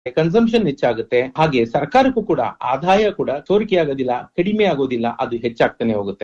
Consumption ಹೆಚ್ಚಾಗುತ್ತೆ ಹಾಗೆ ಸರ್ಕಾರಕ್ಕೂ ಕೂಡ ಆದಾಯ ಕೂಡ ಸೋರಿಕೆ ಆಗೋದಿಲ್ಲ ಕಡಿಮೆ ಆಗೋದಿಲ್ಲ ಅದು ಹೆಚ್ಚಾಗ್ತಾನೆ ಹೋಗುತ್ತೆ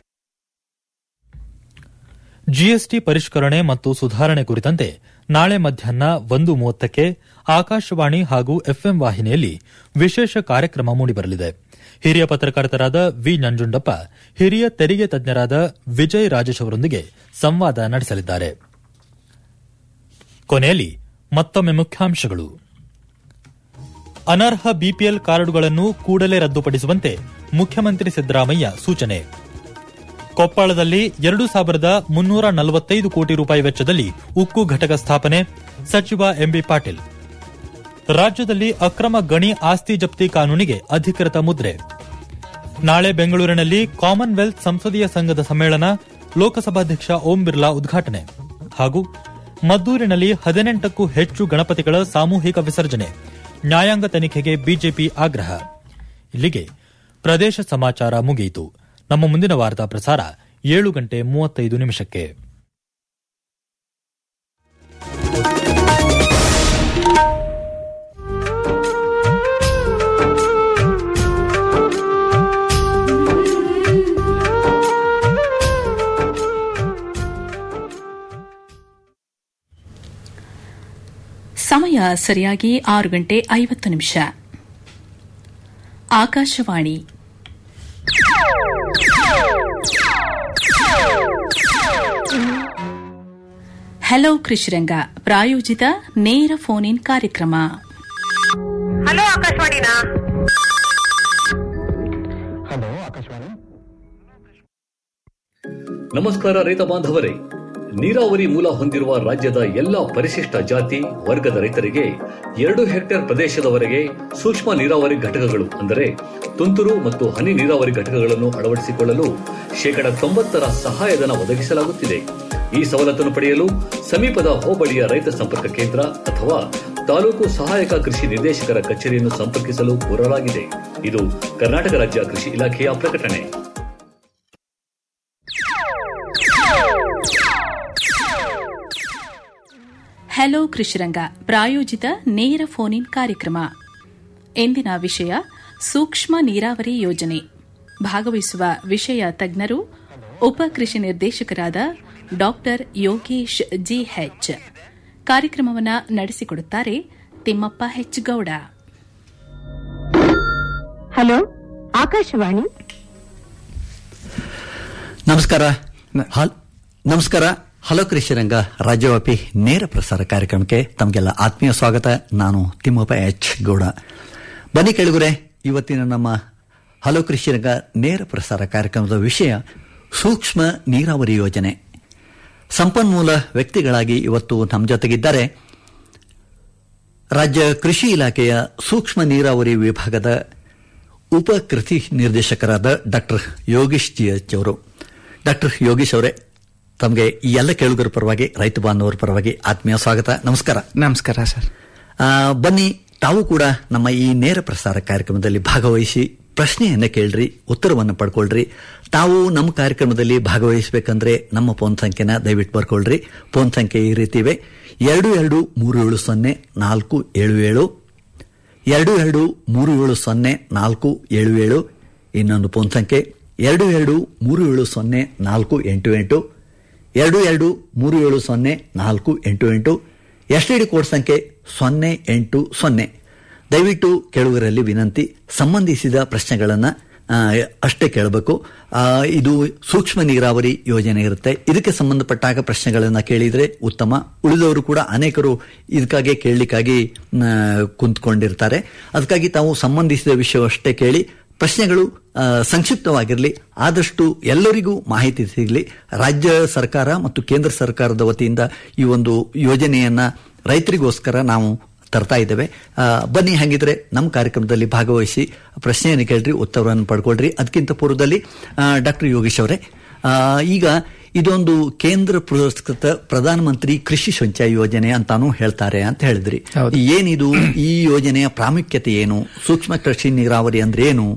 ಜಿಎಸ್ಟಿ ಪರಿಷ್ಕರಣೆ ಮತ್ತು ಸುಧಾರಣೆ ಕುರಿತಂತೆ ನಾಳೆ ಮಧ್ಯಾಹ್ನ ಒಂದು ಮೂವತ್ತಕ್ಕೆ ಆಕಾಶವಾಣಿ ಹಾಗೂ ಎಫ್ಎಂ ವಾಹಿನಿಯಲ್ಲಿ ವಿಶೇಷ ಕಾರ್ಯಕ್ರಮ ಮೂಡಿಬರಲಿದೆ ಹಿರಿಯ ಪತ್ರಕರ್ತರಾದ ವಿ ನಂಜುಂಡಪ್ಪ ಹಿರಿಯ ತೆರಿಗೆ ತಜ್ಞರಾದ ವಿಜಯ್ ರಾಜೇಶ್ ಅವರೊಂದಿಗೆ ಸಂವಾದ ನಡೆಸಲಿದ್ದಾರೆ ಕೊನೆಯಲ್ಲಿ ಮತ್ತೊಮ್ಮೆ ಮುಖ್ಯಾಂಶಗಳು ಅನರ್ಹ ಬಿಪಿಎಲ್ ಕಾರ್ಡುಗಳನ್ನು ಕೂಡಲೇ ರದ್ದುಪಡಿಸುವಂತೆ ಮುಖ್ಯಮಂತ್ರಿ ಸಿದ್ದರಾಮಯ್ಯ ಸೂಚನೆ ಕೊಪ್ಪಳದಲ್ಲಿ ಎರಡು ಸಾವಿರದ ಮುನ್ನೂರ ನಲವತ್ತೈದು ಕೋಟಿ ರೂಪಾಯಿ ವೆಚ್ಚದಲ್ಲಿ ಉಕ್ಕು ಘಟಕ ಸ್ಥಾಪನೆ ಸಚಿವ ಎಂಬಿ ಪಾಟೀಲ್ ರಾಜ್ಯದಲ್ಲಿ ಅಕ್ರಮ ಗಣಿ ಆಸ್ತಿ ಜಪ್ತಿ ಕಾನೂನಿಗೆ ಅಧಿಕೃತ ಮುದ್ರೆ ನಾಳೆ ಬೆಂಗಳೂರಿನಲ್ಲಿ ಕಾಮನ್ವೆಲ್ತ್ ಸಂಸದೀಯ ಸಂಘದ ಸಮ್ಮೇಳನ ಲೋಕಸಭಾಧ್ಯಕ್ಷ ಓಂ ಬಿರ್ಲಾ ಉದ್ಘಾಟನೆ ಹಾಗೂ ಮದ್ದೂರಿನಲ್ಲಿ ಹದಿನೆಂಟಕ್ಕೂ ಹೆಚ್ಚು ಗಣಪತಿಗಳ ಸಾಮೂಹಿಕ ವಿಸರ್ಜನೆ ನ್ಯಾಯಾಂಗ ತನಿಖೆಗೆ ಬಿಜೆಪಿ ಆಗ್ರಹ ಇಲ್ಲಿಗೆ ಪ್ರದೇಶ ಸಮಾಚಾರ ಮುಗಿಯಿತು ನಮ್ಮ ಮುಂದಿನ ವಾರ್ತಾ ಪ್ರಸಾರ ಏಳು ಗಂಟೆ ಮೂವತ್ತೈದು ನಿಮಿಷಕ್ಕೆ ಸಮಯ ಸರಿಯಾಗಿ ಆರು ಗಂಟೆ ಐವತ್ತು ನಿಮಿಷ ಆಕಾಶವಾಣಿ ಹಲೋ ಕೃಷಿರಂಗ ಪ್ರಾಯೋಜಿತ ನೇರ ಫೋನ್ ಇನ್ ಕಾರ್ಯಕ್ರಮ ಹಲೋ ಆಕಾಶವಾಣಿನಾ ನಮಸ್ಕಾರ ರೈತ ಬಾಂಧವರೇ ನೀರಾವರಿ ಮೂಲ ಹೊಂದಿರುವ ರಾಜ್ಯದ ಎಲ್ಲಾ ಪರಿಶಿಷ್ಟ ಜಾತಿ ವರ್ಗದ ರೈತರಿಗೆ ಎರಡು ಹೆಕ್ಟೇರ್ ಪ್ರದೇಶದವರೆಗೆ ಸೂಕ್ಷ್ಮ ನೀರಾವರಿ ಘಟಕಗಳು ಅಂದರೆ ತುಂತುರು ಮತ್ತು ಹನಿ ನೀರಾವರಿ ಘಟಕಗಳನ್ನು ಅಳವಡಿಸಿಕೊಳ್ಳಲು ಶೇಕಡ ತೊಂಬತ್ತರ ಸಹಾಯಧನ ಒದಗಿಸಲಾಗುತ್ತಿದೆ ಈ ಸವಲತ್ತನ್ನು ಪಡೆಯಲು ಸಮೀಪದ ಹೋಬಳಿಯ ರೈತ ಸಂಪರ್ಕ ಕೇಂದ್ರ ಅಥವಾ ತಾಲೂಕು ಸಹಾಯಕ ಕೃಷಿ ನಿರ್ದೇಶಕರ ಕಚೇರಿಯನ್ನು ಸಂಪರ್ಕಿಸಲು ಕೋರಲಾಗಿದೆ ಇದು ಕರ್ನಾಟಕ ರಾಜ್ಯ ಕೃಷಿ ಇಲಾಖೆಯ ಪ್ರಕಟಣೆ ಹಲೋ ಕೃಷಿರಂಗ ಪ್ರಾಯೋಜಿತ ನೇರ ಫೋನ್ ಇನ್ ಕಾರ್ಯಕ್ರಮ ಎಂದಿನ ವಿಷಯ ಸೂಕ್ಷ್ಮ ನೀರಾವರಿ ಯೋಜನೆ ಭಾಗವಹಿಸುವ ವಿಷಯ ತಜ್ಞರು ಉಪ ಕೃಷಿ ನಿರ್ದೇಶಕರಾದ ಡಾಕ್ಟರ್ ಯೋಗೇಶ್ ಜಿಎಚ್ ಕಾರ್ಯಕ್ರಮವನ್ನು ನಡೆಸಿಕೊಡುತ್ತಾರೆ ತಿಮ್ಮಪ್ಪ ಹೆಚ್ ಗೌಡ ಹಲೋ ಆಕಾಶವಾಣಿ ನಮಸ್ಕಾರ ಹಲ್- ನಮಸ್ಕಾರ ಹಲೋ ಕೃಷಿರಂಗ ರಾಜ್ಯವ್ಯಾಪಿ ನೇರ ಪ್ರಸಾರ ಕಾರ್ಯಕ್ರಮಕ್ಕೆ ತಮಗೆಲ್ಲ ಆತ್ಮೀಯ ಸ್ವಾಗತ ನಾನು ತಿಮ್ಮಪ್ಪ ಎಚ್ ಗೌಡ ಬನ್ನಿ ಕೆಳಗುರೆ ಇವತ್ತಿನ ನಮ್ಮ ಹಲೋ ಕೃಷಿರಂಗ ನೇರ ಪ್ರಸಾರ ಕಾರ್ಯಕ್ರಮದ ವಿಷಯ ಸೂಕ್ಷ್ಮ ನೀರಾವರಿ ಯೋಜನೆ ಸಂಪನ್ಮೂಲ ವ್ಯಕ್ತಿಗಳಾಗಿ ಇವತ್ತು ನಮ್ಮ ಜೊತೆಗಿದ್ದಾರೆ ರಾಜ್ಯ ಕೃಷಿ ಇಲಾಖೆಯ ಸೂಕ್ಷ್ಮ ನೀರಾವರಿ ವಿಭಾಗದ ಉಪ ಕೃಷಿ ನಿರ್ದೇಶಕರಾದ ಡಾಕ್ಟರ್ ಯೋಗೀಶ್ ಜಿ ಎಚ್ ಅವರು ಡಾಕ್ಟರ್ ಯೋಗೀಶ್ ಅವರೇ ತಮಗೆ ಈ ಎಲ್ಲ ಕೇಳುಗರ ಪರವಾಗಿ ರೈತ ಬಾಂಧವರ ಪರವಾಗಿ ಆತ್ಮೀಯ ಸ್ವಾಗತ ನಮಸ್ಕಾರ ನಮಸ್ಕಾರ ಸರ್ ಆ, ಬನ್ನಿ ತಾವು ಕೂಡ ನಮ್ಮ ಈ ನೇರ ಪ್ರಸಾರ ಕಾರ್ಯಕ್ರಮದಲ್ಲಿ ಭಾಗವಹಿಸಿ ಪ್ರಶ್ನೆಯನ್ನ ಕೇಳ್ರಿ ಉತ್ತರವನ್ನು ಪಡ್ಕೊಳ್ರಿ ತಾವು ನಮ್ಮ ಕಾರ್ಯಕ್ರಮದಲ್ಲಿ ಭಾಗವಹಿಸಬೇಕಂದ್ರೆ ನಮ್ಮ ಫೋನ್ ಸಂಖ್ಯೆನ ದಯವಿಟ್ಟು ಬರ್ಕೊಳ್ರಿ ಫೋನ್ ಸಂಖ್ಯೆ ಈ ರೀತಿ ಇವೆ ಎರಡು ಎರಡು ಮೂರು ಏಳು ಸೊನ್ನೆ ನಾಲ್ಕು ಏಳು ಏಳು ಎರಡು ಎರಡು ಮೂರು ಏಳು ಸೊನ್ನೆ ನಾಲ್ಕು ಏಳು ಏಳು ಇನ್ನೊಂದು ಫೋನ್ ಸಂಖ್ಯೆ ಎರಡು ಎರಡು ಮೂರು ಏಳು ಸೊನ್ನೆ ನಾಲ್ಕು ಎಂಟು ಎಂಟು ಎರಡು ಎರಡು ಮೂರು ಏಳು ಸೊನ್ನೆ ನಾಲ್ಕು ಎಂಟು ಎಂಟು ಎಸ್ ಡಿ ಕೋಡ್ ಸಂಖ್ಯೆ ಸೊನ್ನೆ ಎಂಟು ಸೊನ್ನೆ ದಯವಿಟ್ಟು ಕೇಳುಗರಲ್ಲಿ ವಿನಂತಿ ಸಂಬಂಧಿಸಿದ ಪ್ರಶ್ನೆಗಳನ್ನು ಅಷ್ಟೇ ಕೇಳಬೇಕು ಆ, ಇದು ಸೂಕ್ಷ್ಮ ನೀರಾವರಿ ಯೋಜನೆ ಇರುತ್ತೆ ಇದಕ್ಕೆ ಸಂಬಂಧಪಟ್ಟಾಗ ಪ್ರಶ್ನೆಗಳನ್ನು ಕೇಳಿದರೆ ಉತ್ತಮ ಉಳಿದವರು ಕೂಡ ಅನೇಕರು ಇದಕ್ಕಾಗಿ ಕೇಳಲಿಕ್ಕಾಗಿ ಆ, ಕುಂತ್ಕೊಂಡಿರ್ತಾರೆ ಅದಕ್ಕಾಗಿ ತಾವು ಸಂಬಂಧಿಸಿದ ವಿಷಯವಷ್ಟೇ ಕೇಳಿ ಪ್ರಶ್ನೆಗಳು ಆ, ಸಂಕ್ಷಿಪ್ತವಾಗಿರಲಿ ಆದಷ್ಟು ಎಲ್ಲರಿಗೂ ಮಾಹಿತಿ ಸಿಗಲಿ ರಾಜ್ಯ ಸರ್ಕಾರ ಮತ್ತು ಕೇಂದ್ರ ಸರ್ಕಾರದ ವತಿಯಿಂದ ಈ ಒಂದು ಯೋಜನೆಯನ್ನ ರೈತರಿಗೋಸ್ಕರ ನಾವು ತರ್ತಾ ಇದ್ದೇವೆ ಆ, ಬನ್ನಿ ಹಾಗಿದ್ರೆ ನಮ್ಮ ಕಾರ್ಯಕ್ರಮದಲ್ಲಿ ಭಾಗವಹಿಸಿ ಪ್ರಶ್ನೆಯನ್ನು ಕೇಳ್ರಿ ಉತ್ತರವನ್ನು ಪಡ್ಕೊಳ್ರಿ ಅದಕ್ಕಿಂತ ಪೂರ್ವದಲ್ಲಿ ಡಾಕ್ಟರ್ ಯೋಗೇಶ್ ಅವರೇ ಆ, ಈಗ ಇದೊಂದು ಕೇಂದ್ರ ಪುರಸ್ಕೃತ ಪ್ರಧಾನಮಂತ್ರಿ ಕೃಷಿ ಸಿಂಚಾಯಿ ಯೋಜನೆ ಅಂತಾನು ಹೇಳ್ತಾರೆ ಅಂತ ಹೇಳಿದ್ರಿ ಹೌದು. ಏನಿದು ಈ ಯೋಜನೆಯ ಪ್ರಾಮುಖ್ಯತೆ ಏನು ಸೂಕ್ಷ್ಮ ಕೃಷಿ ನೀರಾವರಿ ಅಂದ್ರೆ ಏನು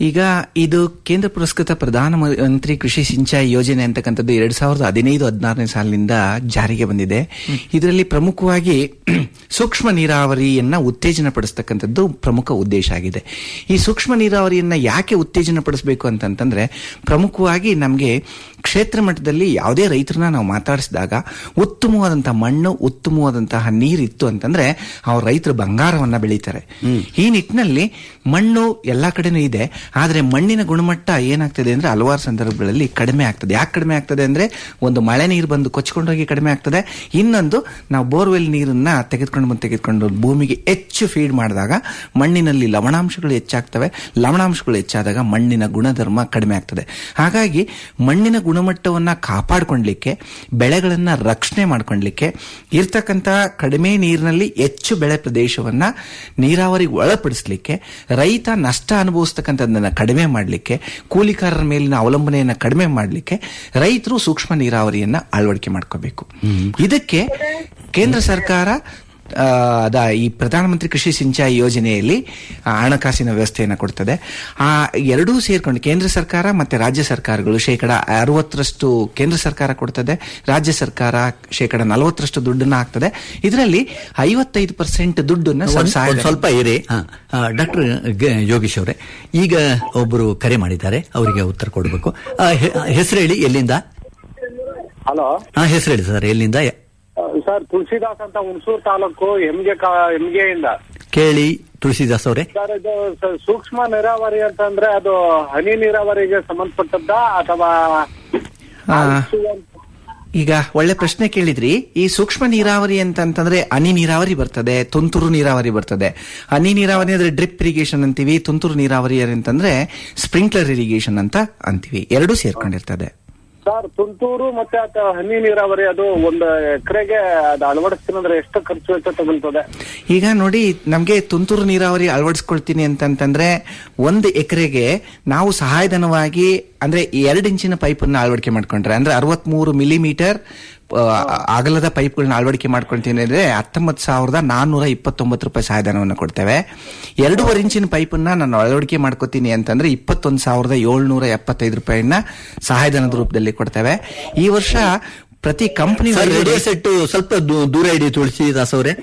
ಈಗ ಇದು ಕೇಂದ್ರ ಪುರಸ್ಕೃತ ಪ್ರಧಾನಮಂತ್ರಿ ಕೃಷಿ ಸಿಂಚಾಯಿ ಯೋಜನೆ ಅಂತಕ್ಕಂಥದ್ದು ಎರಡ್ ಸಾವಿರದ ಹದಿನೈದು ಹದಿನಾರನೇ ಸಾಲಿನಿಂದ ಜಾರಿಗೆ ಬಂದಿದೆ ಇದರಲ್ಲಿ ಪ್ರಮುಖವಾಗಿ ಸೂಕ್ಷ್ಮ ನೀರಾವರಿಯನ್ನ ಉತ್ತೇಜನ ಪಡಿಸ್ತಕ್ಕಂಥದ್ದು ಪ್ರಮುಖ ಉದ್ದೇಶ ಆಗಿದೆ ಈ ಸೂಕ್ಷ್ಮ ನೀರಾವರಿಯನ್ನ ಯಾಕೆ ಉತ್ತೇಜನ ಪಡಿಸಬೇಕು ಅಂತಂತಂದ್ರೆ ಪ್ರಮುಖವಾಗಿ ನಮಗೆ ಕ್ಷೇತ್ರ ಮಟ್ಟದಲ್ಲಿ ಯಾವುದೇ ರೈತರನ್ನ ನಾವು ಮಾತಾಡಿಸಿದಾಗ ಉತ್ತಮವಾದಂತಹ ಮಣ್ಣು ಉತ್ತಮವಾದಂತಹ ನೀರಿತ್ತು ಅಂತಂದ್ರೆ ಅವ್ರ ರೈತರು ಬಂಗಾರವನ್ನ ಬೆಳೀತಾರೆ ಈ ನಿಟ್ಟಿನಲ್ಲಿ ಮಣ್ಣು ಎಲ್ಲಾ ಕಡೆನೂ ಇದೆ ಆದ್ರೆ ಮಣ್ಣಿನ ಗುಣಮಟ್ಟ ಏನಾಗ್ತದೆ ಅಂದ್ರೆ ಹಲವಾರು ಸಂದರ್ಭಗಳಲ್ಲಿ ಕಡಿಮೆ ಆಗ್ತದೆ ಯಾಕೆ ಕಡಿಮೆ ಆಗ್ತದೆ ಅಂದ್ರೆ ಒಂದು ಮಳೆ ನೀರು ಬಂದು ಕೊಚ್ಕೊಂಡೋಗಿ ಕಡಿಮೆ ಆಗ್ತದೆ ಇನ್ನೊಂದು ನಾವು ಬೋರ್ವೆಲ್ ನೀರನ್ನ ತೆಗೆದುಕೊಂಡು ಬಂದು ತೆಗೆದುಕೊಂಡು ಭೂಮಿಗೆ ಹೆಚ್ಚು ಫೀಡ್ ಮಾಡಿದಾಗ ಮಣ್ಣಿನಲ್ಲಿ ಲವಣಾಂಶಗಳು ಹೆಚ್ಚಾಗ್ತವೆ ಲವಣಾಂಶಗಳು ಹೆಚ್ಚಾದಾಗ ಮಣ್ಣಿನ ಗುಣಧರ್ಮ ಕಡಿಮೆ ಆಗ್ತದೆ ಹಾಗಾಗಿ ಮಣ್ಣಿನ ಗುಣಮಟ್ಟವನ್ನ ಕಾಪಾಡಿಕೊಂಡ್ಲಿಕ್ಕೆ ಬೆಳೆಗಳನ್ನ ರಕ್ಷಣೆ ಮಾಡ್ಕೊಂಡ್ಲಿಕ್ಕೆ ಇರ್ತಕ್ಕಂಥ ಕಡಿಮೆ ನೀರಿನಲ್ಲಿ ಹೆಚ್ಚು ಬೆಳೆ ಪ್ರದೇಶವನ್ನ ನೀರಾವರಿಗೆ ಒಳಪಡಿಸಲಿಕ್ಕೆ ರೈತ ನಷ್ಟ ಅನುಭವಿಸ್ತಕ್ಕಂಥದ್ದನ್ನ ಕಡಿಮೆ ಮಾಡಲಿಕ್ಕೆ ಕೂಲಿಕಾರರ ಮೇಲಿನ ಅವಲಂಬನೆಯನ್ನ ಕಡಿಮೆ ಮಾಡಲಿಕ್ಕೆ ರೈತರು ಸೂಕ್ಷ್ಮ ನೀರಾವರಿಯನ್ನ ಅಳವಡಿಕೆ ಮಾಡ್ಕೋಬೇಕು ಇದಕ್ಕೆ ಕೇಂದ್ರ ಸರ್ಕಾರ ಆ, ಅದ ಈ ಪ್ರಧಾನಮಂತ್ರಿ ಕೃಷಿ ಸಿಂಚಾಯಿ ಯೋಜನೆಯಲ್ಲಿ ಆ, ಹಣಕಾಸಿನ ವ್ಯವಸ್ಥೆಯನ್ನು ಕೊಡ್ತದೆ ಆ ಎರಡೂ ಸೇರ್ಕೊಂಡು ಕೇಂದ್ರ ಸರ್ಕಾರ ಮತ್ತೆ ರಾಜ್ಯ ಸರ್ಕಾರಗಳು ಶೇಕಡ ಅರವತ್ತರಷ್ಟು ಕೇಂದ್ರ ಸರ್ಕಾರ ಕೊಡ್ತದೆ ರಾಜ್ಯ ಸರ್ಕಾರ ಶೇಕಡ ನಲವತ್ತರಷ್ಟು ದುಡ್ಡನ್ನ ಹಾಕ್ತದೆ ಇದರಲ್ಲಿ ಐವತ್ತೈದು ಪರ್ಸೆಂಟ್ ದುಡ್ಡನ್ನ ಒಂದ್- ಒಂದ್ ಸಹಾಯ ಸ್ವಲ್ಪ ಇರಿ ಡಾಕ್ಟರ್ ಯೋಗೀಶ್ ಅವರೇ ಈಗ ಒಬ್ಬರು ಕರೆ ಮಾಡಿದ್ದಾರೆ ಅವರಿಗೆ ಉತ್ತರ ಕೊಡಬೇಕು ಹೆಸರು ಹೇಳಿ ಎಲ್ಲಿಂದ ಹಲೋ ಹಾ ಹೆಸರು ಹೇಳಿ ಸರ್ ಎಲ್ಲಿಂದ ಸರ್ ತುಳಸಿದಾಸ್ ಅಂತ ಹುಣಸೂರು ತಾಲೂಕು ಎಮ್ಗೆ ಎಮ್ಗೆ ಇಂದ ಕೇಳಿ ತುಳಸಿದಾಸ್ ಅವರೇ ಸರ್ ಇದು ಸ- ಸೂಕ್ಷ್ಮ ನೀರಾವರಿ ಅಂತಂದ್ರೆ ಅದು ಹನಿ ನೀರಾವರಿಗೆ ಸಂಬಂಧಪಟ್ಟದ್ದ ಅಥವಾ ಆ, ಈಗ ಒಳ್ಳೆ ಪ್ರಶ್ನೆ ಕೇಳಿದ್ರಿ ಈ ಸೂಕ್ಷ್ಮ ನೀರಾವರಿ ಅಂತಂತಂದ್ರೆ ಹನಿ ನೀರಾವರಿ ಬರ್ತದೆ ತುಂತುರು ನೀರಾವರಿ ಬರ್ತದೆ ಹನಿ ನೀರಾವರಿ ಅಂದ್ರೆ ಡ್ರಿಪ್ ಇರಿಗೇಷನ್ ಅಂತೀವಿ ತುಂತುರು ನೀರಾವರಿ ಅಂತಂದ್ರೆ ಸ್ಪ್ರಿಂಕ್ಲರ್ ಇರಿಗೇಷನ್ ಅಂತ ಅಂತೀವಿ ಎರಡೂ ಸೇರ್ಕೊಂಡಿರ್ತದೆ ಸರ್ ತುಂತೂರು ಮತ್ತೆ ಅಥವಾ ಹನಿ ನೀರಾವರಿ ಅದು ಒಂದು ಎಕರೆಗೆ ಅದು ಅಳವಡಿಸ್ತೀನಂದ್ರೆ ಎಷ್ಟು ಖರ್ಚು ವೆಚ್ಚ ತಗೊಳ್ತದೆ ಈಗ ನೋಡಿ ನಮಗೆ ತುಂತುರು ನೀರಾವರಿ ಅಳವಡಿಸ್ಕೊಳ್ತೀನಿ ಅಂತಂತಂದ್ರೆ ಒಂದು ಎಕರೆಗೆ ನಾವು ಸಹಾಯಧನವಾಗಿ ಅಂದ್ರೆ ಎರಡು ಇಂಚಿನ ಪೈಪನ್ನ ಅಳವಡಿಕೆ ಮಾಡ್ಕೊಂಡ್ರೆ ಅಂದ್ರೆ ಅರವತ್ಮೂರು ಮಿಲಿಮೀಟರ್ ಅಗಲದ ಪೈಪ್ಗಳನ್ನ ಅಳವಡಿಕೆ ಮಾಡ್ಕೊಳ್ತೀನಿ ಅಂದ್ರೆ ಹತ್ತೊಂಬತ್ತು ಸಾವಿರದ ನಾನ್ನೂರ ಇಪ್ಪತ್ತೊಂಬತ್ತು ರೂಪಾಯಿ ಸಹಾಯಧನವನ್ನು ಕೊಡ್ತೇವೆ ಎರಡೂವರೆ ಇಂಚಿನ ಪೈಪನ್ನ ನಾನು ಅಳವಡಿಕೆ ಮಾಡ್ಕೋತೀನಿ ಅಂತಂದ್ರೆ ಇಪ್ಪತ್ತೊಂದು ಸಾವಿರದ ಏಳ್ನೂರ ಎಪ್ಪತ್ತೈದು ರೂಪಾಯಿನ ಸಹಾಯಧನದ ರೂಪದಲ್ಲಿ ಕೊಡ್ತೇವೆ ಈ ವರ್ಷ ಪ್ರತಿ ಕಂಪನಿ ಸರ್ ರೇಡಿಯೋ ಸೆಟ್ ಸ್ವಲ್ಪ ದೂ- ದೂರ ಇಡಿ ತುಳಸಿದಾಸ್ ಅವರೇ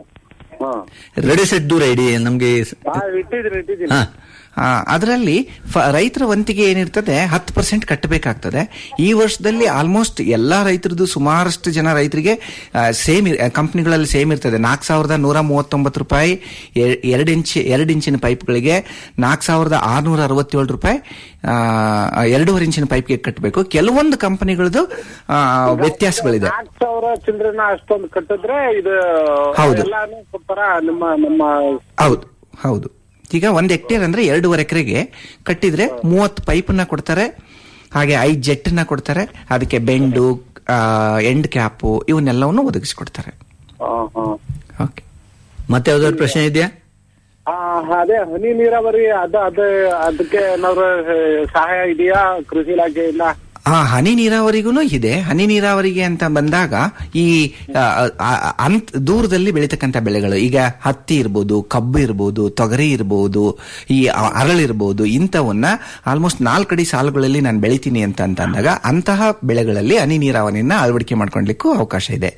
ರೇಡಿಯೋ ಸೆಟ್ ದೂರ ಇಡಿ ನಮ್ಗೆ ಹಾ ಇಟ್ಟಿದ್ದೀನಿ ಇಟ್ಟಿದ್ದೀನಿ ಹಾ ಅದರಲ್ಲಿ ರೈತರ ವಂತಿಗೆ ಏನಿರ್ತದೆ ಹತ್ತು ಪರ್ಸೆಂಟ್ ಕಟ್ಟಬೇಕಾಗ್ತದೆ ಈ ವರ್ಷದಲ್ಲಿ ಆಲ್ಮೋಸ್ಟ್ ಎಲ್ಲಾ ರೈತರದ್ದು ಸುಮಾರಷ್ಟು ಜನ ರೈತರಿಗೆ ಸೇಮ್ ಕಂಪನಿಗಳಲ್ಲಿ ಸೇಮ್ ಇರ್ತದೆ ನಾಲ್ಕು ಸಾವಿರದ ನೂರ ಮೂವತ್ತೊಂಬತ್ತು ರೂಪಾಯಿ ಎ- ಎರಡು ಇಂಚ್ ಎರಡು ಇಂಚಿನ ಪೈಪ್ಗಳಿಗೆ ನಾಲ್ಕು ಸಾವಿರದ ಆರ್ನೂರ ಅರವತ್ತೇಳು ರೂಪಾಯಿ ಆ, ಎರಡೂವರೆ ಇಂಚಿನ ಪೈಪ್ಗೆ ಕಟ್ಟಬೇಕು ಕೆಲವೊಂದು ಕಂಪನಿಗಳದ್ದು ಆ, ವ್ಯತ್ಯಾಸಗಳಿದೆ ನಾಲ್ಕು ಸಾವಿರ ಚಿಲ್ಡ್ರನ್ನ ಅಷ್ಟೊಂದು ಕಟ್ಟಿದ್ರೆ ಇದು ಹೌದು. ಎಲ್ಲಾನು ಕೊಡ್ತಾರ ನಿಮ್ಮ ನಮ್ಮ ಹೌದು ಹೌದು ಈಗ ಒಂದ್ ಹೆಕ್ಟೇರ್ ಅಂದ್ರೆ ಎರಡೂವರೆ ಎಕರೆಗೆ ಕಟ್ಟಿದ್ರೆ ಮೂವತ್ತು ಪೈಪನ್ನ ಕೊಡ್ತಾರೆ ಹಾಗೆ ಐದು ಜೆಟ್ಟನ್ನ ಕೊಡ್ತಾರೆ ಅದಕ್ಕೆ ಬೆಂಡು ಆ, ಎಂಡ್ ಕ್ಯಾಪು ಇವನ್ನೆಲ್ಲವನ್ನು ಒದಗಿಸಿಕೊಡ್ತಾರೆ ಆ, ಹಾ. ಓಕೆ ಮತ್ತೆ ಯಾವ್ದಾದ್ರು ಪ್ರಶ್ನೆ ಇದೆಯಾ ಆ, ಅದೇ ಹನಿ ನೀರಾವರಿ ಅದ ಅದೇ ಅದಕ್ಕೆ ಏನಾದ್ರು ಆ, ಸಹಾಯ ಇದೆಯಾ ಕೃಷಿ ಇಲಾಖೆಯಿಂದ ಆ ಹನಿ ನೀರಾವರಿಗೂ ಇದೆ ಹನಿ ನೀರಾವರಿಗೆ ಅಂತ ಬಂದಾಗ ಈ ಆ, ಆ, ಅಂತ್ ದೂರದಲ್ಲಿ ಬೆಳೀತಕ್ಕಂಥ ಬೆಳೆಗಳು ಈಗ ಹತ್ತಿ ಇರ್ಬೋದು ಕಬ್ಬು ಇರ್ಬೋದು ತೊಗರಿ ಇರ್ಬೋದು ಈ ಅ- ಅರಳಿರ್ಬೋದು ಇಂಥವನ್ನ ಆಲ್ಮೋಸ್ಟ್ ನಾಲ್ಕಡಿ ಸಾಲುಗಳಲ್ಲಿ ನಾನು ಬೆಳಿತೀನಿ ಅಂತ ಅಂತ ಅಂದಾಗ ಅಂತಹ ಬೆಳೆಗಳಲ್ಲಿ ಹನಿ ನೀರಾವರಿಯನ್ನ ಅಳವಡಿಕೆ ಮಾಡ್ಕೊಳ್ಲಿಕ್ಕೂ ಅವಕಾಶ ಇದೆ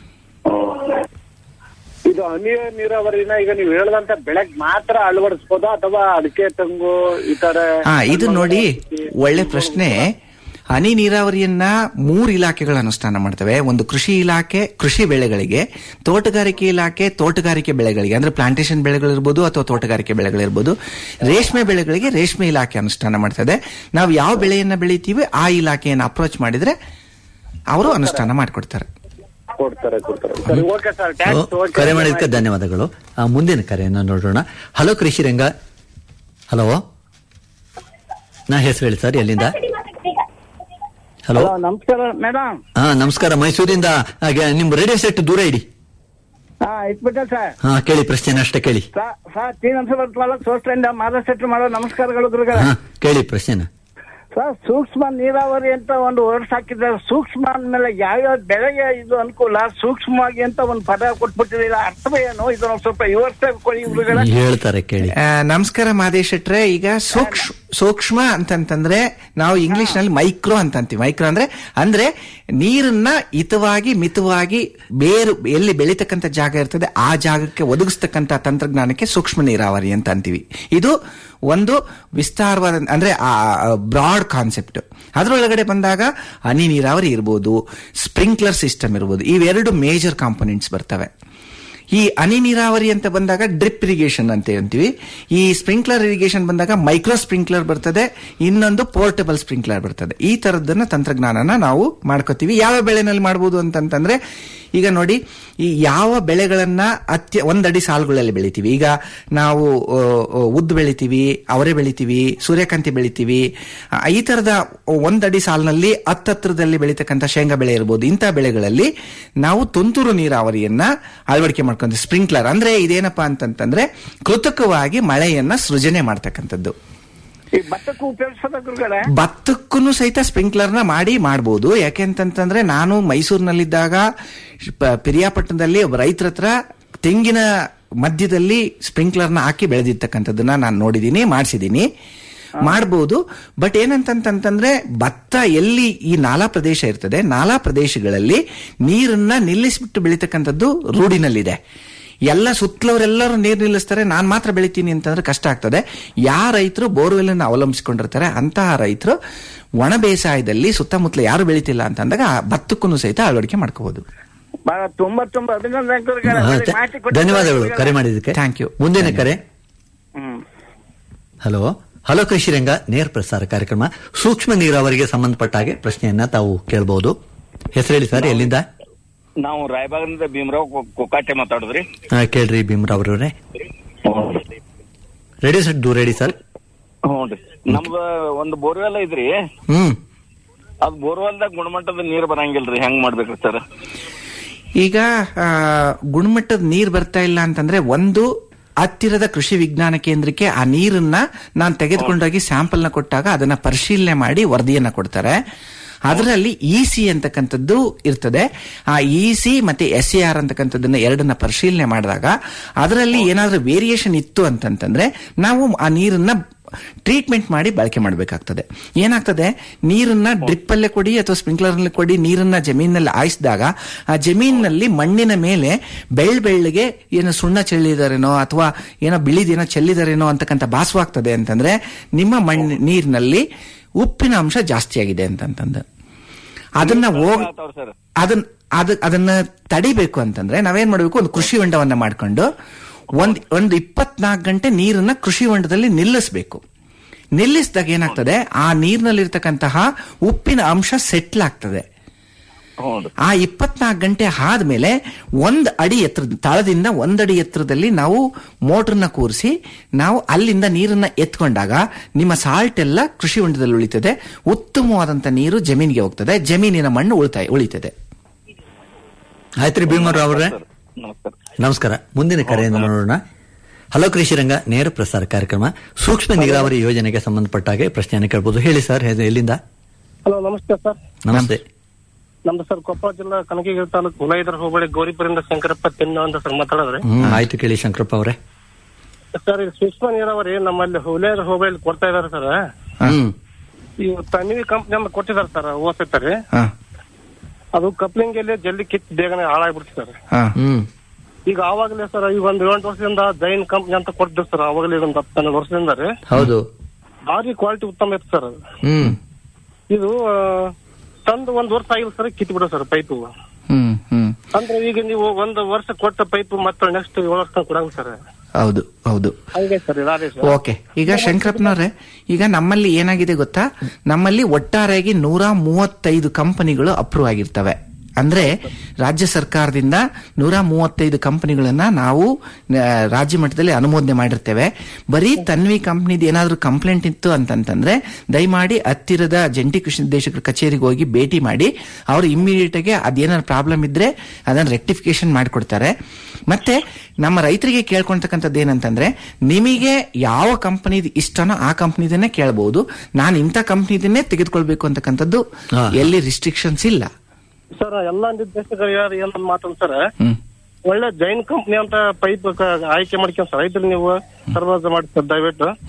ಇದು ಹನಿ ನೀರಾವರಿನ ಈಗ ನೀವು ಹೇಳದಂತ ಬೆಳೆಗ್ ಮಾತ್ರ ಅಳವಡಿಸ್ಬೋದಾ ಅಥವಾ ಅಡಿಕೆ ತೆಂಗು ಈ ತರ ಹಾ ಇದು ನೋಡಿ ಒಳ್ಳೆ ಪ್ರಶ್ನೆ ಹನಿ ನೀರಾವರಿಯನ್ನ ಮೂರು ಇಲಾಖೆಗಳು ಅನುಷ್ಠಾನ ಮಾಡ್ತವೆ ಒಂದು ಕೃಷಿ ಇಲಾಖೆ ಕೃಷಿ ಬೆಳೆಗಳಿಗೆ ತೋಟಗಾರಿಕೆ ಇಲಾಖೆ ತೋಟಗಾರಿಕೆ ಬೆಳೆಗಳಿಗೆ ಅಂದ್ರೆ ಪ್ಲಾಂಟೇಶನ್ ಬೆಳೆಗಳಿರ್ಬೋದು ಅಥವಾ ತೋಟಗಾರಿಕೆ ಬೆಳೆಗಳಿರ್ಬೋದು ರೇಷ್ಮೆ ಬೆಳೆಗಳಿಗೆ ರೇಷ್ಮೆ ಇಲಾಖೆ ಅನುಷ್ಠಾನ ಮಾಡ್ತದೆ ನಾವು ಯಾವ ಬೆಳೆಯನ್ನ ಬೆಳಿತೀವಿ ಆ ಇಲಾಖೆಯನ್ನು ಅಪ್ರೋಚ್ ಮಾಡಿದ್ರೆ ಅವರು ಅನುಷ್ಠಾನ ಮಾಡಿಕೊಡ್ತಾರೆ ಕೊಡ್ತಾರೆ ಕೊಡ್ತಾರೆ ಸರಿ ಓಕೆ ಸರ್ ಟ್ಯಾಂಕ್ಸ್ ಓ, ಕರೆ ಮಾಡಿದ್ದಕ್ಕೆ ಧನ್ಯವಾದಗಳು ಆ, ಮುಂದಿನ ಕರೆಯನ್ನು ನೋಡೋಣ ಹಲೋ ಕೃಷಿರಂಗ ಹಲೋ ನಾ ಹೆಸರು ಹೇಳಿ ಸರ್ ಎಲ್ಲಿಂದ ಹಲೋ ನಮಸ್ಕಾರ ಮೇಡಮ್ ಹಾ ನಮಸ್ಕಾರ ಮೈಸೂರಿಂದ ಹಾಗೆ ನಿಮ್ ರೇಡಿಯೋ ಸೆಟ್ ದೂರ ಇಡಿ ಹಾ ಇಟ್ಬಿಟ್ಟೆ ಸರ್ ಹಾ ಕೇಳಿ ಪ್ರಶ್ನೆ ಅಷ್ಟೇ ಕೇಳಿ ಸಾ- ಸರ್ ತೀನ್ ಅಂಶ ಬರ್ತವಲ್ಲ ಸೋಸ್ಟ್ರಿಂದ ಮಾದಸೆಟ್ರು ಮಾಡೋ ನಮಸ್ಕಾರಗಳು ಗುರುಗಳ ಹಾ ಕೇಳಿ ಪ್ರಶ್ನೆನ ಸರ್ ಸೂಕ್ಷ್ಮ ನೀರಾವರಿ ಅಂತ ಒಂದು ವರ್ಡ್ಸ್ ಹಾಕಿದ್ದಾರೆ ಸೂಕ್ಷ್ಮ ಅಂದ್ಮೇಲೆ ಯಾವ್ಯಾವ ಬೆಳೆಗೆ ಇದು ಅನುಕೂಲ ಸೂಕ್ಷ್ಮವಾಗಿ ಅಂತ ಒಂದು ಪದ ಕೊಟ್ಬಿಟ್ಟಿದಿಲ್ಲ ಅರ್ಥ ಏನು ಇದನ್ನ ಒಂದ್ ಸ್ವಲ್ಪ ವಿವರಿಸ್ತಾ ಕೊಡಿ ಗುರುಗಳ ಹೇಳ್ತಾರೆ ಕೇಳಿ ಆ, ನಮಸ್ಕಾರ ಮಾದೇಶ್ ಶೆಟ್ರೆ ಈಗ ಸೂಕ್ಷ್ಮ ಸೂಕ್ಷ್ಮ ಅಂತಂತಂದ್ರೆ ನಾವು ಇಂಗ್ಲಿಷ್ ನಲ್ಲಿ ಮೈಕ್ರೋ ಅಂತ ಅಂತೀವಿ ಮೈಕ್ರೋ ಅಂದ್ರೆ ಅಂದ್ರೆ ನೀರನ್ನ ಹಿತವಾಗಿ ಮಿತವಾಗಿ ಬೇರು ಎಲ್ಲಿ ಬೆಳೀತಕ್ಕಂಥ ಜಾಗ ಇರ್ತದೆ ಆ ಜಾಗಕ್ಕೆ ಒದಗಿಸ್ತಕ್ಕಂಥ ತಂತ್ರಜ್ಞಾನಕ್ಕೆ ಸೂಕ್ಷ್ಮ ನೀರಾವರಿ ಅಂತ ಅಂತೀವಿ ಇದು ಒಂದು ವಿಸ್ತಾರವಾದ ಅಂದ್ರೆ ಬ್ರಾಡ್ ಕಾನ್ಸೆಪ್ಟ್ ಅದರೊಳಗಡೆ ಬಂದಾಗ ಹನಿ ನೀರಾವರಿ ಇರ್ಬೋದು ಸ್ಪ್ರಿಂಕ್ಲರ್ ಸಿಸ್ಟಮ್ ಇರ್ಬೋದು ಇವೆರಡು ಮೇಜರ್ ಕಾಂಪೊನೆಂಟ್ಸ್ ಬರ್ತವೆ ಈ ಹನಿ ನೀರಾವರಿ ಅಂತ ಬಂದಾಗ ಡ್ರಿಪ್ ಇರಿಗೇಷನ್ ಅಂತ ಅಂತೀವಿ ಈ ಸ್ಪ್ರಿಂಕ್ಲರ್ ಇರಿಗೇಷನ್ ಬಂದಾಗ ಮೈಕ್ರೋ ಸ್ಪ್ರಿಂಕ್ಲರ್ ಬರ್ತದೆ ಇನ್ನೊಂದು ಪೋರ್ಟಬಲ್ ಸ್ಪ್ರಿಂಕ್ಲರ್ ಬರ್ತದೆ ಈ ತರದನ್ನ ತಂತ್ರಜ್ಞಾನನ ನಾವು ಮಾಡ್ಕೋತೀವಿ ಯಾವ ಬೆಳೆನಲ್ಲಿ ಮಾಡ್ಬೋದು ಅಂತಂತಂದ್ರೆ ಈಗ ನೋಡಿ ಈ ಯಾವ ಬೆಳೆಗಳನ್ನ ಅತ್ಯ ಒಂದಡಿ ಸಾಲುಗಳಲ್ಲಿ ಬೆಳಿತೀವಿ ಈಗ ನಾವು ಆ, ಆ, ಉದ್ದು ಬೆಳಿತೀವಿ ಅವರೆ ಬೆಳಿತೀವಿ ಸೂರ್ಯಕಾಂತಿ ಬೆಳಿತೀವಿ ಆ, ಈ ತರದ ಒಂದಡಿ ಸಾಲಿನಲ್ಲಿ ಹತ್ತತ್ರದಲ್ಲಿ ಬೆಳೀತಕ್ಕಂಥ ಶೇಂಗಾ ಬೆಳೆ ಇರ್ಬೋದು ಇಂಥ ಬೆಳೆಗಳಲ್ಲಿ ನಾವು ತುಂತುರು ನೀರಾವರಿಯನ್ನ ಅಳವಡಿಕೆ ಮಾಡ್ಕೊಂತೀವಿ ಸ್ಪ್ರಿಂಕ್ಲರ್ ಅಂದ್ರೆ ಇದೇನಪ್ಪಾ ಅಂತಂತಂದ್ರೆ ಕೃತಕವಾಗಿ ಮಳೆಯನ್ನ ಸೃಜನೆ ಮಾಡ್ತಕ್ಕಂಥದ್ದು ಈ ಭತ್ತಕ್ಕೂ ಉಪಯೋಗಿಸೋದ ಗುರುಗಳೇ ಭತ್ತಕ್ಕೂ ಸಹಿತ ಸ್ಪ್ರಿಂಕ್ಲರ್ನ ಮಾಡಿ ಮಾಡಬಹುದು ಯಾಕೆಂತಂತಂದ್ರೆ ನಾನು ಮೈಸೂರಿನಲ್ಲಿದ್ದಾಗ ಪ- ಪಿರಿಯಾಪಟ್ಟಣದಲ್ಲಿ ಒಬ್ಬ ರೈತರ ಹತ್ರ ತೆಂಗಿನ ಮಧ್ಯದಲ್ಲಿ ಸ್ಪ್ರಿಂಕ್ಲರ್ನ ಹಾಕಿ ಬೆಳೆದಿರ್ತಕ್ಕಂಥದ್ದನ್ನ ನಾನು ನೋಡಿದ್ದೀನಿ ಮಾಡಿಸಿದ್ದೀನಿ ಮಾಡಬಹುದು ಬಟ್ ಏನಂತಂತಂದ್ರೆ ಭತ್ತ ಎಲ್ಲಿ ಈ ನಾಲಾ ಪ್ರದೇಶ ಇರ್ತದೆ ನಾಲಾ ಪ್ರದೇಶಗಳಲ್ಲಿ ನೀರನ್ನ ನಿಲ್ಲಿಸ್ಬಿಟ್ಟು ಬೆಳೀತಕ್ಕಂಥದ್ದು ರೂಢಿನಲ್ಲಿದೆ ಎಲ್ಲ ಸುತ್ತಲವರೆಲ್ಲರೂ ನೀರು ನಿಲ್ಲಿಸ್ತಾರೆ ನಾನು ಮಾತ್ರ ಬೆಳಿತೀನಿ ಅಂತಂದ್ರೆ ಕಷ್ಟ ಆಗ್ತದೆ ಯಾವ ರೈತರು ಬೋರ್ವೆಲ್ ಅನ್ನು ಅವಲಂಬಿಸಿಕೊಂಡಿರ್ತಾರೆ ಅಂತಹ ರೈತರು ಒಣ ಬೇಸಾಯದಲ್ಲಿ ಸುತ್ತಮುತ್ತಲ ಯಾರು ಬೆಳಿತಿಲ್ಲ ಅಂತಂದಾಗ ಆ ಭತ್ತಕ್ಕೂ ಸಹಿತ ಅಳವಡಿಕೆ ಮಾಡ್ಕೋಬಹುದು ಬಹಳ ತುಂಬಾ ತುಂಬಾ ಅಭಿನಂದನೆ ಗುರುಗಳೇ ಹಾ, ಒಳ್ಳೆ ಥ- ಮಾಹಿತಿ ಕೊಟ್ಟಿದ್ದೀರಾ ಧನ್ಯವಾದಗಳು ಗುರುಗಳೇ. ಕರೆ ಮಾಡಿದ್ದಕ್ಕೆ Thank you. ಮುಂದಿನ ಕರೆ ಹ್ಮ್ ಹಲೋ ಹಲೋ ಕೃಷಿ ರಂಗ ನೇರ ಪ್ರಸಾರ ಕಾರ್ಯಕ್ರಮ ಸೂಕ್ಷ್ಮ ನೀರಾವರಿಗೆ ಸಂಬಂಧಪಟ್ಟ ಹಾಗೆ ಪ್ರಶ್ನೆಯನ್ನ ತಾವು ಕೇಳಬಹುದು ಹೆಸರು ಹೇಳಿ ಸರ್ ಎಲ್ಲಿಂದ ನಾವು ರಾಯಬಾಗದಿಂದ ಭೀಮರಾವ್ ಕೊ- ಕೊಕ್ಕಾಟೆ ಮಾತಾಡುದ್ರಿ ಆ, ಕೇಳ್ರಿ ಭೀಮರಾವ್ ಅವರೇ ರೆಡಿ ಸರ್ ದೂರ ರೆಡಿ ಸರ್ ಹ್ಞೂನ್ರಿ ನಮ್ದ ಒಂದು ಬೋರ್ವೆಲ್ ಐತ್ರಿ ಹ್ಮ್ ಅದ್ ಬೋರ್ವೆಲ್ದಾಗ ಗುಣಮಟ್ಟದ ನೀರ್ ಬರಂಗಿಲ್ರಿ ಹೆಂಗ್ ಮಾಡ್ಬೇಕ್ರಿ ಸರ್ ಈಗ ಆ, ಗುಣಮಟ್ಟದ ನೀರು ಬರ್ತಾ ಇಲ್ಲ ಅಂತಂದ್ರೆ ಒಂದು ಹತ್ತಿರದ ಕೃಷಿ ವಿಜ್ಞಾನ ಕೇಂದ್ರಕ್ಕೆ ಆ ನೀರನ್ನ ನಾನು ತೆಗೆದುಕೊಂಡೋಗಿ ಸ್ಯಾಂಪಲ್ನ ಕೊಟ್ಟಾಗ ಅದನ್ನ ಪರಿಶೀಲನೆ ಮಾಡಿ ವರದಿಯನ್ನ ಕೊಡ್ತಾರೆ ಅದರಲ್ಲಿ ಇ ಸಿ ಅಂತಕ್ಕಂಥದ್ದು ಇರ್ತದೆ ಆ ಇ ಸಿ ಮತ್ತೆ ಎಸ್ ಎ ಆರ್ ಅಂತಕ್ಕಂಥದ್ದನ್ನ ಎರಡನ್ನ ಪರಿಶೀಲನೆ ಮಾಡಿದಾಗ ಅದರಲ್ಲಿ ಏನಾದ್ರೂ ವೇರಿಯೇಷನ್ ಇತ್ತು ಅಂತಂತಂದ್ರೆ ನಾವು ಆ ನೀರನ್ನ ಟ್ರೀಟ್ಮೆಂಟ್ ಮಾಡಿ ಬಳಕೆ ಮಾಡಬೇಕಾಗ್ತದೆ ಏನಾಗ್ತದೆ ನೀರನ್ನ ಡ್ರಿಪ್ ಅಲ್ಲೇ ಕೊಡಿ ಅಥವಾ ಸ್ಪ್ರಿಂಕ್ಲರ್ ಅಲ್ಲಿ ಕೊಡಿ ನೀರನ್ನ ಜಮೀನಲ್ಲಿ ಆಯಿಸಿದಾಗ ಆ ಜಮೀನಿನಲ್ಲಿ ಮಣ್ಣಿನ ಮೇಲೆ ಬೆಳ್ ಬೆಳ್ಳಗೆ ಏನೋ ಸುಣ್ಣ ಚೆಲ್ಲಿದಾರೇನೋ ಅಥವಾ ಏನೋ ಬಿಳಿದೇನೋ ಚೆಲ್ಲಿದಾರೇನೋ ಅಂತಕ್ಕಂಥ ಭಾಸವಾಗ್ತದೆ ಅಂತಂದ್ರೆ ನಿಮ್ಮ ಮಣ್ಣು ನೀರಿನಲ್ಲಿ ಉಪ್ಪಿನ ಅಂಶ ಜಾಸ್ತಿ ಆಗಿದೆ ಅಂತಂತಂದು ಅದನ್ನ ಹೋಗ್ ಸರ್ ಅದನ್ನ ಅದ ಅದನ್ನ ತಡಿಬೇಕು ಅಂತಂದ್ರೆ ನಾವೇನ್ ಮಾಡ್ಬೇಕು ಒಂದು ಕೃಷಿ ಹೊಂಡವನ್ನ ಮಾಡ್ಕೊಂಡು ಒಂದ್ ಒಂದು ಇಪ್ಪತ್ನಾಲ್ಕು ಗಂಟೆ ನೀರನ್ನ ಕೃಷಿ ಹೊಂಡದಲ್ಲಿ ನಿಲ್ಲಿಸಬೇಕು ನಿಲ್ಲಿಸಿದಾಗ ಏನಾಗ್ತದೆ ಆ ನೀರಿನಲ್ಲಿರ್ತಕ್ಕಂತಹ ಉಪ್ಪಿನ ಅಂಶ ಸೆಟ್ಲ್ ಆಗ್ತದೆ ಹ್ಞೂ ಆ ಇಪ್ಪತ್ನಾಲ್ಕು ಗಂಟೆ ಆದ್ಮೇಲೆ ಒಂದ್ ಅಡಿ ಎತ್ತರ ತಳದಿಂದ ಒಂದಡಿ ಎತ್ತರದಲ್ಲಿ ನಾವು ಮೋಟರ್ನ ಕೂರಿಸಿ ನಾವು ಅಲ್ಲಿಂದ ನೀರನ್ನ ಎತ್ಕೊಂಡಾಗ ನಿಮ್ಮ ಸಾಲ್ಟ್ ಎಲ್ಲ ಕೃಷಿ ಹೊಂಡದಲ್ಲಿ ಉಳಿತದೆ ಉತ್ತಮವಾದಂತ ನೀರು ಜಮೀನಿಗೆ ಹೋಗ್ತದೆ ಜಮೀನಿನ ಮಣ್ಣು ಉಳಿತಾಯ ಉಳಿತದೆ ಆಯ್ತ್ರಿ ಭೀಮರಾವ್ ಅವರೇ ನಮಸ್ಕಾರ ನಮಸ್ಕಾರ ಮುಂದಿನ ಕರೆಯನ್ನು ನೋಡೋಣ ಹಲೋ ಕೃಷಿ ರಂಗ ನೇರ ಪ್ರಸಾರ ಕಾರ್ಯಕ್ರಮ ಸೂಕ್ಷ್ಮ ನೀರಾವರಿ ಯೋಜನೆಗೆ ಸಂಬಂಧಪಟ್ಟ ಹಾಗೆ ಪ್ರಶ್ನೆಯನ್ನು ಕೇಳಬಹುದು ಹೇಳಿ ಸರ್ ಹೆ- ಎಲ್ಲಿಂದ ಹಲೋ ನಮಸ್ತೆ ಸರ್ ನಮಸ್ತೆ ನಮ್ದು ಸರ್ ಕೊಪ್ಪಳ ಜಿಲ್ಲಾ ಕನಕಗಿರಿ ತಾಲೂಕು ಹುಲೈದರ ಹೋಬಳಿ ಗೌರಿಪುರಿಂದ ಶಂಕರಪ್ಪ ತಿನ್ನ ಅಂತ ಸರ್ ಮಾತಾಡಿದ್ರೆ ಹ್ಮ್ ಆಯ್ತು ಕೇಳಿ ಶಂಕರಪ್ಪ ಅವರೇ ಸರ್ ಇದು ಸೂಕ್ಷ್ಮ ನೀರಾವರಿ ನಮ್ಮಲ್ಲಿ ಹುಲೈದರ ಹೋಬಳಿ ಕೊಡ್ತಾ ಇದಾರೆ ಸರ್ ಹ್ಮ್ ಈ ತನ್ವಿ ಕಂಪ್ನಿ ಅಂತ ಕೊಟ್ಟಿದ್ದಾರೆ ಸರ್ ಓದ್ತಾರೆ ಹಾ ಅದು ಕಪ್ಲಿಂಗ್ ಅಲ್ಲಿ ಜಲ್ದಿ ಕಿತ್ ಬೇಗನೆ ಹಾಳಾಗ್ಬಿಡ್ತು ಸರ್ ಹಾ ಹ್ಮ್ ಈಗ ಆವಾಗಲೇ ಸರ್ ಈಗ ಒಂದ್ ಏಳೆಂಟು ವರ್ಷದಿಂದ ಜೈನ್ ಕಂಪ್ನಿ ಅಂತ ಕೊಟ್ಟಿದ್ರು ಸರ್ ಆವಾಗಲೇ ಒಂದು ಹತ್ತು ಹನ್ನೆರಡು ವರ್ಷದಿಂದ ರೀ ಹೌದು ಭಾರಿ ಕ್ವಾಲಿಟಿ ಉತ್ತಮ ಇತ್ತು ಸರ್ ಅದು. ಹ್ಮ್ ಇದು ಆ, ತಂದು ಒಂದ್ ವರ್ಷ ಆಗಿಲ್ಲ ಸರ್ ಕಿತ್ ಬಿಡೋ ಸರ್ ಪೈಪು ಹ್ಮ್ ಹ್ಮ್ ಅಂದ್ರೆ ಈಗ ನೀವು ಒಂದ್ ವರ್ಷ ಕೊಟ್ಟ ಪೈಪ್ ಮತ್ತೆ ನೆಕ್ಸ್ಟ್ ಏಳು ವರ್ಷ ಕೊಡಂಗ ಸರ್ ಹೌದು ಹೌದು ಹಂಗೆ ಸರ್ ಇದಾದೆ ಸರ್ ಓಕೆ ಈಗ ಶಂಕರಪ್ಪನವ್ರೆ ಈಗ ನಮ್ಮಲ್ಲಿ ಏನಾಗಿದೆ ಗೊತ್ತಾ ನಮ್ಮಲ್ಲಿ ಒಟ್ಟಾರೆಯಾಗಿ ನೂರ ಮೂವತ್ತೈದು ಕಂಪನಿಗಳು ಅಪ್ರೂವ್ ಆಗಿರ್ತವೆ ಅಂದ್ರೆ ರಾಜ್ಯ ಸರ್ಕಾರದಿಂದ ನೂರ ಮೂವತ್ತೈದು ಕಂಪನಿಗಳನ್ನ ನಾವು ಆ, ರಾಜ್ಯ ಮಟ್ಟದಲ್ಲಿ ಅನುಮೋದನೆ ಮಾಡಿರ್ತೇವೆ ಬರೀ ತನ್ವಿ ಕಂಪ್ನಿದ್ ಏನಾದ್ರೂ ಕಂಪ್ಲೇಂಟ್ ಇತ್ತು ಅಂತಂತಂದ್ರೆ ದಯಮಾಡಿ ಹತ್ತಿರದ ಜಂಟಿ ಕೃಷಿ ನಿರ್ದೇಶಕರ ಕಚೇರಿಗೆ ಹೋಗಿ ಭೇಟಿ ಮಾಡಿ ಅವರು ಇಮ್ಮಿಡಿಯೇಟ್ ಆಗಿ ಅದೇನಾದ್ರು ಪ್ರಾಬ್ಲಮ್ ಇದ್ರೆ ಅದನ್ನ ರೆಕ್ಟಿಫಿಕೇಶನ್ ಮಾಡಿಕೊಡ್ತಾರೆ ಮತ್ತೆ ನಮ್ಮ ರೈತರಿಗೆ ಕೇಳ್ಕೊಳ್ತಕ್ಕಂಥದ್ದು ಏನಂತಂದ್ರೆ ನಿಮಗೆ ಯಾವ ಕಂಪನಿದ್ ಇಷ್ಟನೋ ಆ ಕಂಪನಿದನ್ನೇ ಕೇಳಬಹುದು ನಾನು ಇಂಥ ಕಂಪನಿದನ್ನೇ ತೆಗೆದುಕೊಳ್ಬೇಕು ಅಂತಕ್ಕಂಥದ್ದು ಹಾ. ಎಲ್ಲಿ ರಿಸ್ಟ್ರಿಕ್ಷನ್ಸ್ ಇಲ್ಲ ಸರ್ ಎಲ್ಲಾ ನಿರ್ದೇಶಕರು ಯಾರು ಏನಂತ ಮಾತಂತ ಸರ್ ಹ್ಮ್ ಒಳ್ಳೆ ಜೈನ್ ಕಂಪ್ನಿ ಅಂತ ಪೈಪ್ ಆಯ್ಕೆ ಮಾಡ್ಕೊಂಡ್ ಸರ್ ರೈತರು ನೀವು ಸರ್ವಾಸ ಮಾಡಿ ಸರ್ ದಯವಿಟ್ಟು ಹ್ಮ್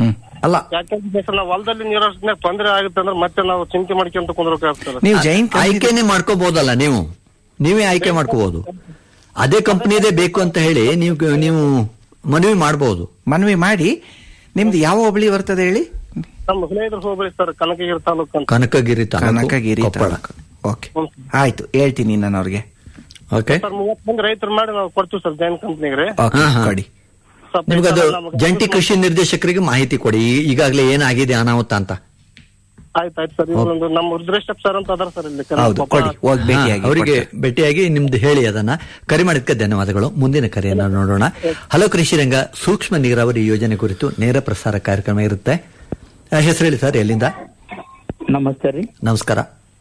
ಅಲ್ಲ ಯಾಕಂದ್ರೆ ಸರ್ ನಾವು ಹೊಲದಲ್ಲಿ ನೀರು ಹರಿಸಿದ್ಮೇಲೆ ತೊಂದರೆ ಆಗುತ್ತೆ ಅಂದ್ರೆ ಮತ್ತೆ ನಾವು ಚಿಂತೆ ಮಾಡ್ಕೊಂತ ಕುಂದ್ರಬೇಕಾಗ್ತದೆ ನೀವು ಜೈನ್ ಆಯ್ಕೆನೆ ಮಾಡ್ಕೋಬಹುದಲ್ಲ ನೀವು ನೀವೇ ಆಯ್ಕೆ ಮಾಡ್ಕೋಬಹುದು ಅದೇ ಕಂಪನಿದೇ ಬೇಕು ಅಂತ ಹೇಳಿ ನೀವು ನೀವು ಮನವಿ ಮಾಡಬಹುದು ಮನವಿ ಮಾಡಿ ನಿಮ್ದು ಯಾವ ಹೋಬಳಿ ಬರ್ತದೆ ಹೇಳಿ ನಮ್ಮ ಹುಲಿಯದ್ರ ಹೋಗ್ಬೇಡಿ ಸರ್ ಕನಕಗಿರಿ ತಾಲೂಕು ಅಂತ ಕನಕಗಿರಿ ತಾಲೂಕು, ಕನಕಗಿರಿ ಕೊಪ್ಪಳ. ತಾಲೂಕು. ಓಕೆ ಆಯ್ತು ಹೇಳ್ತೀನಿ ನಾನು ಅವ್ರಿಗೆ ಓಕೆ ಸರ್ ಮೂವತ್ತು ಮಂದಿ ರೈತರು ಮಾಡಿ ನಾವು ಕೊಡ್ತೀವಿ ಸರ್ ಜೈನ್ ಕಂಪ್ನಿಗೆ ರೀ ಓಕೆ ಹಾ, ಹಾ. ಕೊಡಿ ಸ್ವಲ್ಪ ನಿಮ್ಗೆ ಅದು ನಮ್ಗೆ ಜಂಟಿ ಕೃಷಿ ನಿರ್ದೇಶಕರಿಗೆ ಮಾಹಿತಿ ಕೊಡಿ ಈ- ಈಗಾಗಲೇ ಏನಾಗಿದೆ ಅನಾಹುತ ಅಂತ ಆಯ್ತು ಆಯ್ತು ಸರ್ ಇನ್ನೊಂದು ನಮ್ಮ ರುದ್ರೇಶ್ ಸರ್ ಅಂತ ಅದಾರ ಸರ್ ಇಲ್ಲಿ ಹೌದು ಕೊಡಿ ಹೋಗಿ ಹಾ, ಭೇಟಿಯಾಗಿ ಅವರಿಗೆ ಕೊಡ್ತಾರೆ. ಭೇಟಿಯಾಗಿ ನಿಮ್ದು ಹೇಳಿ ಅದನ್ನ ಕರೆ ಮಾಡಿದ್ಕೆ ಧನ್ಯವಾದಗಳು ಮುಂದಿನ ಕರೆಯನ್ನ ನೋಡೋಣ ಹಲೋ ಕೃಷಿ ರಂಗ ಸೂಕ್ಷ್ಮ ನೀರಾವರಿ ಯೋಜನೆ ಕುರಿತು ನೇರ ಪ್ರಸಾರ ಕಾರ್ಯಕ್ರಮ ಇರುತ್ತೆ ಆ, ಹೆಸರು ಹೇಳಿ ಸರ್ ಎಲ್ಲಿಂದ ನಮಸ್ತೆ ರೀ ನಮಸ್ಕಾರ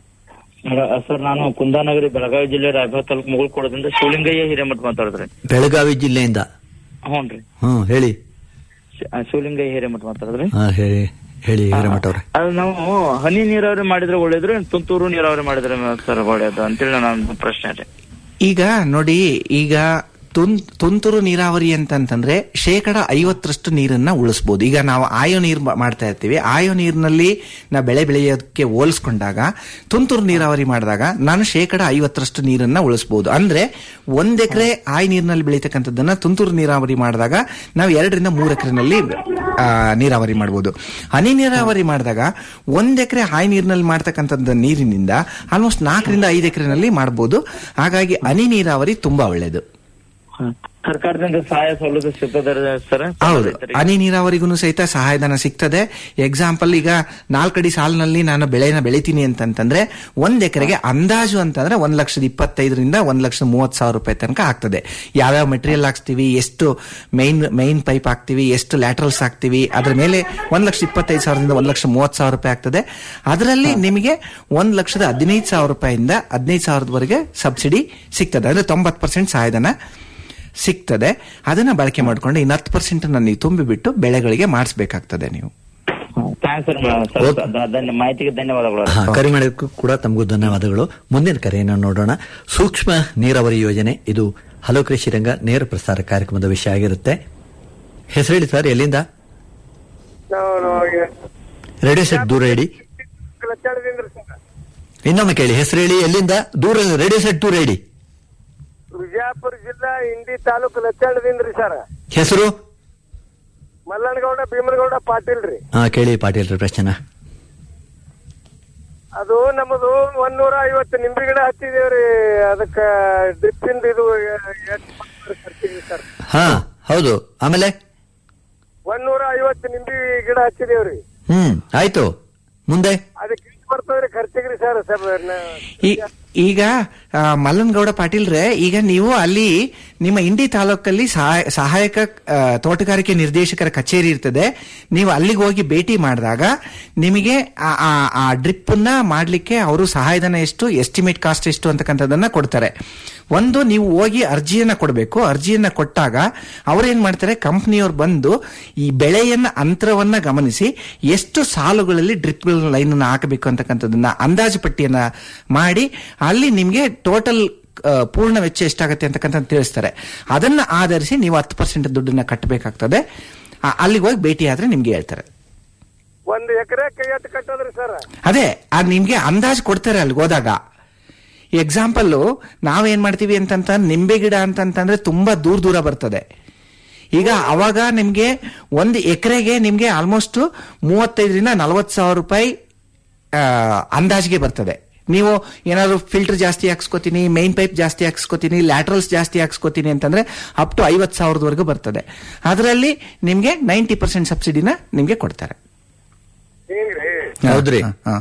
ಅ- ಸರ್ ನಾನು ಕುಂದಾನಗರಿ ಬೆಳಗಾವಿ ಜಿಲ್ಲೆ ರಾಯಭಾಗ ತಾಲೂಕು ಮುಗುಳ್ಕೊಡದಿಂದ ಶಿವಲಿಂಗಯ್ಯ ಹಿರೇಮಠ ಮಾತಾಡಿದ್ರಿ ಬೆಳಗಾವಿ ಜಿಲ್ಲೆಯಿಂದ ಹ್ಞೂನ್ರಿ ಹ್ಮ್ ಹೇಳಿ ಶಿ- ಆ, ಶಿವಲಿಂಗಯ್ಯ ಹಿರೇಮಠ ಮಾತಾಡಿದ್ರಿ ಹಾ, ಹೇಳಿ ಹೇಳಿ ಹಿರೇಮಠ ಅವ್ರೆ ಅದು ನಾವು ಹನಿ ನೀರಾವರಿ ಮಾಡಿದ್ರೆ ಒಳ್ಳೇದ್ರಿ ತುಂತುರು ನೀರಾವರಿ ಮಾಡಿದ್ರೆ ಸರ್ ಒಳ್ಳೇದು ಅಂತೇಳಿ ನನ್ನ ಪ್ರಶ್ನೆ ರೀ ಈಗ ನೋಡಿ ಈಗ ತುನ್ ತುಂತುರು ನೀರಾವರಿ ಅಂತಂತಂದ್ರೆ ಶೇಕಡ ಐವತ್ತರಷ್ಟು ನೀರನ್ನ ಉಳಿಸಬಹುದು ಈಗ ನಾವು ಆಯೋ ನೀರು ಮಾ- ಮಾಡ್ತಾ ಇರ್ತೀವಿ ಆಯೋ ನೀರಿನಲ್ಲಿ ನಾವು ಬೆಳೆ ಬೆಳೆಯೋದಕ್ಕೆ ಹೋಲಿಸ್ಕೊಂಡಾಗ ತುಂತುರು ನೀರಾವರಿ ಮಾಡಿದಾಗ ನಾನು ಶೇಕಡ ಐವತ್ತರಷ್ಟು ನೀರನ್ನ ಉಳಿಸಬಹುದು ಅಂದ್ರೆ ಒಂದ್ ಎಕರೆ ಆಯ್ ನೀರಿನಲ್ಲಿ ಬೆಳೀತಕ್ಕಂಥದ್ದನ್ನ ತುಂತುರು ನೀರಾವರಿ ಮಾಡಿದಾಗ ನಾವು ಎರಡರಿಂದ ಮೂರು ಎಕರೆನಲ್ಲಿ ನೀರಾವರಿ ಮಾಡಬಹುದು ಹನಿ ನೀರಾವರಿ ಮಾಡಿದಾಗ ಒಂದ್ ಎಕರೆ ಹಾಯಿ ನೀರಿನಲ್ಲಿ ಮಾಡ್ತಕ್ಕಂಥದ್ದು ನೀರಿನಿಂದ ಆಲ್ಮೋಸ್ಟ್ ನಾಲ್ಕರಿಂದ ಐದು ಎಕರೆನಲ್ಲಿ ಮಾಡಬಹುದು ಹಾಗಾಗಿ ಹನಿ ನೀರಾವರಿ ತುಂಬಾ ಒಳ್ಳೆಯದು ಸರ್ಕಾರದಿಂದ ಸಹಾಯ ಸೌಲಭ್ಯ ಸಿಗ್ತದೆ ಸರ್ ಹೌದು ಹನಿ ನೀರಾವರಿಗೂ ಸಹಿತ ಸಹಾಯಧನ ಸಿಗ್ತದೆ ಎಕ್ಸಾಂಪಲ್ ಈಗ ನಾಲ್ಕಡಿ ಸಾಲಿನಲ್ಲಿ ನಾನು ಬೆಳೆನ ಬೆಳಿತೀನಿ ಅಂತಂತಂದ್ರೆ ಒಂದ್ ಎಕರೆಗೆ ಅಂದಾಜು ಅಂತಂದ್ರೆ ಒಂದ್ ಲಕ್ಷದ ಇಪ್ಪತ್ತೈದರಿಂದ ಒಂದ್ ಲಕ್ಷದ ಮೂವತ್ ಸಾವಿರ ರೂಪಾಯಿ ತನಕ ಆಗ್ತದೆ ಯಾವ್ಯಾವ ಮೆಟೀರಿಯಲ್ ಹಾಕ್ತಿವಿ ಎಷ್ಟು ಮೈನ್ ಮೈನ್ ಪೈಪ್ ಹಾಕ್ತಿವಿ ಎಷ್ಟು ಲ್ಯಾಟ್ರಲ್ಸ್ ಹಾಕ್ತಿವಿ ಅದ್ರ ಮೇಲೆ ಒಂದ್ ಲಕ್ಷದ ಇಪ್ಪತ್ತೈದು ಸಾವಿರದಿಂದ ಒಂದ್ ಲಕ್ಷ ಮೂವತ್ ಸಾವಿರ ರೂಪಾಯಿ ಆಗ್ತದೆ ಅದರಲ್ಲಿ ನಿಮಗೆ ಒಂದ್ ಲಕ್ಷದ ಹದಿನೈದು ಸಾವಿರ ರೂಪಾಯಿಂದ ಹದಿನೈದು ಸಾವಿರದವರೆಗೆ ಸಬ್ಸಿಡಿ ಸಿಗ್ತದೆ ಅಂದ್ರೆ ತೊಂಬತ್ ಪರ್ಸೆಂಟ್ ಸಹಾಯಧನ ಸಿಗ್ತದೆ ಅದನ್ನ ಬಳಕೆ ಮಾಡ್ಕೊಂಡು ಇನ್ನು ಹತ್ತು ಪರ್ಸೆಂಟ್ ನೀವು ತುಂಬಿಬಿಟ್ಟು ಬೆಳೆಗಳಿಗೆ ಮಾಡಿಸ್ಬೇಕಾಗ್ತದೆ ನೀವು ಥ್ಯಾಂಕ್ಸ್ ಸರ್ ಸರ್ ಧ- ಧನ್ಯ ಮಾಹಿತಿಗೆ ಧನ್ಯವಾದಗಳು ಹಾ, ಕರೆ ಮಾಡೋದಕ್ಕೂ ಕೂಡ ತಮಗೂ ಧನ್ಯವಾದಗಳು ಮುಂದಿನ ಕರೆಯನ್ನು ನೋಡೋಣ ಸೂಕ್ಷ್ಮ ನೀರಾವರಿ ಯೋಜನೆ ಇದು ಹಲೋ ಕೃಷಿ ರಂಗ ನೇರ ಪ್ರಸಾರ ಕಾರ್ಯಕ್ರಮದ ವಿಷಯ ಆಗಿರುತ್ತೆ ಹೆಸರು ಹೇಳಿ ಸರ್ ಎಲ್ಲಿಂದ ರೇಡಿಯೋ ಸೆಟ್ ದೂರ ಇಡಿ ಇನ್ನೊಮ್ಮೆ ಕೇಳಿ ಹೆಸರು ಹೇಳಿ ಎಲ್ಲಿಂದ ದೂರ ರೇಡಿಯೋ ಸೆಟ್ ದೂರ ಇಡಿ ವಿಜಯಪುರ ಜಿಲ್ಲಾ ಇಂಡಿ ತಾಲೂಕು ಲಚ್ಚಾಳದಿಂದ್ರಿ ಸರ್ ಹೆಸರು ಮಲ್ಲನಗೌಡ ಭೀಮನಗೌಡ ಪಾಟೀಲ್ ರೀ ಹಾ ಕೇಳಿ ಪಾಟೀಲ್ ಪ್ರಶ್ನೆ ಅದು ನಮ್ಮದು ಒಂದೂರ ಐವತ್ತು ನಿಂಬೆ ಗಿಡ ಹಚ್ಚಿದೇವ್ರಿ ಅದಕ್ಕ ಡ್ರಿಪ್ಪಿಂದ ಇದು ಎಷ್ಟು ಖರ್ಚಿಗೆ ಸರ್ ಹಾ ಹೌದು ಆಮೇಲೆ ಒಂದೂರ ಐವತ್ತು ನಿಂಬೆ ಗಿಡ ಹಚ್ಚಿದೇವ್ರಿ ಹ್ಮ್ ಆಯ್ತು ಮುಂದೆ ಅದಕ್ಕೆ ಎಷ್ಟು ಬರ್ತದ್ರಿ ಖರ್ಚಿಗ್ರಿ ಸರ್ ಸರ್ ಈ- ಈಗ ಆ, ಮಲ್ಲನಗೌಡ ಪಾಟೀಲ್ರೆ ಈಗ ನೀವು ಅಲ್ಲಿ ನಿಮ್ಮ ಇಂಡಿ ತಾಲೂಕಲ್ಲಿ ಸಹಾಯ- ಸಹಾಯಕ ಆ, ತೋಟಗಾರಿಕೆ ನಿರ್ದೇಶಕರ ಕಚೇರಿ ಇರ್ತದೆ ನೀವು ಅಲ್ಲಿಗೆ ಹೋಗಿ ಭೇಟಿ ಮಾಡಿದಾಗ ನಿಮಗೆ ಆ- ಆ- ಆ ಡ್ರಿಪ್ ನ ಮಾಡ್ಲಿಕ್ಕೆ ಅವರು ಸಹಾಯಧನ ಎಷ್ಟು ಎಸ್ಟಿಮೇಟ್ ಕಾಸ್ಟ್ ಎಷ್ಟು ಅಂತಕ್ಕಂಥದ್ದನ್ನ ಕೊಡ್ತಾರೆ ಒಂದು ನೀವು ಹೋಗಿ ಅರ್ಜಿಯನ್ನ ಕೊಡಬೇಕು ಅರ್ಜಿಯನ್ನ ಕೊಟ್ಟಾಗ ಅವ್ರೇನ್ ಮಾಡ್ತಾರೆ ಕಂಪ್ನಿಯವ್ರು ಬಂದು ಈ ಬೆಳೆಯನ್ನ ಅಂತರವನ್ನ ಗಮನಿಸಿ ಎಷ್ಟು ಸಾಲುಗಳಲ್ಲಿ ಡ್ರಿಪ್ ಲೈನ್ ಹಾಕಬೇಕು ಅಂತಕ್ಕಂಥದ್ದನ್ನ ಅಂದಾಜು ಪಟ್ಟಿಯನ್ನ ಮಾಡಿ ಅಲ್ಲಿ ನಿಮ್ಗೆ ಟೋಟಲ್ ಪೂರ್ಣ ವೆಚ್ಚ ಎಷ್ಟಾಗತ್ತೆ ಅಂತಕ್ಕಂಥ ತಿಳಿಸ್ತಾರೆ ಅದನ್ನ ಆಧರಿಸಿ ನೀವು ಹತ್ತು ಪರ್ಸೆಂಟ್ ದುಡ್ಡನ್ನ ಕಟ್ಟಬೇಕಾಗ್ತದೆ ಆ- ಅಲ್ಲಿಗೆ ಹೋಗಿ ಭೇಟಿ ಆದ್ರೆ ನಿಮ್ಗೆ ಹೇಳ್ತಾರೆ ಒಂದ್ ಎಕರೆ ಎಷ್ಟು ಕಟ್ಟದ್ರಿ ಸರ್ ಅದೇ ಆ ನಿಮ್ಗೆ ಅಂದಾಜು ಕೊಡ್ತಾರೆ ಅಲ್ಲಿಗೆ ಹೋದಾಗ ಎಕ್ಸಾಂಪಲ್ ನಾವೇನ್ ಮಾಡ್ತೀವಿ ಅಂತಂತ ನಿಂಬೆ ಗಿಡ ಅಂತಂತಂದ್ರೆ ತುಂಬಾ ದೂರ ದೂರ ಬರ್ತದೆ ಈಗ ಅವಾಗ ನಿಮ್ಗೆ ಒಂದು ಎಕರೆಗೆ ನಿಮ್ಗೆ ಆಲ್ಮೋಸ್ಟ್ ಮೂವತ್ತೈದರಿಂದ ನಲವತ್ತು ಸಾವಿರ ರೂಪಾಯಿ ಆ, ಅಂದಾಜಿಗೆ ಬರ್ತದೆ ನೀವು ಏನಾದ್ರು ಫಿಲ್ಟರ್ ಜಾಸ್ತಿ ಹಾಕ್ಸ್ಕೊತೀನಿ ಮೈನ್ ಪೈಪ್ ಜಾಸ್ತಿ ಹಾಕ್ಸ್ಕೊತೀನಿ ಲ್ಯಾಟ್ರಲ್ಸ್ ಜಾಸ್ತಿ ಹಾಕ್ಸ್ಕೊತೀನಿ ಅಂತಂದ್ರೆ ಅಪ್ ಟು ಐವತ್ತು ಸಾವಿರದವರೆಗೂ ಬರ್ತದೆ ಅದರಲ್ಲಿ ನಿಮ್ಗೆ ನೈಂಟಿ ಪರ್ಸೆಂಟ್ ಸಬ್ಸಿಡಿನ ನಿಮ್ಗೆ ಕೊಡ್ತಾರೆ ಹಿಂಗ್ರಿ ಹೌದ್ರಿ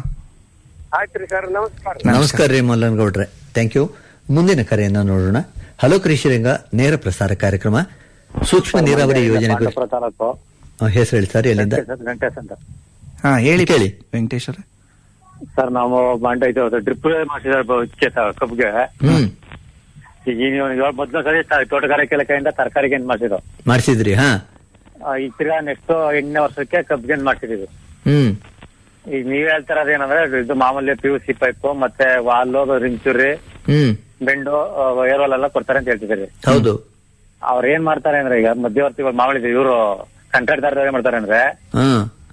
ಆಯ್ತ್ರಿ ಸರ್ ನಮಸ್ಕಾರ ನಮಸ್ಕಾರ ರೀ ಮಲ್ಲನಗೌಡ್ರೆ ಥ್ಯಾಂಕ್ ಯು ಮುಂದಿನ ಕರೆಯನ್ನ ನೋಡೋಣ ಹಲೋ ಕೃಷಿ ರಂಗ ನೇರ ಪ್ರಸಾರ ಕಾರ್ಯಕ್ರಮ ಸೂಕ್ಷ್ಮ ನೀರಾವರಿ ಯೋಜನೆ ಕುರಿತು ತಾಲೂಕು ಆ, ಹೆಸರು ಹೇಳಿ ಸರ್ ಎಲ್ಲಿಂದ ವೆಂಕಟೇಶ್ ಅಂತ ಹಾ ಹೇಳಿ ಕೇಳಿ ವೆಂಕಟೇಶ್ವರ ಸರ್ ನಾವು ಬಂಡ ಇದು ಡ್ರಿಪ್ ಮಾಡಿಸಿದ್ರೆ ಕಬ್ಬಿಗೆ ಹ್ಮ್ ಈಗ ನೀವು ಇವಾಗ ಮೊದ್ಲು ಸರಿ ತ- ತೋಟಗಾರಿಕೆ ಇಲಾಖೆಯಿಂದ ತರಕಾರಿಗೆ ಏನ್ ಮಾಡಿಸಿದ್ರು ಮಾಡಿಸಿದ್ರಿ ಹಾ ಈಗ ತಿರ್ಗಾ ನೆಕ್ಸ್ಟ್ ಎಂಟನೇ ವರ್ಷಕ್ಕೆ ಕಬ್ಬಿಗೆ ಮಾಡಿಸಿದೀವಿ ಹ್ಮ್ ಈಗ ನೀವ್ ಹೇಳ್ತಾರದು ಏನಂದ್ರೆ ಇದು ಮಾಮೂಲಿ ಪಿ ಯು ಸಿ ಪೈಪ್ ಮತ್ತೆ ವಾಲು ರಿಂಚುರಿ ಹ್ಮ್ ಬೆಂಡು ಏರ್ವಾಲ್ ಎಲ್ಲ ಕೊಡ್ತಾರೆ ಅಂತ ಹೇಳ್ತಿದ್ದೀರಿ ಹೌದು ಅವ್ರ ಏನ್ ಮಾಡ್ತಾರೆ ಅಂದ್ರೆ ಈಗ ಮಧ್ಯವರ್ತಿಗಳು ಮಾಮೂಲಿ ಇವರು ಕಾಂಟ್ರಾಕ್ಟ್ದಾರ ಏನ್ ಮಾಡ್ತಾರೆ ಅಂದ್ರೆ ಹ್ಮ್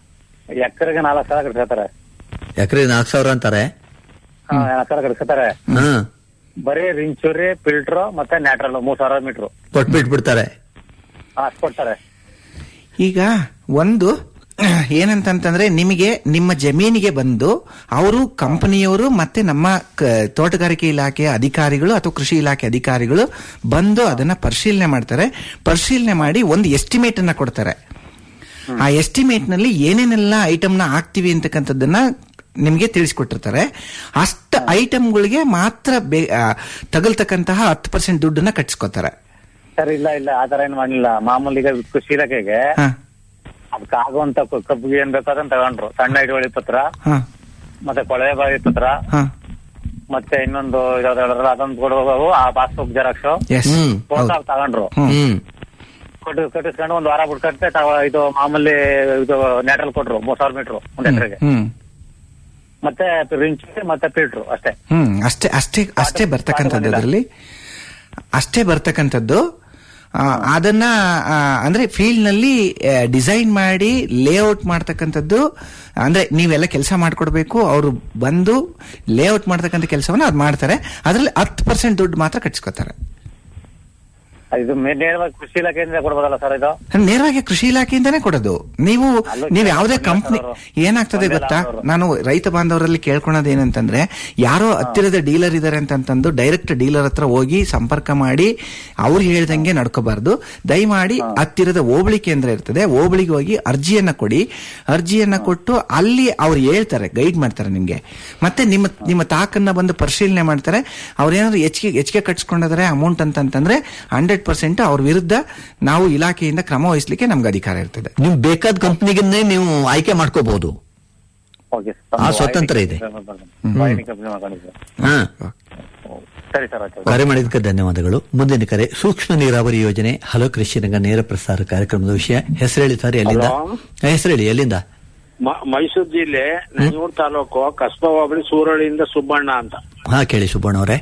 ಎಕರೆಗೆ ನಾಲ್ಕು ಸಾವಿರ ಕಟ್ಸ್ಕೊತಾರೆ ಎಕರೆ ನಾಲ್ಕು ಸಾವಿರ ಅಂತಾರೆ ನಾಲ್ಕು ಸಾವಿರ ಕಟ್ಸ್ಕೊತಾರೆ ಹ್ಮ್ ಬರೀ ರಿಂಚೂರಿ ಫಿಲ್ಟರ್ ಮತ್ತೆ ನ್ಯಾಟ್ರಲ್ ಮೂರ್ ಸಾವಿರ ಮೀಟರ್ ಕೊಟ್ಬಿಟ್ಬಿಡ್ತಾರೆ ಅಷ್ಟು ಕೊಡ್ತಾರೆ ಈಗ ಒಂದು ಏನಂತಂತಂದ್ರೆ ನಿಮಗೆ ನಿಮ್ಮ ಜಮೀನಿಗೆ ಬಂದು ಅವರು ಕಂಪನಿಯವರು ಮತ್ತೆ ನಮ್ಮ ಕ- ತೋಟಗಾರಿಕೆ ಇಲಾಖೆಯ ಅಧಿಕಾರಿಗಳು ಅಥವಾ ಕೃಷಿ ಇಲಾಖೆ ಅಧಿಕಾರಿಗಳು ಬಂದು ಅದನ್ನ ಪರಿಶೀಲನೆ ಮಾಡ್ತಾರೆ ಪರಿಶೀಲನೆ ಮಾಡಿ ಒಂದು ಎಸ್ಟಿಮೇಟ್ ಅನ್ನ ಕೊಡ್ತಾರೆ ಆ ಎಸ್ಟಿಮೇಟ್ ನಲ್ಲಿ ಏನೇನೆಲ್ಲ ಐಟಮ್ನ ಹಾಕ್ತಿವಿ ಅಂತಕ್ಕಂಥದ್ದನ್ನ ನಿಮಗೆ ತಿಳಿಸ್ಕೊಟ್ಟಿರ್ತಾರೆ ಅಷ್ಟ ಐಟಮ್ಗಳಿಗೆ ಮಾತ್ರ ಬೇ- ಆ, ತಗಲ್ತಕ್ಕಂತಹ ಹತ್ತು ಪರ್ಸೆಂಟ್ ದುಡ್ಡನ್ನ ಕಟ್ಸ್ಕೊತಾರೆ ಸರ್ ಇಲ್ಲ ಇಲ್ಲ ಆ ತರ ಏನ್ ಮಾಡ್ಲಿಲ್ಲ ಮಾಮೂಲಿ ಈಗ ಕೃಷಿ ಇಲಾಖೆಗೆ ಅದಕ್ಕೆ ಆಗುವಂತ ಕ- ಕಬ್ಬಿಗೆ ಏನ್ ಬೇಕೋ ಅದನ್ನ ತಗೊಂಡ್ರು ಸಣ್ಣ ಹಿಡುವಳಿ ಪತ್ರ ಹಾ ಮತ್ತೆ ಕೊಳವೆ ಬಾವಿ ಪತ್ರ ಹಾ ಮತ್ತೆ ಇನ್ನೊಂದು ಯಾವ್ದು ಹೇಳಿದ್ರಲ್ಲ ಅದೊಂದು ಕೊಡುವ ಆ ಪಾಸ್ಬುಕ್ ಜೆರಾಕ್ಸ್ ಎಸ್ ಫೋಟೋ ತಗೊಂಡ್ರು ಹ್ಮ್ ಕೊಟ್ಟು ಕಟ್ಟಿಸ್ಕೊಂಡು ಒಂದ್ ವಾರ ಬಿಟ್ಕಟ್ಟೆ ತಾವ- ಇದು ಮಾಮೂಲಿ ಇದು ನ್ಯಾಟ್ರಲ್ ಕೊಟ್ರು ಮೂರ್ ಸಾವಿರ ಮೀಟರ್ ಒಂದ್ ಎಕರೆಗೆ ಹ್ಮ್ ಮತ್ತೆ ರಿಂಚ್ ಮತ್ತೆ ಫಿಲ್ಟ್ರು ಅಷ್ಟೇ ಹ್ಮ್ ಅಷ್ಟೇ ಅಷ್ಟೇ ಅಷ್ಟೇ ಬರ್ತಕ್ಕಂಥದ್ದು ಅದರಲ್ಲಿ ಅಷ್ಟೇ ಬರ್ತಕ್ಕಂಥದ್ದು ಆ, ಅದನ್ನ ಆ, ಅಂದ್ರೆ ಫೀಲ್ಡ್ ನಲ್ಲಿ ಡಿಸೈನ್ ಮಾಡಿ ಲೇಔಟ್ ಮಾಡ್ತಕ್ಕಂಥದ್ದು ಅಂದ್ರೆ ನೀವೆಲ್ಲ ಕೆಲಸ ಮಾಡ್ಕೊಡ್ಬೇಕು ಅವರು ಬಂದು ಲೇಔಟ್ ಮಾಡ್ತಕ್ಕಂಥ ಕೆಲಸವನ್ನ ಅದು ಮಾಡ್ತಾರೆ ಅದರಲ್ಲಿ ಹತ್ತು ಪರ್ಸೆಂಟ್ ದುಡ್ಡು ಮಾತ್ರ ಕಟ್ಸ್ಕೊತಾರೆ ಇದು ಮೇ- ನೇರವಾಗಿ ಕೃಷಿ ಇಲಾಖೆಯಿಂದ ಕೊಡ್ಬೋದಲ್ಲ ಸರ್ ಇದು ನೇರವಾಗಿ ಕೃಷಿ ಇಲಾಖೆಯಿಂದಾನೇ ಕೊಡೋದು ನೀವು ಅಲ್ಲೂ ನೀವು ಯಾವುದೇ ಒಂದೇ ಕಂಪ್ನಿ ಅವರು. ಏನಾಗ್ತದೆ ಒಂದೇ ಗೊತ್ತಾ ಅವರು. ನಾನು ರೈತ ಬಾಂಧವರಲ್ಲಿ ಕೇಳ್ಕೊಳೋದು ಏನಂತಂದ್ರೆ ಯಾರೋ ಹತ್ತಿರದ ಡೀಲರ್ ಇದಾರೆ ಅಂತಂತಂದು ಡೈರೆಕ್ಟ್ ಡೀಲರ್ ಹತ್ರ ಹೋಗಿ ಸಂಪರ್ಕ ಮಾಡಿ ಅವ್ರು ಹೇಳ್ದಂಗೆ ನಡ್ಕೋಬಾರ್ದು ದಯಮಾಡಿ ಹತ್ತಿರದ ಹೋಬಳಿ ಕೇಂದ್ರ ಇರ್ತದೆ ಹೋಬಳಿಗೆ ಹೋಗಿ ಅರ್ಜಿಯನ್ನ ಕೊಡಿ ಅರ್ಜಿಯನ್ನ ಕೊಟ್ಟು ಅಲ್ಲಿ ಅವ್ರು ಹೇಳ್ತಾರೆ ಗೈಡ್ ಮಾಡ್ತಾರೆ ನಿಮ್ಗೆ ಮತ್ತೆ ನಿಮ್ಮ ನಿಮ್ಮ ತಾಕನ್ನ ಬಂದು ಪರಿಶೀಲನೆ ಮಾಡ್ತಾರೆ ಅವ್ರೇನಾದ್ರು ಹೆಚ್ಚಿಗೆ ಹೆಚ್ಚಿಗೆ ಕಟ್ಸ್ಕೊಂಡಿದ್ದಾರೆ ಅಮೌಂಟ್ ಅಂತಂತಂದ್ರೆ ಹಂಡ್ರೆಡ್ ಪರ್ಸೆಂಟ್ ಅವ್ರ ವಿರುದ್ಧ ನಾವು ಇಲಾಖೆಯಿಂದ ಕ್ರಮ ವಹಿಸ್ಲಿಕ್ಕೆ ನಮ್ಗೆ ಅಧಿಕಾರ ಇರ್ತದೆ ನಿಮ್ ಬೇಕಾದ ಕಂಪ್ನಿಗನ್ನೇ ನೀವು ಆಯ್ಕೆ ಮಾಡ್ಕೋಬಹುದು ಓಕೆ ಆ ಸ್ವತಂತ್ರ ಇದೆ. ವಾಹಿನಿ ಕಂಪನಿ ಮಾಡ್ಕೊಂಡಿದ್ದೆ ಹಾ ಸರಿ ಸರ್ ಆಯ್ತು ಕರೆ ಮಾಡಿದ್ದಕ್ಕೆ ಧನ್ಯವಾದಗಳು ಮುಂದಿನ ಕರೆ ಸೂಕ್ಷ್ಮ ನೀರಾವರಿ ಯೋಜನೆ ಹಲೋ ಕೃಷಿ ರಂಗ ನೇರ ಪ್ರಸಾರ ಕಾರ್ಯಕ್ರಮದ ವಿಷಯ ಹೆಸರೇಳಿ ಸರ್ ಎಲ್ಲಿಂದ ಹಲೋ? ಹೆಸರೇಳಿ ಎಲ್ಲಿಂದ ಮ- ಮೈಸೂರು ಜಿಲ್ಲೆ ನಂಜೂರು ತಾಲೂಕು ಕಸ್ಬಾ ಹೋಬಳಿ ಸೂರಳಿಯಿಂದ ಸುಬ್ಬಣ್ಣ ಅಂತ ಹಾ ಕೇಳಿ ಸುಬ್ಬಣ್ಣ ಅವರೇ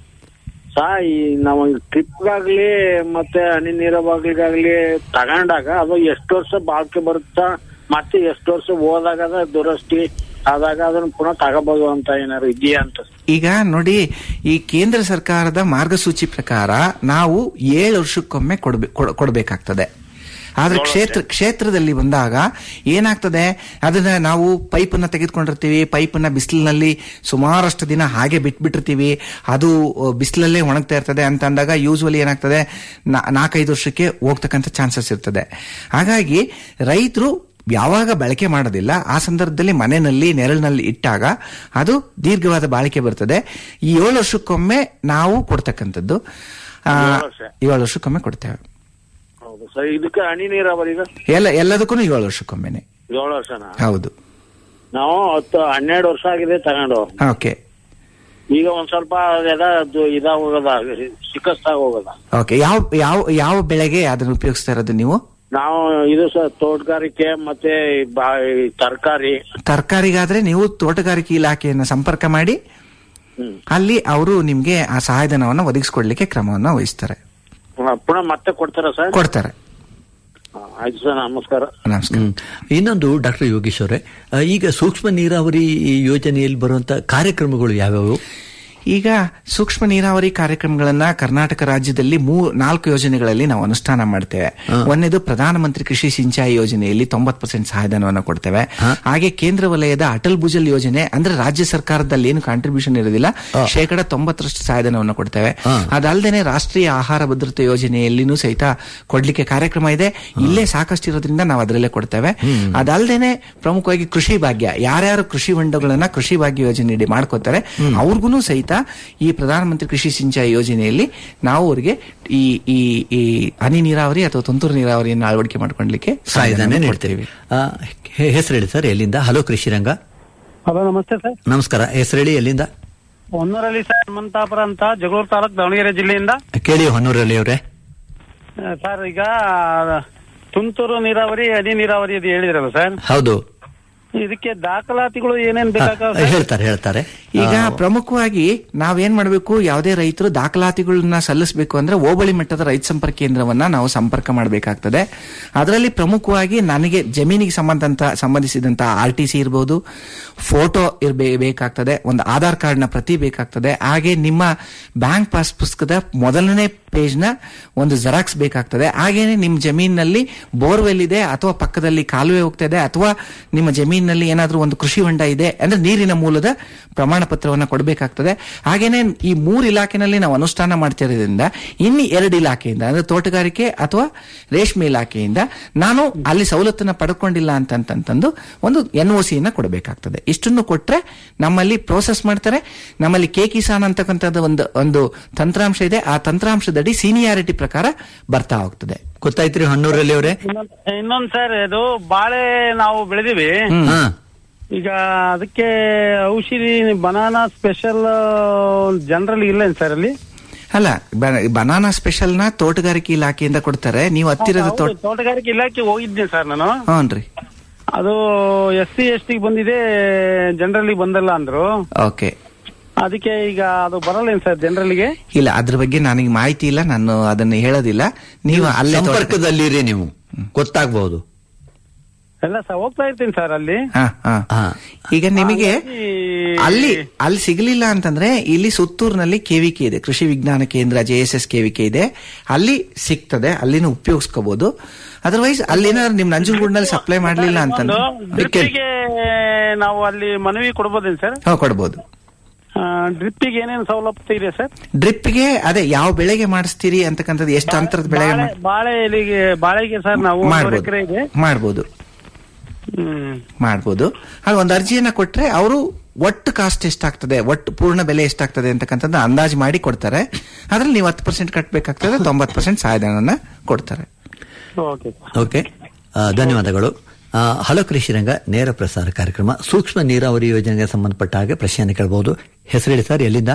ಸಾ ಈ ನಾವು ಟ್ರಿಪ್ಗಾಗ್ಲಿ ಮತ್ತೆ ಹನಿ ನೀರಾವರಿಗಾಗ್ಲಿ ತಗೊಂಡಾಗ ಅದು ಎಷ್ಟು ವರ್ಷ ಬಾಳ್ಕೆ ಬರುತ್ತಾ ಮತ್ತೆ ಎಷ್ಟು ವರ್ಷ ಹೋದಾಗ ಅದ ದುರಸ್ತಿ ಆದಾಗ ಅದನ್ನ ಪುನಃ ತಗೋಬಹುದು ಅಂತ ಏನಾದ್ರು ಇದೆಯಾ ಅಂತ ಈಗ ನೋಡಿ ಈ ಕೇಂದ್ರ ಸರ್ಕಾರದ ಮಾರ್ಗಸೂಚಿ ಪ್ರಕಾರ ನಾವು ಏಳು ವರ್ಷಕ್ಕೊಮ್ಮೆ ಕೊಡ್ಬೆ- ಕೊಡ್- ಕೊಡ್ಬೇಕಾಗ್ತದೆ ಆದ್ರೆ ಕ್ಷೇತ್ರ ಕ್ಷೇತ್ರದಲ್ಲಿ ಬಂದಾಗ ಏನಾಗ್ತದೆ ಅದನ್ನ ನಾವು ಪೈಪನ್ನ ತೆಗೆದುಕೊಂಡಿರ್ತೀವಿ ಪೈಪನ್ನ ಬಿಸಿಲಿನಲ್ಲಿ ಸುಮಾರಷ್ಟು ದಿನ ಹಾಗೆ ಬಿಟ್ಬಿಟ್ಟಿರ್ತೀವಿ ಅದು ಬಿಸಿಲಲ್ಲೇ ಒಣಗ್ತಾ ಇರ್ತದೆ ಅಂತ ಅಂದಾಗ ಯೂಸ್ವಲಿ ಏನಾಗ್ತದೆ ನಾ- ನಾಲ್ಕೈದು ವರ್ಷಕ್ಕೆ ಹೋಗ್ತಕ್ಕಂಥ ಚಾನ್ಸಸ್ ಇರ್ತದೆ ಹಾಗಾಗಿ ರೈತರು ಯಾವಾಗ ಬಳಕೆ ಮಾಡೋದಿಲ್ಲ ಆ ಸಂದರ್ಭದಲ್ಲಿ ಮನೆಯಲ್ಲಿ ನೆರಳಿನಲ್ಲಿ ಇಟ್ಟಾಗ ಅದು ದೀರ್ಘವಾದ ಬಾಳಿಕೆ ಬರ್ತದೆ ಈ ಏಳು ವರ್ಷಕ್ಕೊಮ್ಮೆ ನಾವು ಕೊಡ್ತಕ್ಕಂಥದ್ದು ಆ, ಏಳು ವರ್ಷ. ಏಳು ವರ್ಷಕ್ಕೊಮ್ಮೆ ಕೊಡ್ತೇವೆ ಹೌದು ಸರ್ ಇದಕ್ಕೆ ಹನಿ ನೀರಾವರಿಗ ಎಲ್ಲ ಎಲ್ಲದಕ್ಕೂ ಏಳು ವರ್ಷಕ್ಕೊಮ್ಮೆನೆ ಏಳು ವರ್ಷನ ಹೌದು ನಾವು ಹತ್ತು ಹನ್ನೆರಡು ವರ್ಷ ಆಗಿದೆ ತಗೊಂಡು ಓಕೆ ಈಗ ಒಂದ್ ಸ್ವಲ್ಪ ಅದೆಲ್ಲ ಅದು ಇದಾಗ ಹೋಗದ ಶಿಕಸ್ತಾಗ ಹೋಗದ ಓಕೆ ಯಾವ ಯಾವ ಯಾವ ಬೆಳೆಗೆ ಅದನ್ನು ಉಪಯೋಗಿಸ್ತಾ ಇರೋದು ನೀವು ನಾವು ಇದು ಸರ್ ತೋಟಗಾರಿಕೆ ಮತ್ತೆ ತರಕಾರಿ ತರಕಾರಿಗಾದ್ರೆ ನೀವು ತೋಟಗಾರಿಕೆ ಇಲಾಖೆಯನ್ನ ಸಂಪರ್ಕ ಮಾಡಿ ಅಲ್ಲಿ ಅವರು ನಿಮ್ಗೆ ಆ ಸಹಾಯಧನವನ್ನು ಒದಗಿಸ್ಕೊಡ್ಲಿಕ್ಕೆ ಕ್ರಮವನ್ನು ವಹಿಸ್ತಾರೆ ಪುನಃ ಮತ್ತೆ ಕೊಡ್ತಾರ ಸರ್ ಕೊಡ್ತಾರೆ ಹಾ, ಆಯ್ತು ಸರ್ ನಮಸ್ಕಾರ ನಮಸ್ಕಾರ ಹ್ಮ್. ಇನ್ನೊಂದು ಡಾಕ್ಟರ್ ಯೋಗೇಶ್ ಅವರೇ ಆ, ಈಗ ಸೂಕ್ಷ್ಮ ನೀರಾವರಿ ಯೋಜನೆಯಲ್ಲಿ ಬರುವಂತ ಕಾರ್ಯಕ್ರಮಗಳು ಯಾವ್ಯಾವು ಈಗ ಸೂಕ್ಷ್ಮ ನೀರಾವರಿ ಕಾರ್ಯಕ್ರಮಗಳನ್ನ ಕರ್ನಾಟಕ ರಾಜ್ಯದಲ್ಲಿ ಮೂ ನಾಲ್ಕು ಯೋಜನೆಗಳಲ್ಲಿ ನಾವು ಅನುಷ್ಠಾನ ಮಾಡ್ತೇವೆ ಒಂದೇದು ಪ್ರಧಾನಮಂತ್ರಿ ಕೃಷಿ ಸಿಂಚಾಯಿ ಯೋಜನೆಯಲ್ಲಿ ತೊಂಬತ್ ಪರ್ಸೆಂಟ್ ಸಹಾಯಧನವನ್ನು ಕೊಡ್ತೇವೆ ಹಾಗೆ ಕೇಂದ್ರ ವಲಯದ ಅಟಲ್ ಭುಜಲ್ ಯೋಜನೆ ಅಂದ್ರೆ ರಾಜ್ಯ ಸರ್ಕಾರದಲ್ಲಿ ಏನು ಕಾಂಟ್ರಿಬ್ಯೂಷನ್ ಇರೋದಿಲ್ಲ ಶೇಕಡ ತೊಂಬತ್ತರಷ್ಟು ಸಹಾಯಧನವನ್ನು ಕೊಡ್ತೇವೆ ಅದಲ್ಲದೆ ರಾಷ್ಟ್ರೀಯ ಆಹಾರ ಭದ್ರತೆ ಯೋಜನೆಯಲ್ಲಿನೂ ಸಹಿತ ಕೊಡ್ಲಿಕ್ಕೆ ಕಾರ್ಯಕ್ರಮ ಇದೆ ಇಲ್ಲೇ ಸಾಕಷ್ಟು ಇರೋದ್ರಿಂದ ನಾವು ಅದರಲ್ಲೇ ಕೊಡ್ತೇವೆ ಅದಲ್ಲದೆ ಪ್ರಮುಖವಾಗಿ ಕೃಷಿ ಭಾಗ್ಯ ಯಾರ್ಯಾರು ಕೃಷಿ ಹೊಂಡಗಳನ್ನ ಕೃಷಿ ಭಾಗ್ಯ ಯೋಜನೆಯಡಿ ಮಾಡ್ಕೋತಾರೆ ಅವ್ರಿಗೂ ಸಹಿತ ಈ ಪ್ರಧಾನಮಂತ್ರಿ ಕೃಷಿ ಸಿಂಚಾಯಿ ಯೋಜನೆಯಲ್ಲಿ ನಾವು ಅವರಿಗೆ ಈ ಈ ಈ ಹನಿ ನೀರಾವರಿ ಅಥವಾ ತುಂತುರು ನೀರಾವರಿಯನ್ನು ಅಳವಡಿಕೆ ಮಾಡ್ಕೊಳ್ಲಿಕ್ಕೆ ಸಹಾಯಧನ ನೀಡ್ತೇವೆ ಆ, ಹೆ- ಹೆಸರೇಳಿ ಸರ್ ಎಲ್ಲಿಂದ ಹಲೋ ಕೃಷಿ ರಂಗ ಹಲೋ ನಮಸ್ತೆ ಸರ್ ನಮಸ್ಕಾರ ಹೆಸರೇಳಿ ಎಲ್ಲಿಂದ ಹೊನ್ನೂರಲ್ಲಿ ಸರ್ ಹನುಮಂತಾಪುರ ಅಂತ ಜಗಳೂರು ತಾಲೂಕು ದಾವಣಗೆರೆ ಜಿಲ್ಲೆಯಿಂದ ಕೇಳಿ ಹೊನ್ನೂರಲ್ಲಿ ಅವರೇ ಆ, ಸರ್ ಈಗ ತುಂತುರು ನೀರಾವರಿ ಹನಿ ನೀರಾವರಿ ಅದು ಹೇಳಿದ್ರಲ್ಲ ಸರ್ ಹೌದು ಇದಕ್ಕೆ ದಾಖಲಾತಿಗಳು ಏನೇನ್ ಬೇಕಾಗ ಹೇಳ್ತಾರೆ ಹೇಳ್ತಾರೆ ಈಗ ಪ್ರಮುಖವಾಗಿ ನಾವೇನ್ ಮಾಡಬೇಕು ಯಾವುದೇ ರೈತರು ದಾಖಲಾತಿಗಳನ್ನ ಸಲ್ಲಿಸಬೇಕು ಅಂದ್ರೆ ಹೋಬಳಿ ಮಟ್ಟದ ರೈತ ಸಂಪರ್ಕ ಕೇಂದ್ರವನ್ನ ನಾವು ಸಂಪರ್ಕ ಮಾಡಬೇಕಾಗ್ತದೆ ಅದರಲ್ಲಿ ಪ್ರಮುಖವಾಗಿ ನನಗೆ ಜಮೀನಿಗೆ ಸಂಬಂಧಂತ ಸಂಬಂಧಿಸಿದಂತ ಆರ್ ಟಿ ಸಿ ಇರಬಹುದು ಫೋಟೋ ಇರ್ಬೇ ಬೇಕಾಗ್ತದೆ ಒಂದು ಆಧಾರ್ ಕಾರ್ಡ್ನ ಪ್ರತಿ ಬೇಕಾಗ್ತದೆ ಹಾಗೆ ನಿಮ್ಮ ಬ್ಯಾಂಕ್ ಪಾಸ್ ಪುಸ್ತಕದ ಮೊದಲನೇ ಪೇಜ್ನ ಒಂದು ಜೆರಾಕ್ಸ್ ಬೇಕಾಗ್ತದೆ ಹಾಗೇನೆ ನಿಮ್ಮ ಜಮೀನಿನಲ್ಲಿ ಬೋರ್ವೆಲ್ ಇದೆ ಅಥವಾ ಪಕ್ಕದಲ್ಲಿ ಕಾಲುವೆ ಹೋಗ್ತಾ ಇದೆ ಅಥವಾ ನಿಮ್ಮ ಜಮೀನಿನಲ್ಲಿ ಏನಾದ್ರೂ ಒಂದು ಕೃಷಿ ಹೊಂಡ ಇದೆ ಅಂದ್ರೆ ನೀರಿನ ಮೂಲದ ಪ್ರಮಾಣ ಪತ್ರವನ್ನು ಕೊಡಬೇಕಾಗ್ತದೆ ಹಾಗೇನೆ ಈ ಮೂರು ಇಲಾಖೆನಲ್ಲಿ ನಾವು ಅನುಷ್ಠಾನ ಮಾಡ್ತಿರೋದ್ರಿಂದ ಇನ್ನು ಎರಡು ಇಲಾಖೆಯಿಂದ ಅಂದ್ರೆ ತೋಟಗಾರಿಕೆ ಅಥವಾ ರೇಷ್ಮೆ ಇಲಾಖೆಯಿಂದ ನಾನು ಅಲ್ಲಿ ಸವಲತ್ತನ್ನ ಪಡ್ಕೊಂಡಿಲ್ಲ ಅಂತಂತಂದು ಒಂದು ಎನ್ ಒ ಸಿಯನ್ನ ಕೊಡಬೇಕಾಗ್ತದೆ ಇಷ್ಟನ್ನು ಕೊಟ್ರೆ ನಮ್ಮಲ್ಲಿ ಪ್ರೋಸೆಸ್ ಮಾಡ್ತಾರೆ ನಮ್ಮಲ್ಲಿ ಕೆ ಕಿಸಾನ್ ಅಂತಕ್ಕಂಥದ್ದು ಒಂದು ಒಂದು ತಂತ್ರಾಂಶ ಇದೆ ಆ ತಂತ್ರಾಂಶದಡಿ ಸೀನಿಯಾರಿಟಿ ಪ್ರಕಾರ ಬರ್ತಾ ಹೋಗ್ತದೆ ಗೊತ್ತಾಯ್ತ್ರಿ ಹಣ್ಣೂರಲ್ಲಿ ಅವರೇ ಇನ್ನೊಂದ್ ಸರ್ ಇದು ಬಾಳೆ ನಾವು ಬೆಳೆದಿವಿ ಈಗ ಅದಕ್ಕೆ ಔಷಧಿ ಬನಾನಾ ಸ್ಪೆಷಲ್ ಜನರಲ್ ಇಲ್ಲ ಸರ್ ಅಲ್ಲಿ ಅಲ್ಲ ಬನಾನಾ ಸ್ಪೆಷಲ್ ನ ತೋಟಗಾರಿಕೆ ಇಲಾಖೆಯಿಂದ ಕೊಡ್ತಾರೆ ನೀವು ಹತ್ತಿರದ ಹೌದು, ತೋಟ ತೋಟಗಾರಿಕೆ ಇಲಾಖೆ ಹೋಗಿದ್ದೆ ಸರ್ ನಾನು ಹ್ಞೂನ್ರಿ ಅದು ಎಸ್ ಸಿ ಎಸ್ ಟಿ ಬಂದಿದೆ ಜನರಲಿ ಬಂದಲ್ಲ ಅಂದ್ರು ಓಕೆ ಅದಕ್ಕೆ ಈಗ ಅದು ಬರಲ್ಲ ಸರ್ ಜನರಲ್ಗೆ ಇಲ್ಲ ಅದ್ರ ಬಗ್ಗೆ ನನಗೆ ಮಾಹಿತಿ ಇಲ್ಲ ನಾನು ಅದನ್ನ ಹೇಳೋದಿಲ್ಲ ನೀವು ಅಲ್ಲೇ ತೋಟ- ಸಂಪರ್ಕದಲ್ಲಿರಿ ನೀವು ಗೊತ್ತಾಗಬಹುದು ಎಲ್ಲ ಸರ್ ಹೋಗ್ತಾ ಇರ್ತೀನಿ ಸರ್ ಅಲ್ಲಿ ಹಾ, ಹಾ. ಈಗ ನಿಮಗೆ ಅಲ್ಲಿ ಅಲ್ಲಿ ಸಿಗಲಿಲ್ಲ ಅಂತಂದ್ರೆ ಇಲ್ಲಿ ಸುತ್ತೂರಿನಲ್ಲಿ ಕೆವಿಕೆ ಇದೆ ಕೃಷಿ ವಿಜ್ಞಾನ ಕೇಂದ್ರ ಜೆ ಎಸ್ ಎಸ್ ಕೆವಿಕೆ ಇದೆ ಅಲ್ಲಿ ಸಿಗ್ತದೆ ಅಲ್ಲಿನೂ ಉಪಯೋಗಿಸ್ಕೋಬಹುದು ಅದರ್ವೈಸ್ ಅಲ್ಲೇನಾದ್ರು ನಿಮ್ ನಂಜನಗೂಡಿನಲ್ಲಿ ಸಪ್ಲೈ ಮಾಡ್ಲಿಲ್ಲ ಅಂತಂದ್ರೆ ಡ್ರಿಪ್ಪಿಗೆ ನಾವು ಅಲ್ಲಿ ಮನವಿ ಕೊಡ್ಬೋದೇನು ಸರ್ ಹಾ, ಕೊಡ್ಬೋದು ಡ್ರಿಪ್ಪಿಗೆ ಏನೇನು ಸವಲತ್ತು ಇದೆ ಸರ್ ಡ್ರಿಪ್ಗೆ ಅದೇ ಯಾವ ಬೆಳೆಗೆ ಮಾಡಿಸ್ತೀರಿ ಅಂತಕ್ಕಂಥದ್ದು ಎಷ್ಟು ಅಂತರದ ಬೆಳೆಗೆ ಬಾಳೆ ಬಾಳೆ ಎಲೆಗೆ ಬಾಳೆಗೆ ಸರ್ ನಾವು ಒಂದೂವರೆ ಎಕರೆ ಇದೆ ಮಾಡ್ಬೋದು ಹ್ಮ್ ಮಾಡ್ಬೋದು ಹಾಗೆ ಒಂದು ಅರ್ಜಿಯನ್ನ ಕೊಟ್ರೆ ಅವರು ಒಟ್ಟು ಕಾಸ್ಟ್ ಎಷ್ಟಾಗ್ತದೆ ಒಟ್ಟು ಪೂರ್ಣ ಬೆಲೆ ಎಷ್ಟಾಗ್ತದೆ ಅಂತಕ್ಕಂಥದ್ದು ಅಂದಾಜು ಮಾಡಿ ಕೊಡ್ತಾರೆ ಅದ್ರಲ್ಲಿ ನೀವು ಹತ್ತು ಪರ್ಸೆಂಟ್ ಕಟ್ಟಬೇಕಾಗ್ತದೆ ತೊಂಬತ್ತು ಪರ್ಸೆಂಟ್ ಸಹಾಯಧನವನ್ನ ಕೊಡ್ತಾರೆ ಓಕೆ ಓಕೆ ಆ, ಧನ್ಯವಾದಗಳು ಆ, ಹಲೋ ಕೃಷಿ ರಂಗ ನೇರ ಪ್ರಸಾರ ಕಾರ್ಯಕ್ರಮ ಸೂಕ್ಷ್ಮ ನೀರಾವರಿ ಯೋಜನೆಗೆ ಸಂಬಂಧಪಟ್ಟ ಹಾಗೆ ಪ್ರಶ್ನೆಯನ್ನು ಕೇಳಬಹುದು ಹೆಸರೇಳಿ ಸರ್ ಎಲ್ಲಿಂದ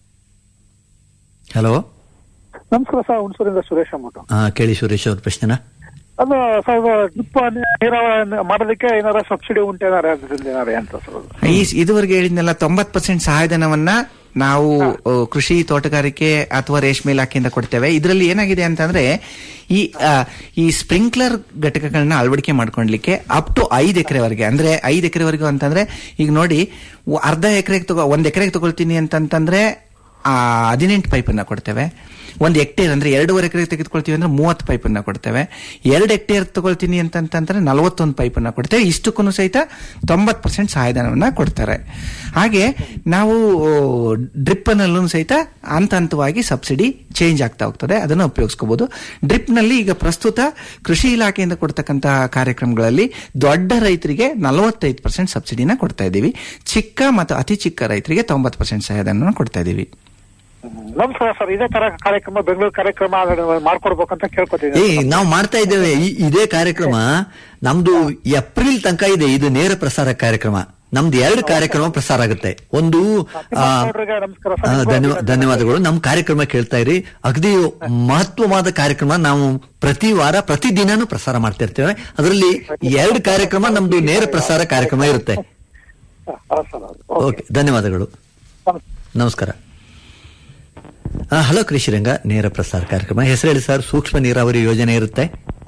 ಹಲೋ ನಮಸ್ಕಾರ ಸರ್ ಹುಣಸೂರಿಂದ ಸುರೇಶ್ ಅಂದ್ಬಿಟ್ಟು ಆ, ಕೇಳಿ ಸುರೇಶ್ ಅವ್ರ ಪ್ರಶ್ನೆನ ಅದು ಸರ್ ಡ್ರಿಪ್ ನೀರಾವರಿ ಮಾಡೋದಕ್ಕೆ ಏನಾರ ಸಬ್ಸಿಡಿ ಉಂಟೇನಾರ ಅದ್ರಿಂದ ಏನಾರ ಅಂತ ಸರ್ ಅದು ಈ ಇದುವರೆಗೆ ಹೇಳಿದ್ನೆಲ್ಲ ತೊಂಬತ್ ಪರ್ಸೆಂಟ್ ಸಹಾಯಧನವನ್ನ ನಾವು ಆ, ಕೃಷಿ ತೋಟಗಾರಿಕೆ ಅಥವಾ ರೇಷ್ಮೆ ಇಲಾಖೆಯಿಂದ ಕೊಡ್ತೇವೆ ಇದರಲ್ಲಿ ಏನಾಗಿದೆ ಅಂತಂದ್ರೆ ಈ ಆ, ಈ ಸ್ಪ್ರಿಂಕ್ಲರ್ ಘಟಕಗಳನ್ನ ಅಳವಡಿಕೆ ಮಾಡ್ಕೊಳ್ಲಿಕ್ಕೆ ಅಪ್ ಟು ಐದು ಎಕರೆವರೆಗೆ ಅಂದ್ರೆ ಐದು ಎಕರೆವರೆಗೂ ಅಂತಂದ್ರೆ ಈಗ ನೋಡಿ ಒ- ಅರ್ಧ ಎಕರೆಗೆ ತಗೋ ಒಂದ್ ಎಕರೆಗೆ ತಗೊಳ್ತೀನಿ ಅಂತಂತಂದ್ರೆ ಆ ಹದಿನೆಂಟು ಪೈಪನ್ನ ಕೊಡ್ತೇವೆ ಒಂದು ಹೆಕ್ಟೇರ್ ಅಂದ್ರೆ ಎರಡೂವರೆ ಎಕರೆ ತೆಗೆದುಕೊಳ್ತೀವಿ ಅಂದ್ರೆ ಮೂವತ್ತು ಪೈಪನ್ನ ಕೊಡ್ತೇವೆ ಎರಡು ಹೆಕ್ಟೇರ್ ತಗೊಳ್ತೀನಿ ಅಂತಂತಂದ್ರೆ ನಲವತ್ತೊಂದು ಪೈಪನ್ನ ಕೊಡ್ತೇವೆ ಇಷ್ಟಕ್ಕೂ ಸಹಿತ ತೊಂಬತ್ತು ಪರ್ಸೆಂಟ್ ಸಹಾಯಧನವನ್ನ ಕೊಡ್ತಾರೆ ಹಾಗೆ ನಾವು ಡ್ರಿಪ್ ನಲ್ಲೂ ಸಹಿತ ಹಂತ ಹಂತವಾಗಿ ಸಬ್ಸಿಡಿ ಚೇಂಜ್ ಆಗ್ತಾ ಹೋಗ್ತದೆ ಅದನ್ನು ಉಪಯೋಗಿಸ್ಕೋಬಹುದು ಡ್ರಿಪ್ ನಲ್ಲಿ ಈಗ ಪ್ರಸ್ತುತ ಕೃಷಿ ಇಲಾಖೆಯಿಂದ ಕೊಡ್ತಕ್ಕಂತಹ ಕಾರ್ಯಕ್ರಮಗಳಲ್ಲಿ ದೊಡ್ಡ ರೈತರಿಗೆ ನಲವತ್ತೈದು ಪರ್ಸೆಂಟ್ ಸಬ್ಸಿಡಿನ ಕೊಡ್ತಾ ಇದ್ದೀವಿ ಚಿಕ್ಕ ಮತ್ತು ಅತಿ ಚಿಕ್ಕ ರೈತರಿಗೆ ತೊಂಬತ್ತು ಪರ್ಸೆಂಟ್ ಸಹಾಯಧನ ಕೊಡ್ತಾ ಇದ್ದೀವಿ ನಮಸ್ಕಾರ ಸರ್ ಇದೇ ತರ ಕಾರ್ಯಕ್ರಮ ಬೆಂಗಳೂರು ಕಾರ್ಯಕ್ರಮ ಮಾಡ್ಕೊಡ್ಬೇಕಂತ ಏ ಕೇಳ್ಕೊತೀನಿ ನಾವು ಮಾಡ್ತಾ ಇದ್ದೇವೆ ಈ- ಇದೇ ಕಾರ್ಯಕ್ರಮ ನಮ್ದು ಏಪ್ರಿಲ್ ತನಕ ಇದೆ ಇದು ನೇರ ಪ್ರಸಾರ ಕಾರ್ಯಕ್ರಮ ನಮ್ದು ಎರಡು ಕಾರ್ಯಕ್ರಮ ಪ್ರಸಾರ ಆಗುತ್ತೆ ಒಂದು ಆ, ನಮಸ್ಕಾರ ಆ, ಧನ್ಯವಾ- ಧನ್ಯವಾದಗಳು ನಮ್ಮ ಕಾರ್ಯಕ್ರಮ ಕೇಳ್ತಾ ಇರಿ ಅಗದಿ ಮಹತ್ವವಾದ ಕಾರ್ಯಕ್ರಮ ನಾವು ಪ್ರತಿ ವಾರ ಪ್ರತಿ ದಿನಾನು ಪ್ರಸಾರ ಮಾಡ್ತಾ ಇರ್ತೇವೆ ಅದರಲ್ಲಿ ಎರಡು ಕಾರ್ಯಕ್ರಮ ನಮ್ದು ನೇರ ಪ್ರಸಾರ ಕಾರ್ಯಕ್ರಮ ಇರುತ್ತೆ ಓಕೆ ಧನ್ಯವಾದಗಳು ನಮಸ್ಕಾರ ಆ, ಹಲೋ ಕೃಷಿ ರಂಗ ನೇರ ಪ್ರಸಾರ ಕಾರ್ಯಕ್ರಮ ಹೆಸರು ಹೇಳಿ ಸರ್ ಸೂಕ್ಷ್ಮ ನೀರಾವರಿ ಯೋಜನೆ ಇರುತ್ತೆ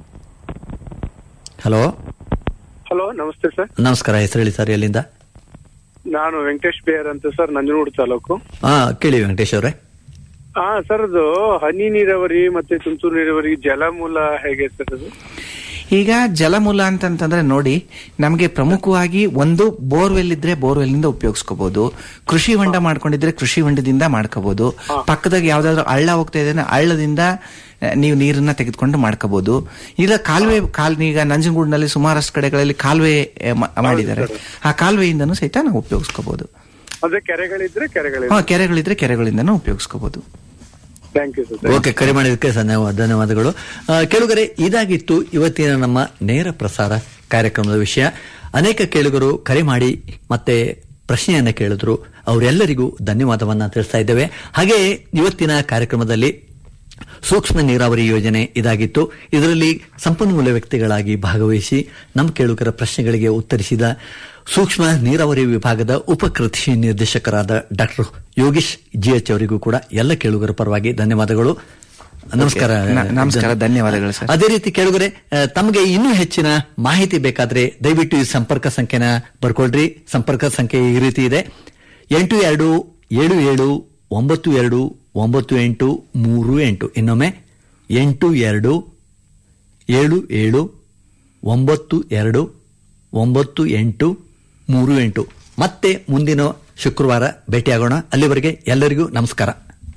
ಹಲೋ ಹಲೋ ನಮಸ್ತೆ ಸರ್ ನಮಸ್ಕಾರ ಹೆಸರು ಹೇಳಿ ಸರ್ ಎಲ್ಲಿಂದ ನಾನು ವೆಂಕಟೇಶ್ ಬೇರ್ ಅಂತ ಸರ್ ನಂಜನಗೂಡು ತಾಲೂಕು ಹಾ ಕೇಳಿ ವೆಂಕಟೇಶ್ ಅವರೇ ಹಾ ಸರ್ ಅದು ಹನಿ ನೀರಾವರಿ ಮತ್ತೆ ತುಂತುರು ನೀರಾವರಿ ಜಲಮೂಲ ಹೇಗೆ ಸರ್ ಅದು ಈಗ ಜಲಮೂಲ ಅಂತಂತಂದ್ರೆ ನೋಡಿ ನಮಗೆ ಪ್ರಮುಖವಾಗಿ ಒಂದು ಬೋರ್ವೆಲ್ ಇದ್ರೆ ಬೋರ್ವೆಲ್ ನಿಂದ ಉಪಯೋಗಿಸ್ಕೋಬಹುದು ಕೃಷಿ ಹೊಂಡ ಮಾಡ್ಕೊಂಡಿದ್ರೆ ಕೃಷಿ ಹೊಂಡದಿಂದ ಮಾಡ್ಕೋಬಹುದು ಪಕ್ಕದಾಗ ಯಾವ್ದಾದ್ರು ಹಳ್ಳ ಹೋಗ್ತಾ ಇದೆ ಅಂದ್ರೆ ಹಳ್ಳದಿಂದ ಆ, ನೀವು ನೀರನ್ನ ತೆಗೆದುಕೊಂಡು ಮಾಡ್ಕೋಬಹುದು ಇಲ್ಲ ಕಾಲುವೆ ಕಾಲ್ ಈಗ ನಂಜನಗೂಡಿನಲ್ಲಿ ಸುಮಾರಷ್ಟು ಕಡೆಗಳಲ್ಲಿ ಕಾಲುವೆ ಆ, ಮ- ಮಾಡಿದ್ದಾರೆ ಆ ಕಾಲುವೆಯಿಂದನೂ ಸಹಿತ ನಾವು ಉಪಯೋಗಿಸ್ಕೋಬಹುದು ಅದೇ ಕೆರೆಗಳಿದ್ರೆ ಹಾ ಕೆರೆಗಳಿದ್ರೆ ಕೆರೆಗಳಿದ್ರೆ ಕೆರೆಗಳಿಂದನೂ ಉಪಯೋಗಿಸ್ಕೋಬಹುದು ಥ್ಯಾಂಕ್ ಯು ಸರ್ ಓಕೆ ಕರೆ ಮಾಡಿದ್ದಕ್ಕೆ ಧನ್ಯವಾದ ಧನ್ಯವಾದಗಳು ಆ, ಕೇಳುಗರೆ ಇದಾಗಿತ್ತು ಇವತ್ತಿನ ನಮ್ಮ ನೇರ ಪ್ರಸಾರ ಕಾರ್ಯಕ್ರಮದ ವಿಷಯ ಅನೇಕ ಕೇಳುಗರು ಕರೆ ಮಾಡಿ ಮತ್ತೆ ಪ್ರಶ್ನೆಯನ್ನ ಕೇಳಿದ್ರು ಅವರೆಲ್ಲರಿಗೂ ಧನ್ಯವಾದವನ್ನ ತಿಳಿಸ್ತಾ ಇದ್ದೇವೆ ಹಾಗೆ ಇವತ್ತಿನ ಕಾರ್ಯಕ್ರಮದಲ್ಲಿ ಸೂಕ್ಷ್ಮ ನೀರಾವರಿ ಯೋಜನೆ ಇದಾಗಿತ್ತು ಇದರಲ್ಲಿ ಸಂಪನ್ಮೂಲ ವ್ಯಕ್ತಿಗಳಾಗಿ ಭಾಗವಹಿಸಿ ನಮ್ಮ ಕೇಳುಗರ ಪ್ರಶ್ನೆಗಳಿಗೆ ಉತ್ತರಿಸಿದ ಸೂಕ್ಷ್ಮ ನೀರಾವರಿ ವಿಭಾಗದ ಉಪ ಕೃಷಿ ನಿರ್ದೇಶಕರಾದ ಡಾಕ್ಟರ್ ಯೋಗೀಶ್ ಜಿಎಚ್ ಅವರಿಗೂ ಕೂಡ ಎಲ್ಲ ಕೇಳುಗರ ಪರವಾಗಿ ಧನ್ಯವಾದಗಳು ನಮಸ್ಕಾರ ನ- ನಮಸ್ಕಾರ, ಧನ್ಯವಾದಗಳು ಸರ್. ಅದೇ ರೀತಿ ಕೇಳುಗರೆ ಆ, ತಮಗೆ ಇನ್ನೂ ಹೆಚ್ಚಿನ ಮಾಹಿತಿ ಬೇಕಾದ್ರೆ ದಯವಿಟ್ಟು ಈ ಸಂಪರ್ಕ ಸಂಖ್ಯೆನ ಬರ್ಕೊಳ್ರಿ ಸಂಪರ್ಕ ಸಂಖ್ಯೆ ಈ ರೀತಿ ಇದೆ ಎಂಟು ಎರಡು ಏಳು ಏಳು ಒಂಬತ್ತು ಎರಡು ಒಂಬತ್ತು ಎಂಟು ಮೂರು ಎಂಟು ಇನ್ನೊಮ್ಮೆ ಎಂಟು ಎರಡು ಏಳು ಏಳು ಒಂಬತ್ತು ಎರಡು ಒಂಬತ್ತು ಎಂಟು ಮೂರು ಎಂಟು ಮತ್ತೆ ಮುಂದಿನ ಶುಕ್ರವಾರ ಭೇಟಿಯಾಗೋಣ ಅಲ್ಲಿವರೆಗೆ ಎಲ್ಲರಿಗೂ ನಮಸ್ಕಾರ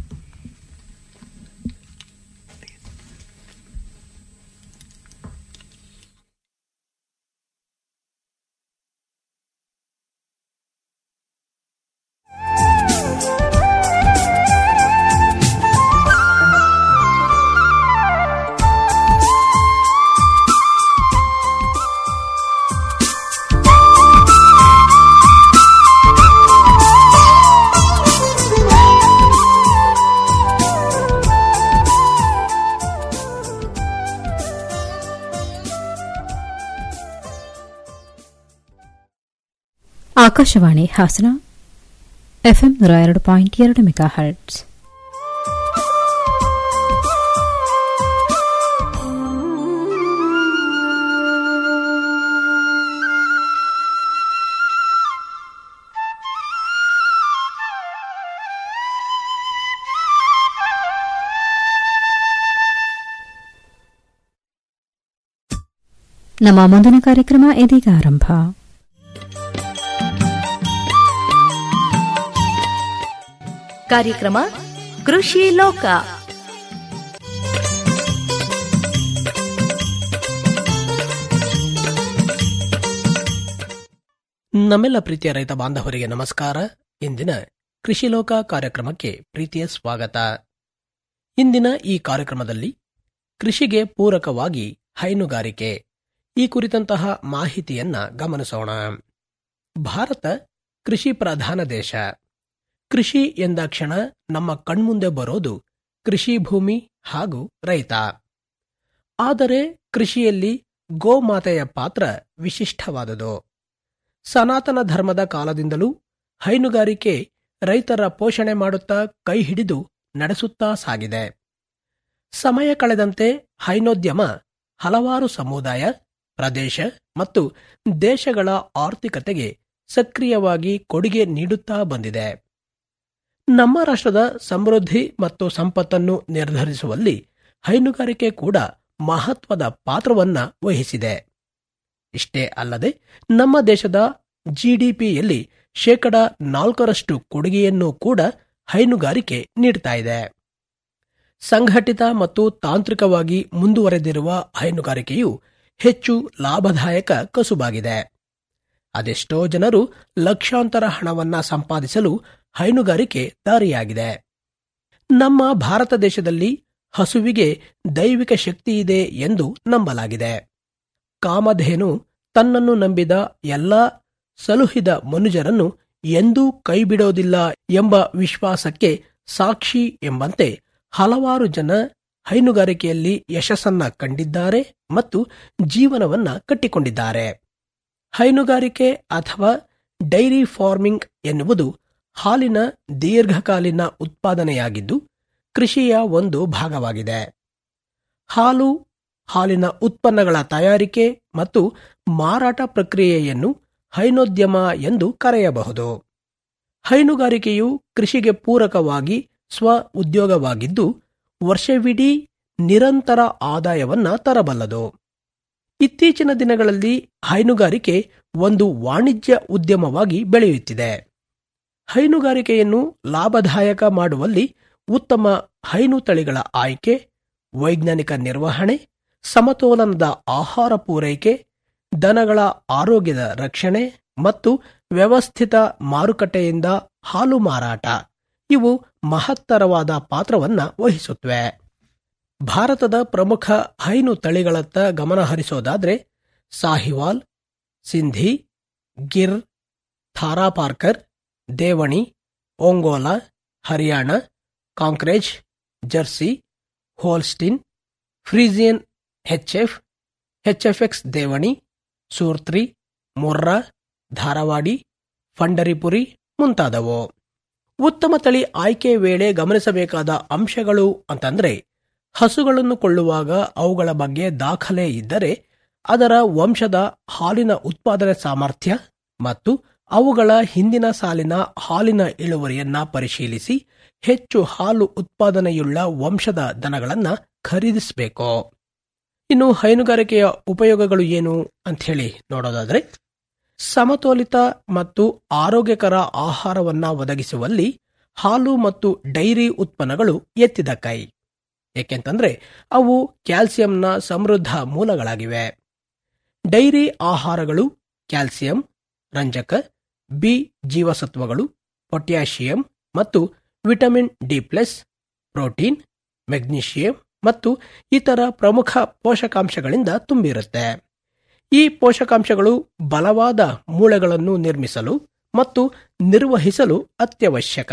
ಆಕಾಶವಾಣಿ ಹಾಸನ ಎಫ್ಎಂ ನೂರ ಎರಡು ಪಾಯಿಂಟ್ ಎರಡು ಮೆಗಾ ಹರ್ಟ್ಸ್ ನಮ್ಮ ಮುಂದಿನ ಕಾರ್ಯಕ್ರಮ ಇದೀಗ ಆರಂಭ ಕಾರ್ಯಕ್ರಮ ಕೃಷಿ ಲೋಕ ನಮ್ಮೆಲ್ಲ ಪ್ರೀತಿಯ ರೈತ ಬಾಂಧವರಿಗೆ ನಮಸ್ಕಾರ ಇಂದಿನ ಕೃಷಿ ಲೋಕ ಕಾರ್ಯಕ್ರಮಕ್ಕೆ ಪ್ರೀತಿಯ ಸ್ವಾಗತ ಇಂದಿನ ಈ ಕಾರ್ಯಕ್ರಮದಲ್ಲಿ ಕೃಷಿಗೆ ಪೂರಕವಾಗಿ ಹೈನುಗಾರಿಕೆ ಈ ಕುರಿತಂತಹ ಮಾಹಿತಿಯನ್ನ ಗಮನಿಸೋಣ ಭಾರತ ಕೃಷಿ ಪ್ರಧಾನ ದೇಶ ಕೃಷಿ ಎಂದಾಕ್ಷಣ ನಮ್ಮ ಕಣ್ಮುಂದೆ ಬರೋದು ಕೃಷಿ ಭೂಮಿ ಹಾಗೂ ರೈತ ಆದರೆ ಕೃಷಿಯಲ್ಲಿ ಗೋಮಾತೆಯ ಪಾತ್ರ ವಿಶಿಷ್ಟವಾದುದು ಸನಾತನ ಧರ್ಮದ ಕಾಲದಿಂದಲೂ ಹೈನುಗಾರಿಕೆ ರೈತರ ಪೋಷಣೆ ಮಾಡುತ್ತಾ ಕೈ ಹಿಡಿದು ನಡೆಸುತ್ತಾ ಸಾಗಿದೆ ಸಮಯ ಕಳೆದಂತೆ ಹೈನೋದ್ಯಮ ಹಲವಾರು ಸಮುದಾಯ ಪ್ರದೇಶ ಮತ್ತು ದೇಶಗಳ ಆರ್ಥಿಕತೆಗೆ ಸಕ್ರಿಯವಾಗಿ ಕೊಡುಗೆ ನೀಡುತ್ತಾ ಬಂದಿದೆ ನಮ್ಮ ರಾಷ್ಟ್ರದ ಸಮೃದ್ಧಿ ಮತ್ತು ಸಂಪತ್ತನ್ನು ನಿರ್ಧರಿಸುವಲ್ಲಿ ಹೈನುಗಾರಿಕೆ ಕೂಡ ಮಹತ್ವದ ಪಾತ್ರವನ್ನ ವಹಿಸಿದೆ ಇಷ್ಟೇ ಅಲ್ಲದೆ ನಮ್ಮ ದೇಶದ ಜಿಡಿಪಿಯಲ್ಲಿ ಶೇಕಡ ನಾಲ್ಕರಷ್ಟು ಕೊಡುಗೆಯನ್ನು ಕೂಡ ಹೈನುಗಾರಿಕೆ ನೀಡ್ತಾ ಇದೆ ಸಂಘಟಿತ ಮತ್ತು ತಾಂತ್ರಿಕವಾಗಿ ಮುಂದುವರೆದಿರುವ ಹೈನುಗಾರಿಕೆಯು ಹೆಚ್ಚು ಲಾಭದಾಯಕ ಕಸುಬಾಗಿದೆ ಅದೆಷ್ಟೋ ಜನರು ಲಕ್ಷಾಂತರ ಹಣವನ್ನ ಸಂಪಾದಿಸಲು ಹೈನುಗಾರಿಕೆ ದಾರಿಯಾಗಿದೆ ನಮ್ಮ ಭಾರತ ದೇಶದಲ್ಲಿ ಹಸುವಿಗೆ ದೈವಿಕ ಶಕ್ತಿ ಇದೆ ಎಂದು ನಂಬಲಾಗಿದೆ ಕಾಮಧೇನು ತನ್ನನ್ನು ನಂಬಿದ ಎಲ್ಲ ಸಲುಹಿದ ಮನುಜರನ್ನು ಎಂದೂ ಕೈಬಿಡೋದಿಲ್ಲ ಎಂಬ ವಿಶ್ವಾಸಕ್ಕೆ ಸಾಕ್ಷಿ ಎಂಬಂತೆ ಹಲವಾರು ಜನ ಹೈನುಗಾರಿಕೆಯಲ್ಲಿ ಯಶಸ್ಸನ್ನ ಕಂಡಿದ್ದಾರೆ ಮತ್ತು ಜೀವನವನ್ನ ಕಟ್ಟಿಕೊಂಡಿದ್ದಾರೆ ಹೈನುಗಾರಿಕೆ ಅಥವಾ ಡೈರಿ ಫಾರ್ಮಿಂಗ್ ಎನ್ನುವುದು ಹಾಲಿನ ದೀರ್ಘಕಾಲೀನ ಉತ್ಪಾದನೆಯಾಗಿದ್ದು ಕೃಷಿಯ ಒಂದು ಭಾಗವಾಗಿದೆ ಹಾಲು ಹಾಲಿನ ಉತ್ಪನ್ನಗಳ ತಯಾರಿಕೆ ಮತ್ತು ಮಾರಾಟ ಪ್ರಕ್ರಿಯೆಯನ್ನು ಹೈನೋದ್ಯಮ ಎಂದು ಕರೆಯಬಹುದು ಹೈನುಗಾರಿಕೆಯು ಕೃಷಿಗೆ ಪೂರಕವಾಗಿ ಸ್ವ ಉದ್ಯೋಗವಾಗಿದ್ದು ವರ್ಷವಿಡೀ ನಿರಂತರ ಆದಾಯವನ್ನ ತರಬಲ್ಲದು ಇತ್ತೀಚಿನ ದಿನಗಳಲ್ಲಿ ಹೈನುಗಾರಿಕೆ ಒಂದು ವಾಣಿಜ್ಯ ಉದ್ಯಮವಾಗಿ ಬೆಳೆಯುತ್ತಿದೆ ಹೈನುಗಾರಿಕೆಯನ್ನು ಲಾಭದಾಯಕ ಮಾಡುವಲ್ಲಿ ಉತ್ತಮ ಹೈನು ತಳಿಗಳ ಆಯ್ಕೆ ವೈಜ್ಞಾನಿಕ ನಿರ್ವಹಣೆ ಸಮತೋಲನದ ಆಹಾರ ಪೂರೈಕೆ ದನಗಳ ಆರೋಗ್ಯದ ರಕ್ಷಣೆ ಮತ್ತು ವ್ಯವಸ್ಥಿತ ಮಾರುಕಟ್ಟೆಯಿಂದ ಹಾಲು ಮಾರಾಟ ಇವು ಮಹತ್ತರವಾದ ಪಾತ್ರವನ್ನ ವಹಿಸುತ್ತವೆ ಭಾರತದ ಪ್ರಮುಖ ಹೈನು ತಳಿಗಳತ್ತ ಗಮನ ಹರಿಸೋದಾದ್ರೆ Sahiwal Sindhi Gir Tharparkar Deoni Ongole Hariana Kankrej Jersey Holstein Friesian HF HFX Deoni Surti Murrah Dharwadi Pandharpuri ಮುಂತಾದವು ಉತ್ತಮ ತಳಿ ಆಯ್ಕೆ ವೇಳೆ ಗಮನಿಸಬೇಕಾದ ಅಂಶಗಳು ಅಂತಂದ್ರೆ ಹಸುಗಳನ್ನು ಕೊಳ್ಳುವಾಗ ಅವುಗಳ ಬಗ್ಗೆ ದಾಖಲೆ ಇದ್ದರೆ ಅದರ ವಂಶದ ಹಾಲಿನ ಉತ್ಪಾದನೆ ಸಾಮರ್ಥ್ಯ ಮತ್ತು ಅವುಗಳ ಹಿಂದಿನ ಸಾಲಿನ ಹಾಲಿನ ಇಳುವರಿಯನ್ನ ಪರಿಶೀಲಿಸಿ ಹೆಚ್ಚು ಹಾಲು ಉತ್ಪಾದನೆಯುಳ್ಳ ವಂಶದ ದನಗಳನ್ನ ಖರೀದಿಸಬೇಕು ಇನ್ನು ಹೈನುಗಾರಿಕೆಯ ಉಪಯೋಗಗಳು ಏನು ಅಂಥೇಳಿ ನೋಡೋದಾದ್ರೆ ಸಮತೋಲಿತ ಮತ್ತು ಆರೋಗ್ಯಕರ ಆಹಾರವನ್ನ ಒದಗಿಸುವಲ್ಲಿ ಹಾಲು ಮತ್ತು ಡೈರಿ ಉತ್ಪನ್ನಗಳು ಎತ್ತಿದ ಕೈ ಏಕೆಂತಂದ್ರೆ ಅವು ಕ್ಯಾಲ್ಸಿಯಂನ ಸಮೃದ್ಧ ಮೂಲಗಳಾಗಿವೆ ಡೈರಿ ಆಹಾರಗಳು ಕ್ಯಾಲ್ಸಿಯಂ ರಂಜಕ ಬಿ ಜೀವಸತ್ವಗಳು ಪೊಟ್ಯಾಷಿಯಂ ಮತ್ತು vitamin D plus protein magnesium ಮತ್ತು ಇತರ ಪ್ರಮುಖ ಪೋಷಕಾಂಶಗಳಿಂದ ತುಂಬಿರುತ್ತೆ ಈ ಪೋಷಕಾಂಶಗಳು ಬಲವಾದ ಮೂಳೆಗಳನ್ನು ನಿರ್ಮಿಸಲು ಮತ್ತು ನಿರ್ವಹಿಸಲು ಅತ್ಯವಶ್ಯಕ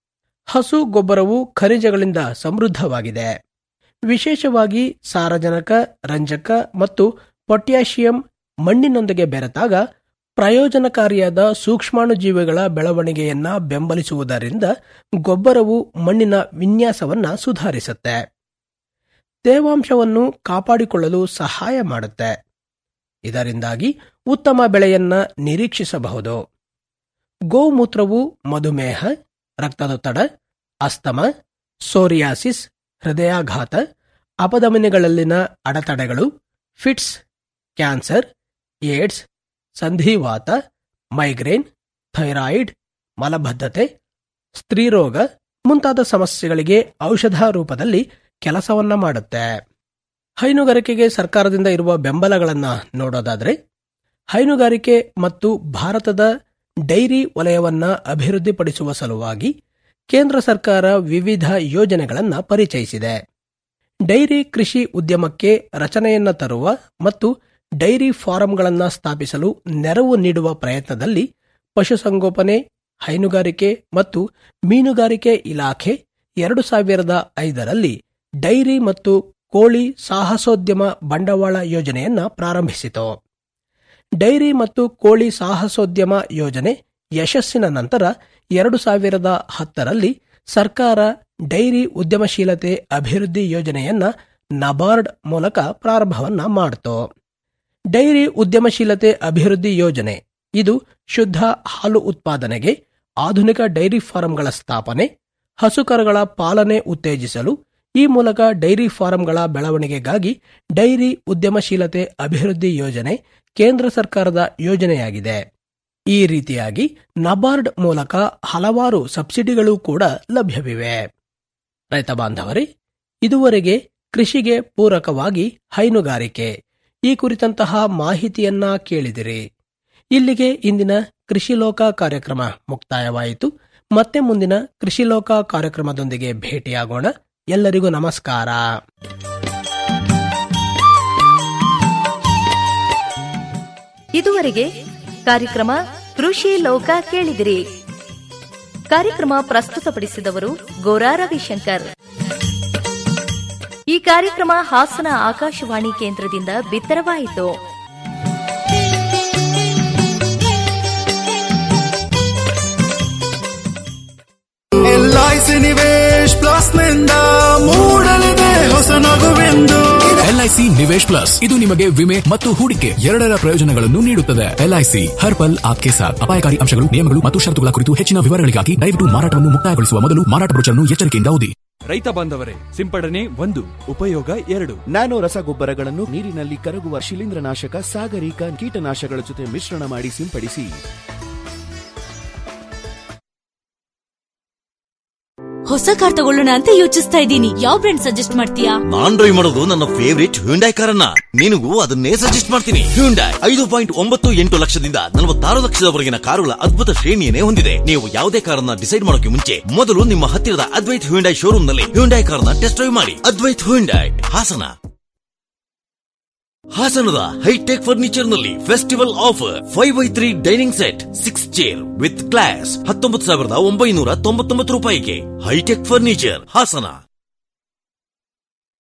ಹಸು ಗೊಬ್ಬರವು ಖನಿಜಗಳಿಂದ ಸಮೃದ್ಧವಾಗಿದೆ ವಿಶೇಷವಾಗಿ ಸಾರಜನಕ ರಂಜಕ ಮತ್ತು ಪೊಟ್ಯಾಷಿಯಂ ಮಣ್ಣಿನೊಂದಿಗೆ ಬೆರೆತಾಗ ಪ್ರಯೋಜನಕಾರಿಯಾದ ಸೂಕ್ಷ್ಮಾಣುಜೀವಿಗಳ ಬೆಳವಣಿಗೆಯನ್ನ ಬೆಂಬಲಿಸುವುದರಿಂದ ಗೊಬ್ಬರವು ಮಣ್ಣಿನ ವಿನ್ಯಾಸವನ್ನ ಸುಧಾರಿಸುತ್ತೆ ತೇವಾಂಶವನ್ನು ಕಾಪಾಡಿಕೊಳ್ಳಲು ಸಹಾಯ ಮಾಡುತ್ತೆ ಇದರಿಂದಾಗಿ ಉತ್ತಮ ಬೆಳೆಯನ್ನ ನಿರೀಕ್ಷಿಸಬಹುದು ಗೋಮೂತ್ರವು ಮಧುಮೇಹ ರಕ್ತದೊತ್ತಡ ಅಸ್ತಮ ಸೋರಿಯಾಸಿಸ್ ಹೃದಯಾಘಾತ ಅಪಧಮನಿಗಳಲ್ಲಿನ ಅಡೆತಡೆಗಳು ಫಿಟ್ಸ್ ಕ್ಯಾನ್ಸರ್ ಏಡ್ಸ್ ಸಂಧಿವಾತ ಮೈಗ್ರೇನ್ ಥೈರಾಯಿಡ್ ಮಲಬದ್ಧತೆ ಸ್ತ್ರೀರೋಗ ಮುಂತಾದ ಸಮಸ್ಯೆಗಳಿಗೆ ಔಷಧ ರೂಪದಲ್ಲಿ ಕೆಲಸವನ್ನ ಮಾಡುತ್ತೆ ಹೈನುಗಾರಿಕೆಗೆ ಸರ್ಕಾರದಿಂದ ಇರುವ ಬೆಂಬಲಗಳನ್ನ ನೋಡೋದಾದ್ರೆ ಹೈನುಗಾರಿಕೆ ಮತ್ತು ಭಾರತದ ಡೈರಿ ವಲಯವನ್ನ ಅಭಿವೃದ್ಧಿಪಡಿಸುವ ಸಲುವಾಗಿ ಕೇಂದ್ರ ಸರ್ಕಾರ ವಿವಿಧ ಯೋಜನೆಗಳನ್ನ ಪರಿಚಯಿಸಿದೆ ಡೈರಿ ಕೃಷಿ ಉದ್ಯಮಕ್ಕೆ ರಚನೆಯನ್ನ ತರುವ ಮತ್ತು ಡೈರಿ ಫಾರಂಗಳನ್ನ ಸ್ಥಾಪಿಸಲು ನೆರವು ನೀಡುವ ಪ್ರಯತ್ನದಲ್ಲಿ ಪಶುಸಂಗೋಪನೆ ಹೈನುಗಾರಿಕೆ ಮತ್ತು ಮೀನುಗಾರಿಕೆ ಇಲಾಖೆ ಎರಡು ಸಾವಿರದ ಐದರಲ್ಲಿ ಡೈರಿ ಮತ್ತು ಕೋಳಿ ಸಾಹಸೋದ್ಯಮ ಬಂಡವಾಳ ಯೋಜನೆಯನ್ನ ಪ್ರಾರಂಭಿಸಿತು ಡೈರಿ ಮತ್ತು ಕೋಳಿ ಸಾಹಸೋದ್ಯಮ ಯೋಜನೆ ಯಶಸ್ಸಿನ ನಂತರ ಎರಡು ಸಾವಿರದ ಹತ್ತರಲ್ಲಿ ಸರ್ಕಾರ ಡೈರಿ ಉದ್ಯಮಶೀಲತೆ ಅಭಿವೃದ್ಧಿ ಯೋಜನೆಯನ್ನ ನಬಾರ್ಡ್ ಮೂಲಕ ಪ್ರಾರಂಭವನ್ನ ಮಾಡಿತು ಡೈರಿ ಉದ್ಯಮಶೀಲತೆ ಅಭಿವೃದ್ಧಿ ಯೋಜನೆ ಇದು ಶುದ್ಧ ಹಾಲು ಉತ್ಪಾದನೆಗೆ ಆಧುನಿಕ ಡೈರಿ ಫಾರಂಗಳ ಸ್ಥಾಪನೆ ಹಸುಕರುಗಳ ಪಾಲನೆ ಉತ್ತೇಜಿಸಲು ಈ ಮೂಲಕ ಡೈರಿ ಫಾರಂಗಳ ಬೆಳವಣಿಗೆಗಾಗಿ ಡೈರಿ ಉದ್ಯಮಶೀಲತೆ ಅಭಿವೃದ್ಧಿ ಯೋಜನೆ ಕೇಂದ್ರ ಸರ್ಕಾರದ ಯೋಜನೆಯಾಗಿದೆ ಈ ರೀತಿಯಾಗಿ ನಬಾರ್ಡ್ ಮೂಲಕ ಹಲವಾರು ಸಬ್ಸಿಡಿಗಳು ಕೂಡ ಲಭ್ಯವಿವೆ ರೈತ ಬಾಂಧವರೇ ಇದುವರೆಗೆ ಕೃಷಿಗೆ ಪೂರಕವಾಗಿ ಹೈನುಗಾರಿಕೆ ಈ ಕುರಿತಂತಹ ಮಾಹಿತಿಯನ್ನ ಕೇಳಿದಿರಿ ಇಲ್ಲಿಗೆ ಇಂದಿನ ಕೃಷಿ ಲೋಕ ಕಾರ್ಯಕ್ರಮ ಮುಕ್ತಾಯವಾಯಿತು ಮತ್ತೆ ಮುಂದಿನ ಕೃಷಿ ಲೋಕ ಕಾರ್ಯಕ್ರಮದೊಂದಿಗೆ ಭೇಟಿಯಾಗೋಣ ಎಲ್ಲರಿಗೂ ನಮಸ್ಕಾರ ಇದುವರೆಗೆ ಕಾರ್ಯಕ್ರಮ ಕೃಷಿ ಲೋಕ ಕೇಳಿದಿರಿ ಕಾರ್ಯಕ್ರಮ ಪ್ರಸ್ತುತಪಡಿಸಿದವರು ಗೋರಾ ರವಿಶಂಕರ್ ಈ ಕಾರ್ಯಕ್ರಮ ಹಾಸನ ಆಕಾಶವಾಣಿ ಕೇಂದ್ರದಿಂದ ಬಿತ್ತರವಾಯಿತು ಎಲ್ಐಸಿ ನಿವೇಶ್ ಪ್ಲಸ್ ನಿಂದ ಮೂಡಲಿದೆ ಹೊಸ ನಗುವೆಂದು ಎಲ್ಐಸಿ ನಿವೇಶ್ ಪ್ಲಸ್ ಇದು ನಿಮಗೆ ವಿಮೆ ಮತ್ತು ಹೂಡಿಕೆ ಎರಡರ ಪ್ರಯೋಜನಗಳನ್ನು ನೀಡುತ್ತದೆ ಎಲ್ಐಸಿ ಹರ್ ಪಲ್ ಆಪ್ಕೆ ಸಾಥ್ ಅಪಾಯಕಾರಿ ಅಂಶಗಳು ನಿಯಮಗಳು ಮತ್ತು ಷರತ್ತುಗಳ ಕುರಿತು ಹೆಚ್ಚಿನ ವಿವರಗಳಿಗಾಗಿ ದಯವಿಟ್ಟು ಮಾರಾಟವನ್ನು ಮುಕ್ತಾಯಗೊಳಿಸುವ ಮೊದಲು ಮಾರಾಟ ಬ್ರೋಚರ್ನ್ನು ಎಚ್ಚರಿಕೆಯಿಂದ ಓದಿ ರೈತ ಬಾಂಧವರೇ ಸಿಂಪಡಣೆ ಒಂದು ಉಪಯೋಗ ಎರಡು ನ್ಯಾನೋ ರಸಗೊಬ್ಬರಗಳನ್ನು ನೀರಿನಲ್ಲಿ ಕರಗುವ ಶಿಲೀಂಧ್ರನಾಶಕ ಸಾಗರಿಕ ಕೀಟನಾಶಕಗಳ ಜೊತೆ ಮಿಶ್ರಣ ಮಾಡಿ ಸಿಂಪಡಿಸಿ ಹೊಸ ಕಾರ್ ತಗೊಳ್ಳೋಣ ಅಂತ ಯೋಚಿಸ್ತಾ ಇದ್ದೀನಿ ಯಾವ ಬ್ರ್ಯಾಂಡ್ ಸಜೆಸ್ಟ್ ಮಾಡ್ತೀಯಾ ನಾನ್ ಡ್ರೈವ್ ಮಾಡೋದು ನನ್ನ ಫೇವರಿಟ್ ಹ್ಯುಂಡೈ ಕಾರನ್ನ ನಿನಗೂ ಅದನ್ನೇ ಸಜೆಸ್ಟ್ ಮಾಡ್ತೀನಿ ಹ್ಯುಂಡೈ ಐದು ಪಾಯಿಂಟ್ ಒಂಬತ್ತು ಎಂಟು ಲಕ್ಷದಿಂದ ನಲವತ್ತಾರು ಲಕ್ಷದವರೆಗಿನ ಕಾರುಗಳ ಅದ್ಭುತ ಶ್ರೇಣಿಯನ್ನೇ ಹೊಂದಿದೆ ನೀವು ಯಾವುದೇ ಕಾರನ್ನ ಡಿಸೈಡ್ ಮಾಡೋಕೆ ಮುಂಚೆ ಮೊದಲು ನಿಮ್ಮ ಹತ್ತಿರದ ಅದ್ವೈತ್ ಹ್ಯುಂಡೈ ಶೋರೂಮ್ ನಲ್ಲಿ ಹ್ಯುಂಡೈ ಕಾರನ್ನ ಟೆಸ್ಟ್ ಡ್ರೈವ್ ಮಾಡಿ ಅದ್ವೈತ್ ಹ್ಯುಂಡೈ ಹಾಸನ ಹಾಸನದ ಹೈಟೆಕ್ ಫರ್ನಿಚರ್ ನಲ್ಲಿ festival offer five by three dining set six chair with glass ಹತ್ತೊಂಬತ್ತು ಸಾವಿರದ ಒಂಬೈನೂರ ತೊಂಬತ್ತೊಂಬತ್ತು ರೂಪಾಯಿಗೆ ಹೈಟೆಕ್ ಫರ್ನಿಚರ್ ಹಾಸನ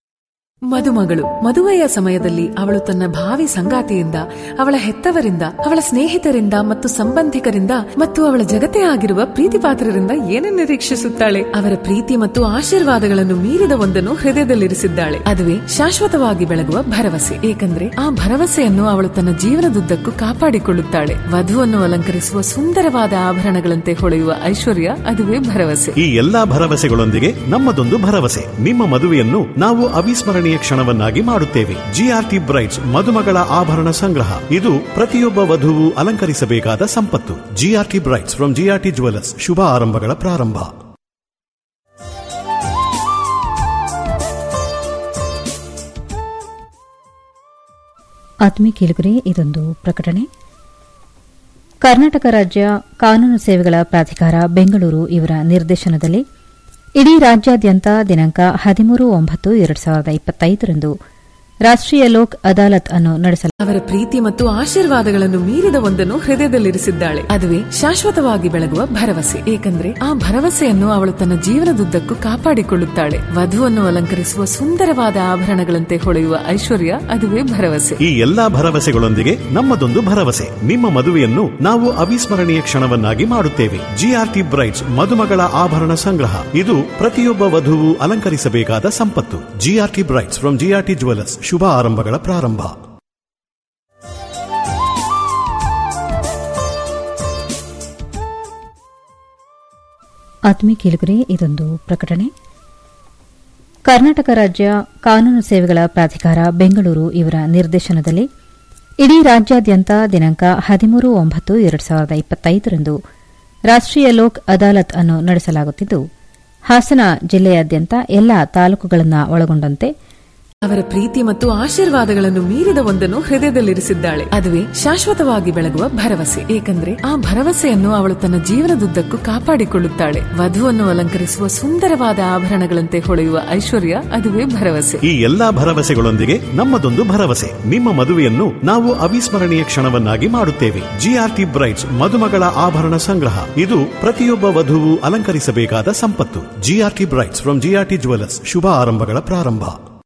ಮದುಮಗಳು ಮದುವೆಯ ಸಮಯದಲ್ಲಿ ಅವಳು ತನ್ನ ಭಾವಿ ಸಂಗಾತಿಯಿಂದ ಅವಳ ಹೆತ್ತವರಿಂದ ಅವಳ ಸ್ನೇಹಿತರಿಂದ ಮತ್ತು ಸಂಬಂಧಿಕರಿಂದ ಮತ್ತು ಅವಳ ಜಗತ್ತೇ ಆಗಿರುವ ಪ್ರೀತಿ ಪಾತ್ರರಿಂದ ಏನನ್ನು ನಿರೀಕ್ಷಿಸುತ್ತಾಳೆ ಅವರ ಪ್ರೀತಿ ಮತ್ತು ಆಶೀರ್ವಾದಗಳನ್ನು ಮೀರಿದ ಒಂದನ್ನು ಹೃದಯದಲ್ಲಿರಿಸಿದ್ದಾಳೆ ಅದುವೇ ಶಾಶ್ವತವಾಗಿ ಬೆಳಗುವ ಭರವಸೆ ಏಕೆಂದ್ರೆ ಆ ಭರವಸೆಯನ್ನು ಅವಳು ತನ್ನ ಜೀವನದುದ್ದಕ್ಕೂ ಕಾಪಾಡಿಕೊಳ್ಳುತ್ತಾಳೆ ವಧುವನ್ನು ಅಲಂಕರಿಸುವ ಸುಂದರವಾದ ಆಭರಣಗಳಂತೆ ಹೊಳೆಯುವ ಐಶ್ವರ್ಯ ಅದುವೇ ಭರವಸೆ ಈ ಎಲ್ಲಾ ಭರವಸೆಗಳೊಂದಿಗೆ ನಮ್ಮದೊಂದು ಭರವಸೆ ನಿಮ್ಮ ಮದುವೆಯನ್ನು ನಾವು ಅವಿಸ್ಮರಣೀಯ ಕ್ಷಣವನ್ನಾಗಿ ಮಾಡುತ್ತೇವೆ ಜಿಆರ್ಟಿ ಬ್ರೈಟ್ಸ್ ಮದುಮಗಳ ಆಭರಣ ಸಂಗ್ರಹ ಇದು ಪ್ರತಿಯೊಬ್ಬ ವಧುವು ಅಲಂಕರಿಸಬೇಕಾದ ಸಂಪತ್ತು GRT brights from GRT jewellers ಶುಭ ಆರಂಭಗಳ ಪ್ರಾರಂಭ ಆತ್ಮೀಯ ಕೇಳುಗರೆ ಇದೊಂದು ಪ್ರಕಟಣೆ ಕರ್ನಾಟಕ ರಾಜ್ಯ ಕಾನೂನು ಸೇವೆಗಳ ಪ್ರಾಧಿಕಾರ ಬೆಂಗಳೂರು ಇವರ ನಿರ್ದೇಶನದಲ್ಲಿ ಇಡೀ ರಾಜ್ಯಾದ್ಯಂತ ದಿನಾಂಕ ಹದಿಮೂರು ಒಂಬತ್ತು ಎರಡು ಸಾವಿರದ ಇಪ್ಪತ್ತೈದರಂದು ರಾಷ್ಟೀಯ ಲೋಕ್ ಅದಾಲತ್ ಅನ್ನು ನಡೆಸಲಾಗಿದೆ ಅವರ ಪ್ರೀತಿ ಮತ್ತು ಆಶೀರ್ವಾದಗಳನ್ನು ಮೀರಿದ ಒಂದನ್ನು ಹೃದಯದಲ್ಲಿರಿಸಿದ್ದಾಳೆ ಅದುವೇ ಶಾಶ್ವತವಾಗಿ ಬೆಳಗುವ ಭರವಸೆ ಏಕೆಂದ್ರೆ ಆ ಭರವಸೆಯನ್ನು ಅವಳು ತನ್ನ ಜೀವನದುದ್ದಕ್ಕೂ ಕಾಪಾಡಿಕೊಳ್ಳುತ್ತಾಳೆ ವಧುವನ್ನು ಅಲಂಕರಿಸುವ ಸುಂದರವಾದ ಆಭರಣಗಳಂತೆ ಹೊಳೆಯುವ ಐಶ್ವರ್ಯ ಅದುವೇ ಭರವಸೆ ಈ ಎಲ್ಲಾ ಭರವಸೆಗಳೊಂದಿಗೆ ನಮ್ಮದೊಂದು ಭರವಸೆ ನಿಮ್ಮ ಮದುವೆಯನ್ನು ನಾವು ಅವಿಸ್ಮರಣೀಯ ಕ್ಷಣವನ್ನಾಗಿ ಮಾಡುತ್ತೇವೆ ಜಿಆರ್ಟಿ ಬ್ರೈಟ್ಸ್ ಮದುಮಗಳ ಆಭರಣ ಸಂಗ್ರಹ ಇದು ಪ್ರತಿಯೊಬ್ಬ ವಧುವು ಅಲಂಕರಿಸಬೇಕಾದ ಸಂಪತ್ತು GRT brights from GRT jewellers ಶುಭ ಆರಂಭಗಳ ಪ್ರಾರಂಭ ಆತ್ಮೀಯ ಕೇಳುಗರೆ ಇದೊಂದು ಪ್ರಕಟಣೆ ಕರ್ನಾಟಕ ರಾಜ್ಯ ಕಾನೂನು ಸೇವೆಗಳ ಪ್ರಾಧಿಕಾರ ಬೆಂಗಳೂರು ಇವರ ನಿರ್ದೇಶನದಲ್ಲಿ ಇಡೀ ರಾಜ್ಯಾದ್ಯಂತ ದಿನಾಂಕ ಹದಿಮೂರು ಒಂಬತ್ತು ಎರಡು ಸಾವಿರದ ಇಪ್ಪತ್ತೈದರಂದು ರಾಷ್ಟೀಯ ಲೋಕ್ ಅದಾಲತ್ ಅನ್ನು ನಡೆಸಲಾಗುತ್ತಿದ್ದು ಹಾಸನ ಜಿಲ್ಲೆಯಾದ್ಯಂತ ಎಲ್ಲಾ ತಾಲೂಕುಗಳನ್ನು ಒಳಗೊಂಡಂತೆ ಅವರ ಪ್ರೀತಿ ಮತ್ತು ಆಶೀರ್ವಾದಗಳನ್ನು ಮೀರಿದ ಒಂದನ್ನು ಹೃದಯದಲ್ಲಿರಿಸಿದ್ದಾಳೆ ಅದುವೇ ಶಾಶ್ವತವಾಗಿ ಬೆಳಗುವ ಭರವಸೆ ಏಕೆಂದ್ರೆ ಆ ಭರವಸೆಯನ್ನು ಅವಳು ತನ್ನ ಜೀವನದುದ್ದಕ್ಕೂ ಕಾಪಾಡಿಕೊಳ್ಳುತ್ತಾಳೆ ವಧುವನ್ನು ಅಲಂಕರಿಸುವ ಸುಂದರವಾದ ಆಭರಣಗಳಂತೆ ಹೊಳೆಯುವ ಐಶ್ವರ್ಯ ಅದುವೇ ಭರವಸೆ ಈ ಎಲ್ಲಾ ಭರವಸೆಗಳೊಂದಿಗೆ ನಮ್ಮದೊಂದು ಭರವಸೆ ನಿಮ್ಮ ಮದುವೆಯನ್ನು ನಾವು ಅವಿಸ್ಮರಣೀಯ ಕ್ಷಣವನ್ನಾಗಿ ಮಾಡುತ್ತೇವೆ ಜಿಆರ್ಟಿ ಬ್ರೈಟ್ಸ್ ಮದುಮಗಳ ಆಭರಣ ಸಂಗ್ರಹ ಇದು ಪ್ರತಿಯೊಬ್ಬ ವಧುವು ಅಲಂಕರಿಸಬೇಕಾದ ಸಂಪತ್ತು GRT brights from GRT jewellers ಶುಭ ಆರಂಭಗಳ ಪ್ರಾರಂಭ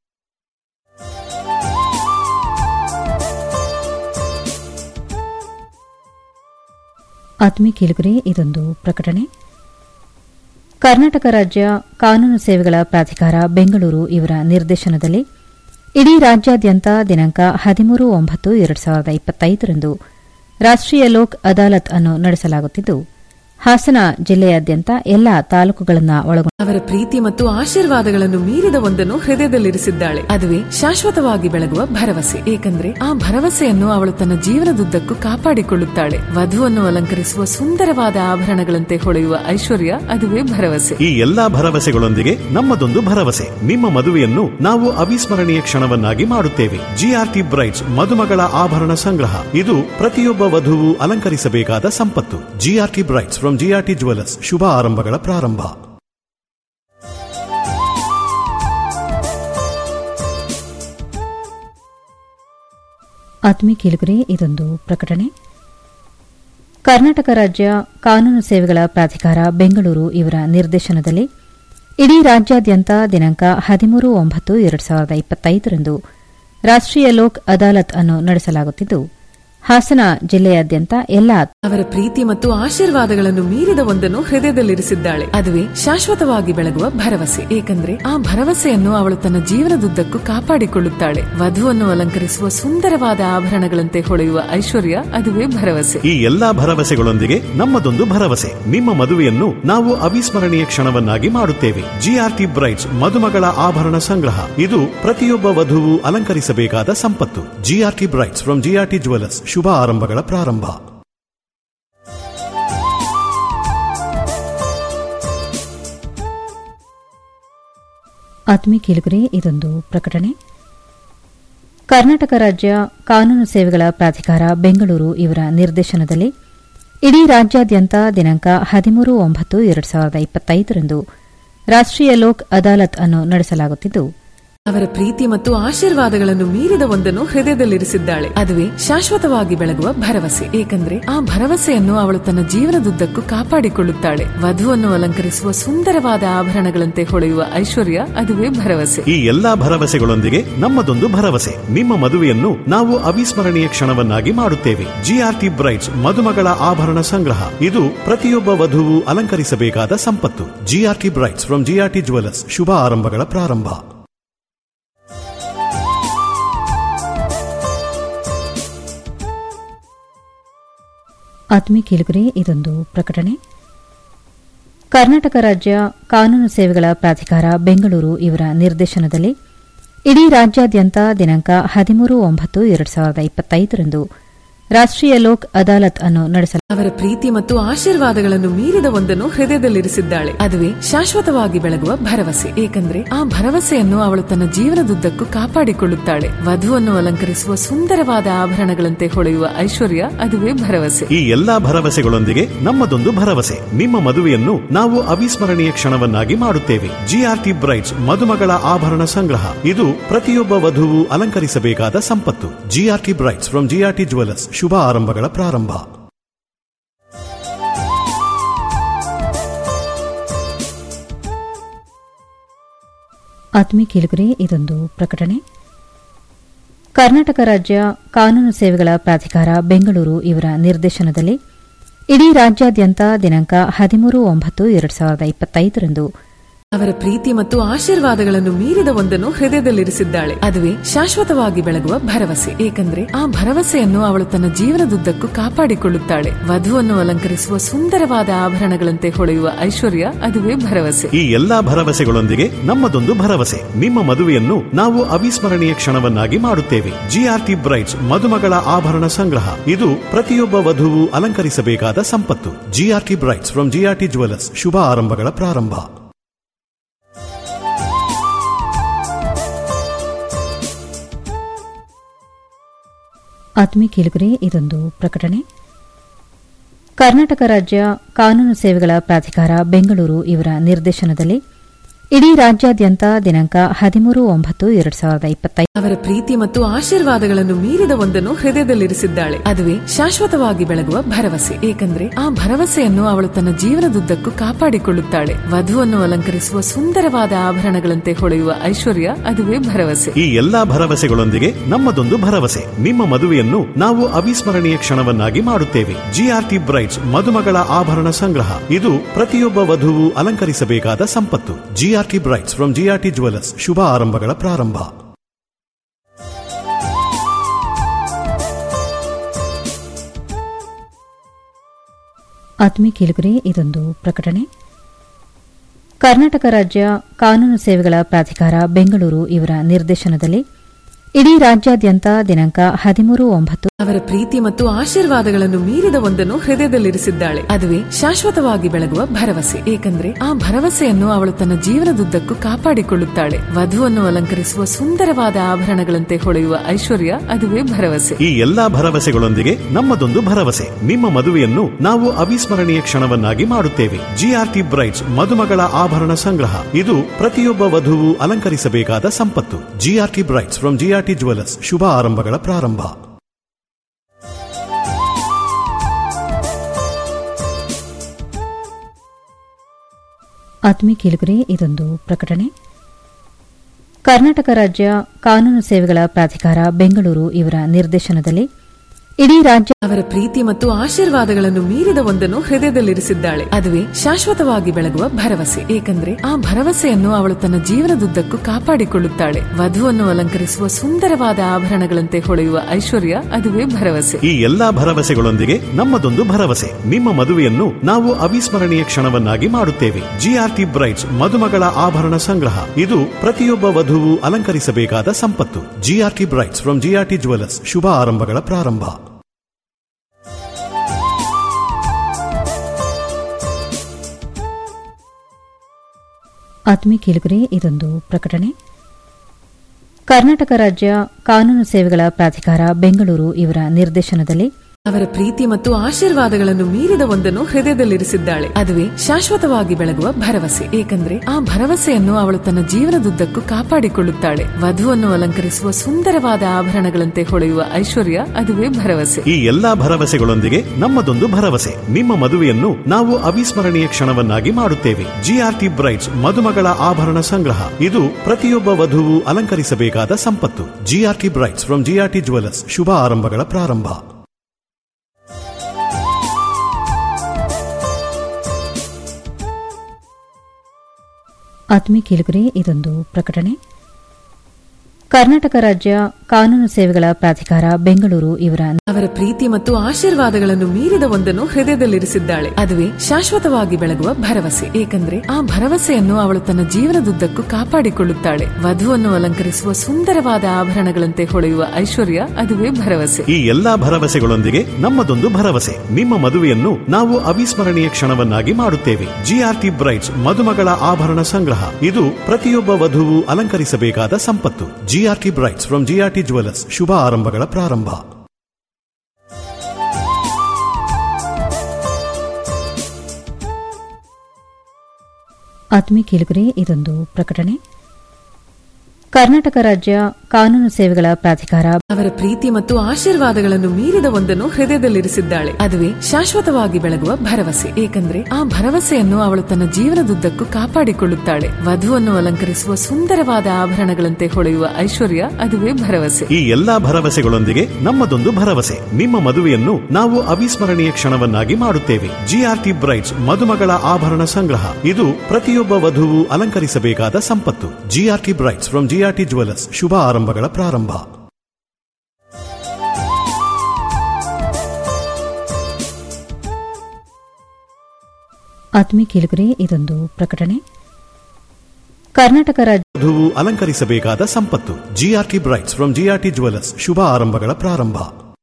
ಆತ್ಮೀಯ ಕೇಳುಗರೆ ಇದೊಂದು ಪ್ರಕಟಣೆ ಕರ್ನಾಟಕ ರಾಜ್ಯ ಕಾನೂನು ಸೇವೆಗಳ ಪ್ರಾಧಿಕಾರ ಬೆಂಗಳೂರು ಇವರ ನಿರ್ದೇಶನದಲ್ಲಿ ಇಡೀ ರಾಜ್ಯಾದ್ಯಂತ ದಿನಾಂಕ ಹದಿಮೂರು ಒಂಬತ್ತು ಎರಡು ಸಾವಿರದ ಇಪ್ಪತ್ತೈದರಂದು ರಾಷ್ಟೀಯ ಲೋಕ್ ಅದಾಲತ್ ಅನ್ನು ನಡೆಸಲಾಗುತ್ತಿದ್ದು ಹಾಸನ ಜಿಲ್ಲೆಯಾದ್ಯಂತ ಎಲ್ಲಾ ತಾಲೂಕುಗಳನ್ನು ಒಳಗೊಂಡ ಅವರ ಪ್ರೀತಿ ಮತ್ತು ಆಶೀರ್ವಾದಗಳನ್ನು ಮೀರಿದ ಒಂದನ್ನು ಹೃದಯದಲ್ಲಿರಿಸಿದ್ದಾಳೆ ಅದುವೇ ಶಾಶ್ವತವಾಗಿ ಬೆಳಗುವ ಭರವಸೆ ಏಕೆಂದ್ರೆ ಆ ಭರವಸೆಯನ್ನು ಅವಳು ತನ್ನ ಜೀವನದುದ್ದಕ್ಕೂ ಕಾಪಾಡಿಕೊಳ್ಳುತ್ತಾಳೆ ವಧುವನ್ನು ಅಲಂಕರಿಸುವ ಸುಂದರವಾದ ಆಭರಣಗಳಂತೆ ಹೊಳೆಯುವ ಐಶ್ವರ್ಯ ಅದುವೇ ಭರವಸೆ ಈ ಎಲ್ಲಾ ಭರವಸೆಗಳೊಂದಿಗೆ ನಮ್ಮದೊಂದು ಭರವಸೆ ನಿಮ್ಮ ಮದುವೆಯನ್ನು ನಾವು ಅವಿಸ್ಮರಣೀಯ ಕ್ಷಣವನ್ನಾಗಿ ಮಾಡುತ್ತೇವೆ ಜಿಆರ್ಟಿ ಬ್ರೈಟ್ಸ್ ಮದುಮಗಳ ಆಭರಣ ಸಂಗ್ರಹ ಇದು ಪ್ರತಿಯೊಬ್ಬ ವಧುವು ಅಲಂಕರಿಸಬೇಕಾದ ಸಂಪತ್ತು GRT brights from GRT jewellers ಶುಭ ಆರಂಭಗಳ ಪ್ರಾರಂಭ ಆತ್ಮೀಯ ಕೇಳುಗರೆ ಇದೊಂದು ಪ್ರಕಟಣೆ ಕರ್ನಾಟಕ ರಾಜ್ಯ ಕಾನೂನು ಸೇವೆಗಳ ಪ್ರಾಧಿಕಾರ ಬೆಂಗಳೂರು ಇವರ ನಿರ್ದೇಶನದಲ್ಲಿ ಇಡೀ ರಾಜ್ಯಾದ್ಯಂತ ದಿನಾಂಕ ಹದಿಮೂರು ಒಂಬತ್ತು ಎರಡು ಸಾವಿರದ ಇಪ್ಪತ್ತೈದರಂದು ರಾಷ್ಟೀಯ ಲೋಕ್ ಅದಾಲತ್ ಅನ್ನು ನಡೆಸಲಾಗುತ್ತಿದ್ದು ಹಾಸನ ಜಿಲ್ಲೆಯಾದ್ಯಂತ ಎಲ್ಲಾ ಅವರ ಪ್ರೀತಿ ಮತ್ತು ಆಶೀರ್ವಾದಗಳನ್ನು ಮೀರಿದ ಒಂದನ್ನು ಹೃದಯದಲ್ಲಿರಿಸಿದ್ದಾಳೆ ಅದುವೇ ಶಾಶ್ವತವಾಗಿ ಬೆಳಗುವ ಭರವಸೆ ಏಕೆಂದ್ರೆ ಆ ಭರವಸೆಯನ್ನು ಅವಳು ತನ್ನ ಜೀವನದುದ್ದಕ್ಕೂ ಕಾಪಾಡಿಕೊಳ್ಳುತ್ತಾಳೆ ವಧುವನ್ನು ಅಲಂಕರಿಸುವ ಸುಂದರವಾದ ಆಭರಣಗಳಂತೆ ಹೊಳೆಯುವ ಐಶ್ವರ್ಯ ಅದುವೇ ಭರವಸೆ ಈ ಎಲ್ಲಾ ಭರವಸೆಗಳೊಂದಿಗೆ ನಮ್ಮದೊಂದು ಭರವಸೆ ನಿಮ್ಮ ಮದುವೆಯನ್ನು ನಾವು ಅವಿಸ್ಮರಣೀಯ ಕ್ಷಣವನ್ನಾಗಿ ಮಾಡುತ್ತೇವೆ ಜಿಆರ್ಟಿ ಬ್ರೈಟ್ಸ್ ಮದುಮಗಳ ಆಭರಣ ಸಂಗ್ರಹ ಇದು ಪ್ರತಿಯೊಬ್ಬ ವಧುವು ಅಲಂಕರಿಸಬೇಕಾದ ಸಂಪತ್ತು GRT brights from GRT jewellers ಶುಭ ಆರಂಭಗಳ ಪ್ರಾರಂಭ ಆತ್ಮೀಯ ಕೇಳುಗರೆ ಇದೊಂದು ಪ್ರಕಟಣೆ ಕರ್ನಾಟಕ ರಾಜ್ಯ ಕಾನೂನು ಸೇವೆಗಳ ಪ್ರಾಧಿಕಾರ ಬೆಂಗಳೂರು ಇವರ ನಿರ್ದೇಶನದಲ್ಲಿ ಇಡೀ ರಾಜ್ಯಾದ್ಯಂತ ದಿನಾಂಕ ಹದಿಮೂರು ಒಂಬತ್ತು ಎರಡು ಸಾವಿರದ ಇಪ್ಪತ್ತೈದರಂದು ರಾಷ್ಟೀಯ ಲೋಕ್ ಅದಾಲತ್ ಅನ್ನು ನಡೆಸಲಾಗುತ್ತಿದ್ದು ಅವರ ಪ್ರೀತಿ ಮತ್ತು ಆಶೀರ್ವಾದಗಳನ್ನು ಮೀರಿದ ಒಂದನ್ನು ಹೃದಯದಲ್ಲಿರಿಸಿದ್ದಾಳೆ ಅದುವೇ ಶಾಶ್ವತವಾಗಿ ಬೆಳಗುವ ಭರವಸೆ ಏಕೆಂದ್ರೆ ಆ ಭರವಸೆಯನ್ನು ಅವಳು ತನ್ನ ಜೀವನದುದ್ದಕ್ಕೂ ಕಾಪಾಡಿಕೊಳ್ಳುತ್ತಾಳೆ ವಧುವನ್ನು ಅಲಂಕರಿಸುವ ಸುಂದರವಾದ ಆಭರಣಗಳಂತೆ ಹೊಳೆಯುವ ಐಶ್ವರ್ಯ ಅದುವೇ ಭರವಸೆ ಈ ಎಲ್ಲಾ ಭರವಸೆಗಳೊಂದಿಗೆ ನಮ್ಮದೊಂದು ಭರವಸೆ ನಿಮ್ಮ ಮದುವೆಯನ್ನು ನಾವು ಅವಿಸ್ಮರಣೀಯ ಕ್ಷಣವನ್ನಾಗಿ ಮಾಡುತ್ತೇವೆ ಜಿಆರ್ಟಿ ಬ್ರೈಟ್ಸ್ ಮದುಮಗಳ ಆಭರಣ ಸಂಗ್ರಹ ಇದು ಪ್ರತಿಯೊಬ್ಬ ವಧುವು ಅಲಂಕರಿಸಬೇಕಾದ ಸಂಪತ್ತು GRT brights from GRT jewellers ಶುಭ ಆರಂಭಗಳ ಪ್ರಾರಂಭ ಆತ್ಮೀಯ ಕೇಳುಗರೆ ಇದೊಂದು ಪ್ರಕಟಣೆ ಕರ್ನಾಟಕ ರಾಜ್ಯ ಕಾನೂನು ಸೇವೆಗಳ ಪ್ರಾಧಿಕಾರ ಬೆಂಗಳೂರು ಇವರ ನಿರ್ದೇಶನದಲ್ಲಿ ಇಡೀ ರಾಜ್ಯಾದ್ಯಂತ ದಿನಾಂಕ ಹದಿಮೂರು ಒಂಬತ್ತು ಎರಡು ಸಾವಿರದ ಇಪ್ಪತ್ತೈದರಂದು ರಾಷ್ಟೀಯ ಲೋಕ್ ಅದಾಲತ್ ಅನ್ನು ನಡೆಸಲಾಗಿದೆ ಅವರ ಪ್ರೀತಿ ಮತ್ತು ಆಶೀರ್ವಾದಗಳನ್ನು ಮೀರಿದ ಒಂದನ್ನು ಹೃದಯದಲ್ಲಿರಿಸಿದ್ದಾಳೆ ಅದುವೇ ಶಾಶ್ವತವಾಗಿ ಬೆಳಗುವ ಭರವಸೆ ಏಕೆಂದ್ರೆ ಆ ಭರವಸೆಯನ್ನು ಅವಳು ತನ್ನ ಜೀವನದುದ್ದಕ್ಕೂ ಕಾಪಾಡಿಕೊಳ್ಳುತ್ತಾಳೆ ವಧುವನ್ನು ಅಲಂಕರಿಸುವ ಸುಂದರವಾದ ಆಭರಣಗಳಂತೆ ಹೊಳೆಯುವ ಐಶ್ವರ್ಯ ಅದುವೇ ಭರವಸೆ ಈ ಎಲ್ಲಾ ಭರವಸೆಗಳೊಂದಿಗೆ ನಮ್ಮದೊಂದು ಭರವಸೆ ನಿಮ್ಮ ಮದುವೆಯನ್ನು ನಾವು ಅವಿಸ್ಮರಣೀಯ ಕ್ಷಣವನ್ನಾಗಿ ಮಾಡುತ್ತೇವೆ ಜಿಆರ್ಟಿ ಬ್ರೈಟ್ಸ್ ಮದುಮಗಳ ಆಭರಣ ಸಂಗ್ರಹ ಇದು ಪ್ರತಿಯೊಬ್ಬ ವಧುವು ಅಲಂಕರಿಸಬೇಕಾದ ಸಂಪತ್ತು GRT brights from GRT jewellers ಶುಭ ಆರಂಭಗಳ ಪ್ರಾರಂಭ ಆತ್ಮೀಯ ಕೇಳುಗರೆ ಇದೊಂದು ಪ್ರಕಟಣೆ ಕರ್ನಾಟಕ ರಾಜ್ಯ ಕಾನೂನು ಸೇವೆಗಳ ಪ್ರಾಧಿಕಾರ ಬೆಂಗಳೂರು ಇವರ ನಿರ್ದೇಶನದಲ್ಲಿ ಇಡೀ ರಾಜ್ಯಾದ್ಯಂತ ದಿನಾಂಕ ಹದಿಮೂರು ಒಂಬತ್ತು ಎರಡು ಸಾವಿರದ ಇಪ್ಪತ್ತೈದರಂದು ಅವರ ಪ್ರೀತಿ ಮತ್ತು ಆಶೀರ್ವಾದಗಳನ್ನು ಮೀರಿದ ಒಂದನ್ನು ಹೃದಯದಲ್ಲಿರಿಸಿದ್ದಾಳೆ ಅದುವೇ ಶಾಶ್ವತವಾಗಿ ಬೆಳಗುವ ಭರವಸೆ ಏಕೆಂದ್ರೆ ಆ ಭರವಸೆಯನ್ನು ಅವಳು ತನ್ನ ಜೀವನದುದ್ದಕ್ಕೂ ಕಾಪಾಡಿಕೊಳ್ಳುತ್ತಾಳೆ ವಧುವನ್ನು ಅಲಂಕರಿಸುವ ಸುಂದರವಾದ ಆಭರಣಗಳಂತೆ ಹೊಳೆಯುವ ಐಶ್ವರ್ಯ ಅದುವೇ ಭರವಸೆ ಈ ಎಲ್ಲಾ ಭರವಸೆಗಳೊಂದಿಗೆ ನಮ್ಮದೊಂದು ಭರವಸೆ ನಿಮ್ಮ ಮದುವೆಯನ್ನು ನಾವು ಅವಿಸ್ಮರಣೀಯ ಕ್ಷಣವನ್ನಾಗಿ ಮಾಡುತ್ತೇವೆ ಜಿಆರ್ಟಿ ಬ್ರೈಟ್ಸ್ ಮದುಮಗಳ ಆಭರಣ ಸಂಗ್ರಹ ಇದು ಪ್ರತಿಯೊಬ್ಬ ವಧುವು ಅಲಂಕರಿಸಬೇಕಾದ ಸಂಪತ್ತು GRT brights from GRT jewellers ಶುಭ ಆರಂಭಗಳ ಪ್ರಾರಂಭ ಆತ್ಮೀಯ ಕೇಳುಗರೆ ಇದೊಂದು ಪ್ರಕಟಣೆ ಕರ್ನಾಟಕ ರಾಜ್ಯ ಕಾನೂನು ಸೇವೆಗಳ ಪ್ರಾಧಿಕಾರ ಬೆಂಗಳೂರು ಇವರ ನಿರ್ದೇಶನದಲ್ಲಿ ಇಡೀ ರಾಜ್ಯಾದ್ಯಂತ ದಿನಾಂಕ ಹದಿಮೂರು ಒಂಬತ್ತು ಎರಡು ಸಾವಿರದ ಇಪ್ಪತ್ತೈದು ಅವರ ಪ್ರೀತಿ ಮತ್ತು ಆಶೀರ್ವಾದಗಳನ್ನು ಮೀರಿದ ಒಂದನ್ನು ಹೃದಯದಲ್ಲಿರಿಸಿದ್ದಾಳೆ ಅದುವೇ ಶಾಶ್ವತವಾಗಿ ಬೆಳಗುವ ಭರವಸೆ ಏಕೆಂದ್ರೆ ಆ ಭರವಸೆಯನ್ನು ಅವಳು ತನ್ನ ಜೀವನದುದ್ದಕ್ಕೂ ಕಾಪಾಡಿಕೊಳ್ಳುತ್ತಾಳೆ ವಧುವನ್ನು ಅಲಂಕರಿಸುವ ಸುಂದರವಾದ ಆಭರಣಗಳಂತೆ ಹೊಳೆಯುವ ಐಶ್ವರ್ಯ ಅದುವೇ ಭರವಸೆ ಈ ಎಲ್ಲಾ ಭರವಸೆಗಳೊಂದಿಗೆ ನಮ್ಮದೊಂದು ಭರವಸೆ ನಿಮ್ಮ ಮದುವೆಯನ್ನು ನಾವು ಅವಿಸ್ಮರಣೀಯ ಕ್ಷಣವನ್ನಾಗಿ ಮಾಡುತ್ತೇವೆ ಜಿಆರ್ಟಿ ಬ್ರೈಟ್ಸ್ ಮದುಮಗಳ ಆಭರಣ ಸಂಗ್ರಹ ಇದು ಪ್ರತಿಯೊಬ್ಬ ವಧುವು ಅಲಂಕರಿಸಬೇಕಾದ ಸಂಪತ್ತು GRT brights from GRT jewellers ಶುಭ ಆರಂಭಗಳ ಪ್ರಾರಂಭ ಆತ್ಮೀಯ ಕೇಳುಗರೆ ಇದೊಂದು ಪ್ರಕಟಣೆ ಕರ್ನಾಟಕ ರಾಜ್ಯ ಕಾನೂನು ಸೇವೆಗಳ ಪ್ರಾಧಿಕಾರ ಬೆಂಗಳೂರು ಇವರ ನಿರ್ದೇಶನದಲ್ಲಿ ಇಡೀ ರಾಜ್ಯಾದ್ಯಂತ ದಿನಾಂಕ ಹದಿಮೂರು ಒಂಬತ್ತು ಅವರ ಪ್ರೀತಿ ಮತ್ತು ಆಶೀರ್ವಾದಗಳನ್ನು ಮೀರಿದ ಒಂದನ್ನು ಹೃದಯದಲ್ಲಿರಿಸಿದ್ದಾಳೆ ಅದುವೇ ಶಾಶ್ವತವಾಗಿ ಬೆಳಗುವ ಭರವಸೆ ಏಕೆಂದ್ರೆ ಆ ಭರವಸೆಯನ್ನು ಅವಳು ತನ್ನ ಜೀವನದುದ್ದಕ್ಕೂ ಕಾಪಾಡಿಕೊಳ್ಳುತ್ತಾಳೆ ವಧುವನ್ನು ಅಲಂಕರಿಸುವ ಸುಂದರವಾದ ಆಭರಣಗಳಂತೆ ಹೊಳೆಯುವ ಐಶ್ವರ್ಯ ಅದುವೇ ಭರವಸೆ ಈ ಎಲ್ಲಾ ಭರವಸೆಗಳೊಂದಿಗೆ ನಮ್ಮದೊಂದು ಭರವಸೆ ನಿಮ್ಮ ಮದುವೆಯನ್ನು ನಾವು ಅವಿಸ್ಮರಣೀಯ ಕ್ಷಣವನ್ನಾಗಿ ಮಾಡುತ್ತೇವೆ ಜಿಆರ್ಟಿ ಬ್ರೈಟ್ಸ್ ಮದುಮಗಳ ಆಭರಣ ಸಂಗ್ರಹ ಇದು ಪ್ರತಿಯೊಬ್ಬ ವಧುವು ಅಲಂಕರಿಸಬೇಕಾದ ಸಂಪತ್ತು GRT brights from GRT jewellers ಶುಭ ಆರಂಭಗಳ ಪ್ರಾರಂಭ ಆತ್ಮೀಯ ಕೇಳುಗರೆ ಇದೊಂದು ಪ್ರಕಟಣೆ ಕರ್ನಾಟಕ ರಾಜ್ಯ ಕಾನೂನು ಸೇವೆಗಳ ಪ್ರಾಧಿಕಾರ ಬೆಂಗಳೂರು ಇವರ ನಿರ್ದೇಶನದಲ್ಲಿ ಇಡೀ ರಾಜ್ಯ ಅವರ ಪ್ರೀತಿ ಮತ್ತು ಆಶೀರ್ವಾದಗಳನ್ನು ಮೀರಿದ ಒಂದನ್ನು ಹೃದಯದಲ್ಲಿರಿಸಿದ್ದಾಳೆ ಅದುವೇ ಶಾಶ್ವತವಾಗಿ ಬೆಳಗುವ ಭರವಸೆ ಏಕೆಂದ್ರೆ ಆ ಭರವಸೆಯನ್ನು ಅವಳು ತನ್ನ ಜೀವನದುದ್ದಕ್ಕೂ ಕಾಪಾಡಿಕೊಳ್ಳುತ್ತಾಳೆ ವಧುವನ್ನು ಅಲಂಕರಿಸುವ ಸುಂದರವಾದ ಆಭರಣಗಳಂತೆ ಹೊಳೆಯುವ ಐಶ್ವರ್ಯ ಅದುವೇ ಭರವಸೆ ಈ ಎಲ್ಲಾ ಭರವಸೆಗಳೊಂದಿಗೆ ನಮ್ಮದೊಂದು ಭರವಸೆ ನಿಮ್ಮ ಮದುವೆಯನ್ನು ನಾವು ಅವಿಸ್ಮರಣೀಯ ಕ್ಷಣವನ್ನಾಗಿ ಮಾಡುತ್ತೇವೆ ಜಿಆರ್ಟಿ ಬ್ರೈಟ್ಸ್ ಮದುಮಗಳ ಆಭರಣ ಸಂಗ್ರಹ ಇದು ಪ್ರತಿಯೊಬ್ಬ ವಧುವು ಅಲಂಕರಿಸಬೇಕಾದ ಸಂಪತ್ತು GRT brights from GRT jewellers ಶುಭ ಆರಂಭಗಳ ಪ್ರಾರಂಭ ಆತ್ಮೀಯ ಕೇಳುಗರೆ ಇದೊಂದು ಪ್ರಕಟಣೆ ಕರ್ನಾಟಕ ರಾಜ್ಯ ಕಾನೂನು ಸೇವೆಗಳ ಪ್ರಾಧಿಕಾರ ಬೆಂಗಳೂರು ಇವರ ನಿರ್ದೇಶನದಲ್ಲಿ ಅವರ ಪ್ರೀತಿ ಮತ್ತು ಆಶೀರ್ವಾದಗಳನ್ನು ಮೀರಿದ ಒಂದನ್ನು ಹೃದಯದಲ್ಲಿರಿಸಿದ್ದಾಳೆ ಅದುವೇ ಶಾಶ್ವತವಾಗಿ ಬೆಳಗುವ ಭರವಸೆ ಏಕೆಂದ್ರೆ ಆ ಭರವಸೆಯನ್ನು ಅವಳು ತನ್ನ ಜೀವನದುದ್ದಕ್ಕೂ ಕಾಪಾಡಿಕೊಳ್ಳುತ್ತಾಳೆ ವಧುವನ್ನು ಅಲಂಕರಿಸುವ ಸುಂದರವಾದ ಆಭರಣಗಳಂತೆ ಹೊಳೆಯುವ ಐಶ್ವರ್ಯ ಅದುವೇ ಭರವಸೆ ಈ ಎಲ್ಲಾ ಭರವಸೆಗಳೊಂದಿಗೆ ನಮ್ಮದೊಂದು ಭರವಸೆ ನಿಮ್ಮ ಮದುವೆಯನ್ನು ನಾವು ಅವಿಸ್ಮರಣೀಯ ಕ್ಷಣವನ್ನಾಗಿ ಮಾಡುತ್ತೇವೆ ಜಿಆರ್ಟಿ ಬ್ರೈಡ್ಸ್ ಮದುಮಗಳ ಆಭರಣ ಸಂಗ್ರಹ ಇದು ಪ್ರತಿಯೊಬ್ಬ ವಧುವು ಅಲಂಕರಿಸಬೇಕಾದ ಸಂಪತ್ತು GRT brides from GRT jewellers ಶುಭ ಆರಂಭಗಳ ಪ್ರಾರಂಭ ಆತ್ಮೀಯ ಕೇಳುಗರೆ ಇದೊಂದು ಪ್ರಕಟಣೆ ಕರ್ನಾಟಕ ರಾಜ್ಯ ಕಾನೂನು ಸೇವೆಗಳ ಪ್ರಾಧಿಕಾರ ಬೆಂಗಳೂರು ಇವರ ಅವರ ಪ್ರೀತಿ ಮತ್ತು ಆಶೀರ್ವಾದಗಳನ್ನು ಮೀರಿದ ಒಂದನ್ನು ಹೃದಯದಲ್ಲಿರಿಸಿದ್ದಾಳೆ ಅದುವೇ ಶಾಶ್ವತವಾಗಿ ಬೆಳಗುವ ಭರವಸೆ ಏಕೆಂದ್ರೆ ಆ ಭರವಸೆಯನ್ನು ಅವಳು ತನ್ನ ಜೀವನದುದ್ದಕ್ಕೂ ಕಾಪಾಡಿಕೊಳ್ಳುತ್ತಾಳೆ ವಧುವನ್ನು ಅಲಂಕರಿಸುವ ಸುಂದರವಾದ ಆಭರಣಗಳಂತೆ ಹೊಳೆಯುವ ಐಶ್ವರ್ಯ ಅದುವೇ ಭರವಸೆ ಈ ಎಲ್ಲಾ ಭರವಸೆಗಳೊಂದಿಗೆ ನಮ್ಮದೊಂದು ಭರವಸೆ ನಿಮ್ಮ ಮದುವೆಯನ್ನು ನಾವು ಅವಿಸ್ಮರಣೀಯ ಕ್ಷಣವನ್ನಾಗಿ ಮಾಡುತ್ತೇವೆ ಜಿಆರ್ಟಿ ಬ್ರೈಡ್ಸ್ ಮದುಮಗಳ ಆಭರಣ ಸಂಗ್ರಹ ಇದು ಪ್ರತಿಯೊಬ್ಬ ವಧುವು ಅಲಂಕರಿಸಬೇಕಾದ ಸಂಪತ್ತು GRT brides from GRT jewellers ಶುಭ ಆರಂಭಗಳ ಪ್ರಾರಂಭ ಆತ್ಮೀಯ ಕೇಳುಗರೆ ಇದೊಂದು ಪ್ರಕಟಣೆ ಕರ್ನಾಟಕ ರಾಜ್ಯ ಕಾನೂನು ಸೇವೆಗಳ ಪ್ರಾಧಿಕಾರ ಅವರ ಪ್ರೀತಿ ಮತ್ತು ಆಶೀರ್ವಾದಗಳನ್ನು ಮೀರಿದ ಒಂದನ್ನು ಹೃದಯದಲ್ಲಿರಿಸಿದ್ದಾಳೆ ಅದುವೇ ಶಾಶ್ವತವಾಗಿ ಬೆಳಗುವ ಭರವಸೆ ಏಕೆಂದ್ರೆ ಆ ಭರವಸೆಯನ್ನು ಅವಳು ತನ್ನ ಜೀವನದುದ್ದಕ್ಕೂ ಕಾಪಾಡಿಕೊಳ್ಳುತ್ತಾಳೆ ವಧುವನ್ನು ಅಲಂಕರಿಸುವ ಸುಂದರವಾದ ಆಭರಣಗಳಂತೆ ಹೊಳೆಯುವ ಐಶ್ವರ್ಯ ಅದುವೇ ಭರವಸೆ ಈ ಎಲ್ಲಾ ಭರವಸೆಗಳೊಂದಿಗೆ ನಮ್ಮದೊಂದು ಭರವಸೆ ನಿಮ್ಮ ಮದುವೆಯನ್ನು ನಾವು ಅವಿಸ್ಮರಣೀಯ ಕ್ಷಣವನ್ನಾಗಿ ಮಾಡುತ್ತೇವೆ ಜಿಆರ್ಟಿ ಬ್ರೈಡ್ಸ್ ಮದುಮಗಳ ಆಭರಣ ಸಂಗ್ರಹ ಇದು ಪ್ರತಿಯೊಬ್ಬ ವಧುವು ಅಲಂಕರಿಸಬೇಕಾದ ಸಂಪತ್ತು GRT brides from GRT jewellers ಶುಭ ಆರಂಭಗಳ ಪ್ರಾರಂಭ ಆತ್ಮೀಯ ಕೇಳುಗರೆ ಇದೊಂದು ಪ್ರಕಟಣೆ ಕರ್ನಾಟಕ ರಾಜ್ಯ ವಧುವು ಅಲಂಕರಿಸಬೇಕಾದ ಸಂಪತ್ತು GRT brides from GRT jewellers ಶುಭ ಆರಂಭಗಳ ಪ್ರಾರಂಭ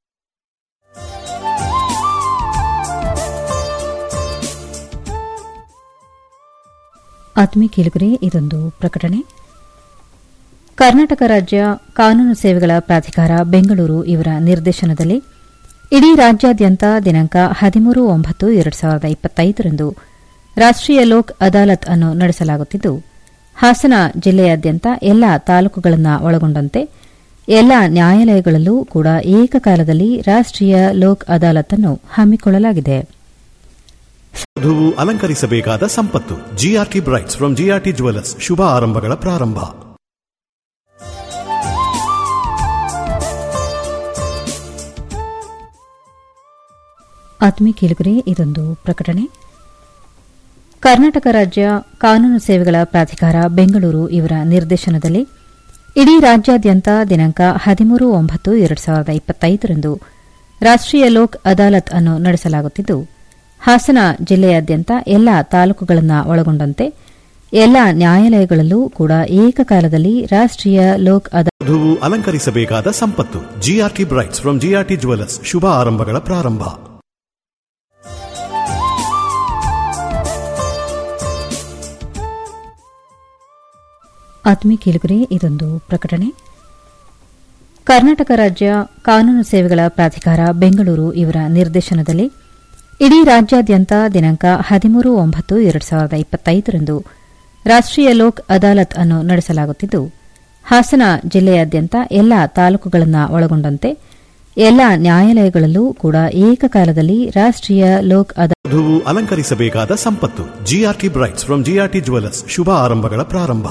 ಆತ್ಮೀಯ ಕೇಳುಗರೆ ಇದೊಂದು ಪ್ರಕಟಣೆ ಕರ್ನಾಟಕ ರಾಜ್ಯ ಕಾನೂನು ಸೇವೆಗಳ ಪ್ರಾಧಿಕಾರ ಬೆಂಗಳೂರು ಇವರ ನಿರ್ದೇಶನದಲ್ಲಿ ಇಡೀ ರಾಜ್ಯಾದ್ಯಂತ ದಿನಾಂಕ ಹದಿಮೂರು ಒಂಬತ್ತು ಎರಡು ಸಾವಿರದ ಇಪ್ಪತ್ತೈದರಂದು ರಾಷ್ಟೀಯ ಲೋಕ್ ಅದಾಲತ್ ಅನ್ನು ನಡೆಸಲಾಗುತ್ತಿದ್ದು ಹಾಸನ ಜಿಲ್ಲೆಯಾದ್ಯಂತ ಎಲ್ಲ ತಾಲೂಕುಗಳನ್ನು ಒಳಗೊಂಡಂತೆ ಎಲ್ಲ ನ್ಯಾಯಾಲಯಗಳಲ್ಲೂ ಕೂಡ ಏಕಕಾಲದಲ್ಲಿ ರಾಷ್ಟೀಯ ಲೋಕ್ ಅದಾಲತ್ ಅನ್ನು ಹಮ್ಮಿಕೊಳ್ಳಲಾಗಿದೆ ವಧುವು ಅಲಂಕರಿಸಬೇಕಾದ ಸಂಪತ್ತು GRT brides from GRT jewellers ಶುಭ ಆರಂಭಗಳ ಪ್ರಾರಂಭ ಆತ್ಮೀಯ ಕೇಳುಗರೆ ಇದೊಂದು ಪ್ರಕಟಣೆ ಕರ್ನಾಟಕ ರಾಜ್ಯ ಕಾನೂನು ಸೇವೆಗಳ ಪ್ರಾಧಿಕಾರ ಬೆಂಗಳೂರು ಇವರ ನಿರ್ದೇಶನದಲ್ಲಿ ಇಡೀ ರಾಜ್ಯಾದ್ಯಂತ ದಿನಾಂಕ ಹದಿಮೂರು ಒಂಬತ್ತು ಎರಡು ಸಾವಿರದ ಇಪ್ಪತ್ತೈದರಂದು ರಾಷ್ಟೀಯ ಲೋಕ್ ಅದಾಲತ್ ಅನ್ನು ನಡೆಸಲಾಗುತ್ತಿದ್ದು ಹಾಸನ ಜಿಲ್ಲೆಯಾದ್ಯಂತ ಎಲ್ಲ ತಾಲೂಕುಗಳನ್ನು ಒಳಗೊಂಡಂತೆ ಎಲ್ಲ ನ್ಯಾಯಾಲಯಗಳಲ್ಲೂ ಕೂಡ ಏಕಕಾಲದಲ್ಲಿ ರಾಷ್ಟೀಯ ಲೋಕ್ ಅದಾಲತ್ ವಧುವು ಅಲಂಕರಿಸಬೇಕಾದ ಸಂಪತ್ತು GRT brides from GRT jewellers ಶುಭ ಆರಂಭಗಳ ಪ್ರಾರಂಭ ಆತ್ಮೀಯ ಕೇಳುಗರೆ ಇದೊಂದು ಪ್ರಕಟಣೆ ಕರ್ನಾಟಕ ರಾಜ್ಯ ಕಾನೂನು ಸೇವೆಗಳ ಪ್ರಾಧಿಕಾರ ಬೆಂಗಳೂರು ಇವರ ನಿರ್ದೇಶನದಲ್ಲಿ ಇಡೀ ರಾಜ್ಯಾದ್ಯಂತ ದಿನಾಂಕ ಹದಿಮೂರು ಒಂಬತ್ತು ಎರಡು ಸಾವಿರದ ಇಪ್ಪತ್ತೈದರಂದು ರಾಷ್ಟೀಯ ಲೋಕ್ ಅದಾಲತ್ ಅನ್ನು ನಡೆಸಲಾಗುತ್ತಿದ್ದು ಹಾಸನ ಜಿಲ್ಲೆಯಾದ್ಯಂತ ಎಲ್ಲ ತಾಲೂಕುಗಳನ್ನು ಒಳಗೊಂಡಂತೆ ಎಲ್ಲ ನ್ಯಾಯಾಲಯಗಳಲ್ಲೂ ಕೂಡ ಏಕಕಾಲದಲ್ಲಿ ರಾಷ್ಟೀಯ ಲೋಕ್ ಅದಾಲತ್ ವಧುವು ಅಲಂಕರಿಸಬೇಕಾದ ಸಂಪತ್ತು GRT brides from GRT jewellers ಶುಭ ಆರಂಭಗಳ ಪ್ರಾರಂಭ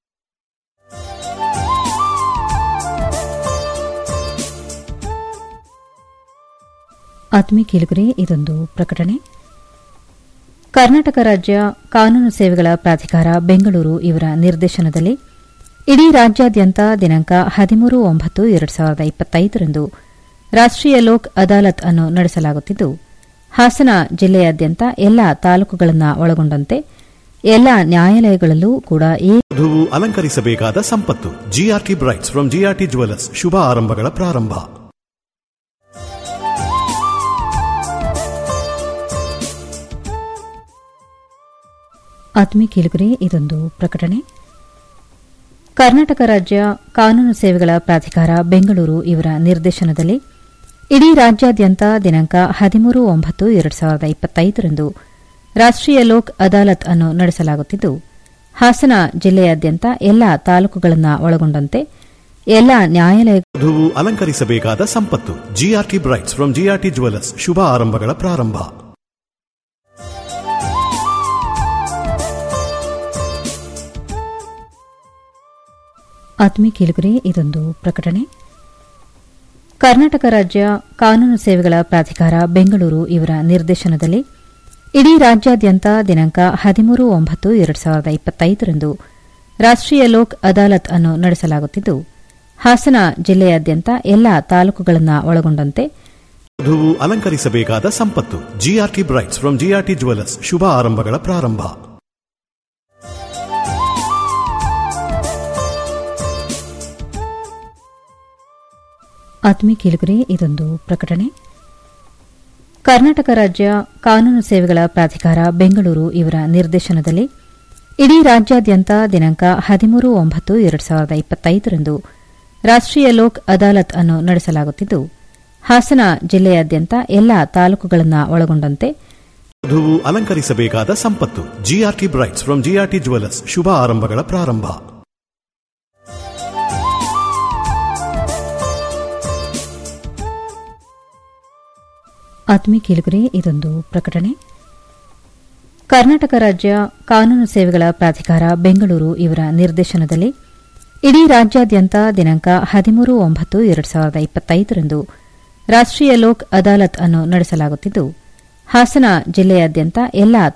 ಆತ್ಮೀಯ ಕೇಳುಗರೆ ಇದೊಂದು ಪ್ರಕಟಣೆ ಕರ್ನಾಟಕ ರಾಜ್ಯ ಕಾನೂನು ಸೇವೆಗಳ ಪ್ರಾಧಿಕಾರ ಬೆಂಗಳೂರು ಇವರ ನಿರ್ದೇಶನದಲ್ಲಿ ಇಡೀ ರಾಜ್ಯಾದ್ಯಂತ ದಿನಾಂಕ ಹದಿಮೂರು ಒಂಬತ್ತು ಎರಡು ಸಾವಿರದ ಇಪ್ಪತ್ತೈದರಂದು ರಾಷ್ಟೀಯ ಲೋಕ್ ಅದಾಲತ್ ಅನ್ನು ನಡೆಸಲಾಗುತ್ತಿದ್ದು ಹಾಸನ ಜಿಲ್ಲೆಯಾದ್ಯಂತ ಎಲ್ಲ ತಾಲೂಕುಗಳನ್ನು ಒಳಗೊಂಡಂತೆ ಎಲ್ಲ ನ್ಯಾಯಾಲಯಗಳಲ್ಲೂ ಕೂಡ ವಧುವು ಅಲಂಕರಿಸಬೇಕಾದ ಸಂಪತ್ತು GRT brides from GRT jewellers ಶುಭ ಆರಂಭಗಳ ಪ್ರಾರಂಭ ಆತ್ಮೀಯ ಕೇಳುಗರೆ ಇದೊಂದು ಪ್ರಕಟಣೆ ಕರ್ನಾಟಕ ರಾಜ್ಯ ಕಾನೂನು ಸೇವೆಗಳ ಪ್ರಾಧಿಕಾರ ಬೆಂಗಳೂರು ಇವರ ನಿರ್ದೇಶನದಲ್ಲಿ ಇಡೀ ರಾಜ್ಯಾದ್ಯಂತ ದಿನಾಂಕ ಹದಿಮೂರು ಒಂಬತ್ತು ಎರಡು ಸಾವಿರದ ಇಪ್ಪತ್ತೈದರಂದು ರಾಷ್ಟೀಯ ಲೋಕ್ ಅದಾಲತ್ ಅನ್ನು ನಡೆಸಲಾಗುತ್ತಿದ್ದು ಹಾಸನ ಜಿಲ್ಲೆಯಾದ್ಯಂತ ಎಲ್ಲಾ ತಾಲೂಕುಗಳನ್ನು ಒಳಗೊಂಡಂತೆ ಎಲ್ಲಾ ನ್ಯಾಯಾಲಯ ವಧುವು ಅಲಂಕರಿಸಬೇಕಾದ ಸಂಪತ್ತು GRT brights from GRT jewellers ಶುಭ ಆರಂಭಗಳ ಪ್ರಾರಂಭ ಆತ್ಮೀಯ ಕೇಳುಗರೆ ಇದೊಂದು ಪ್ರಕಟಣೆ ಕರ್ನಾಟಕ ರಾಜ್ಯ ಕಾನೂನು ಸೇವೆಗಳ ಪ್ರಾಧಿಕಾರ ಬೆಂಗಳೂರು ಇವರ ನಿರ್ದೇಶನದಲ್ಲಿ ಇಡೀ ರಾಜ್ಯಾದ್ಯಂತ ದಿನಾಂಕ ಹದಿಮೂರು ಒಂಬತ್ತು ಎರಡು ಸಾವಿರದ ಇಪ್ಪತ್ತೈದರಂದು ರಾಷ್ಟೀಯ ಲೋಕ್ ಅದಾಲತ್ ಅನ್ನು ನಡೆಸಲಾಗುತ್ತಿದ್ದು ಹಾಸನ ಜಿಲ್ಲೆಯಾದ್ಯಂತ ಎಲ್ಲಾ ತಾಲೂಕುಗಳನ್ನು ಒಳಗೊಂಡಂತೆ ವಧುವು ಅಲಂಕರಿಸಬೇಕಾದ ಸಂಪತ್ತು GRT brights from GRT jewellers ಶುಭ ಆರಂಭಗಳ ಪ್ರಾರಂಭ ಆತ್ಮೀಯ ಕೇಳುಗರೆ ಇದೊಂದು ಪ್ರಕಟಣೆ ಕರ್ನಾಟಕ ರಾಜ್ಯ ಕಾನೂನು ಸೇವೆಗಳ ಪ್ರಾಧಿಕಾರ ಬೆಂಗಳೂರು ಇವರ ನಿರ್ದೇಶನದಲ್ಲಿ ಇಡೀ ರಾಜ್ಯಾದ್ಯಂತ ದಿನಾಂಕ ಹದಿಮೂರು ಒಂಬತ್ತು ಎರಡು ಸಾವಿರದ ಇಪ್ಪತ್ತೈದರಂದು ರಾಷ್ಟೀಯ ಲೋಕ್ ಅದಾಲತ್ ಅನ್ನು ನಡೆಸಲಾಗುತ್ತಿದ್ದು ಹಾಸನ ಜಿಲ್ಲೆಯಾದ್ಯಂತ ಎಲ್ಲಾ ತಾಲೂಕುಗಳನ್ನು ಒಳಗೊಂಡಂತೆ ವಧುವು ಅಲಂಕರಿಸಬೇಕಾದ ಸಂಪತ್ತು GRT brights from GRT jewellers ಶುಭ ಆರಂಭಗಳ ಪ್ರಾರಂಭ ಆತ್ಮೀಯ ಕೇಳುಗರೆ ಇದೊಂದು ಪ್ರಕಟಣೆ ಕರ್ನಾಟಕ ರಾಜ್ಯ ಕಾನೂನು ಸೇವೆಗಳ ಪ್ರಾಧಿಕಾರ ಬೆಂಗಳೂರು ಇವರ ನಿರ್ದೇಶನದಲ್ಲಿ ಇಡೀ ರಾಜ್ಯಾದ್ಯಂತ ದಿನಾಂಕ ಹದಿಮೂರು ಒಂಬತ್ತು ಎರಡು ಸಾವಿರದ ಇಪ್ಪತ್ತೈದರಂದು ರಾಷ್ಟೀಯ ಲೋಕ್ ಅದಾಲತ್ ಅನ್ನು ನಡೆಸಲಾಗುತ್ತಿದ್ದು ಹಾಸನ ಜಿಲ್ಲೆಯಾದ್ಯಂತ ಎಲ್ಲಾ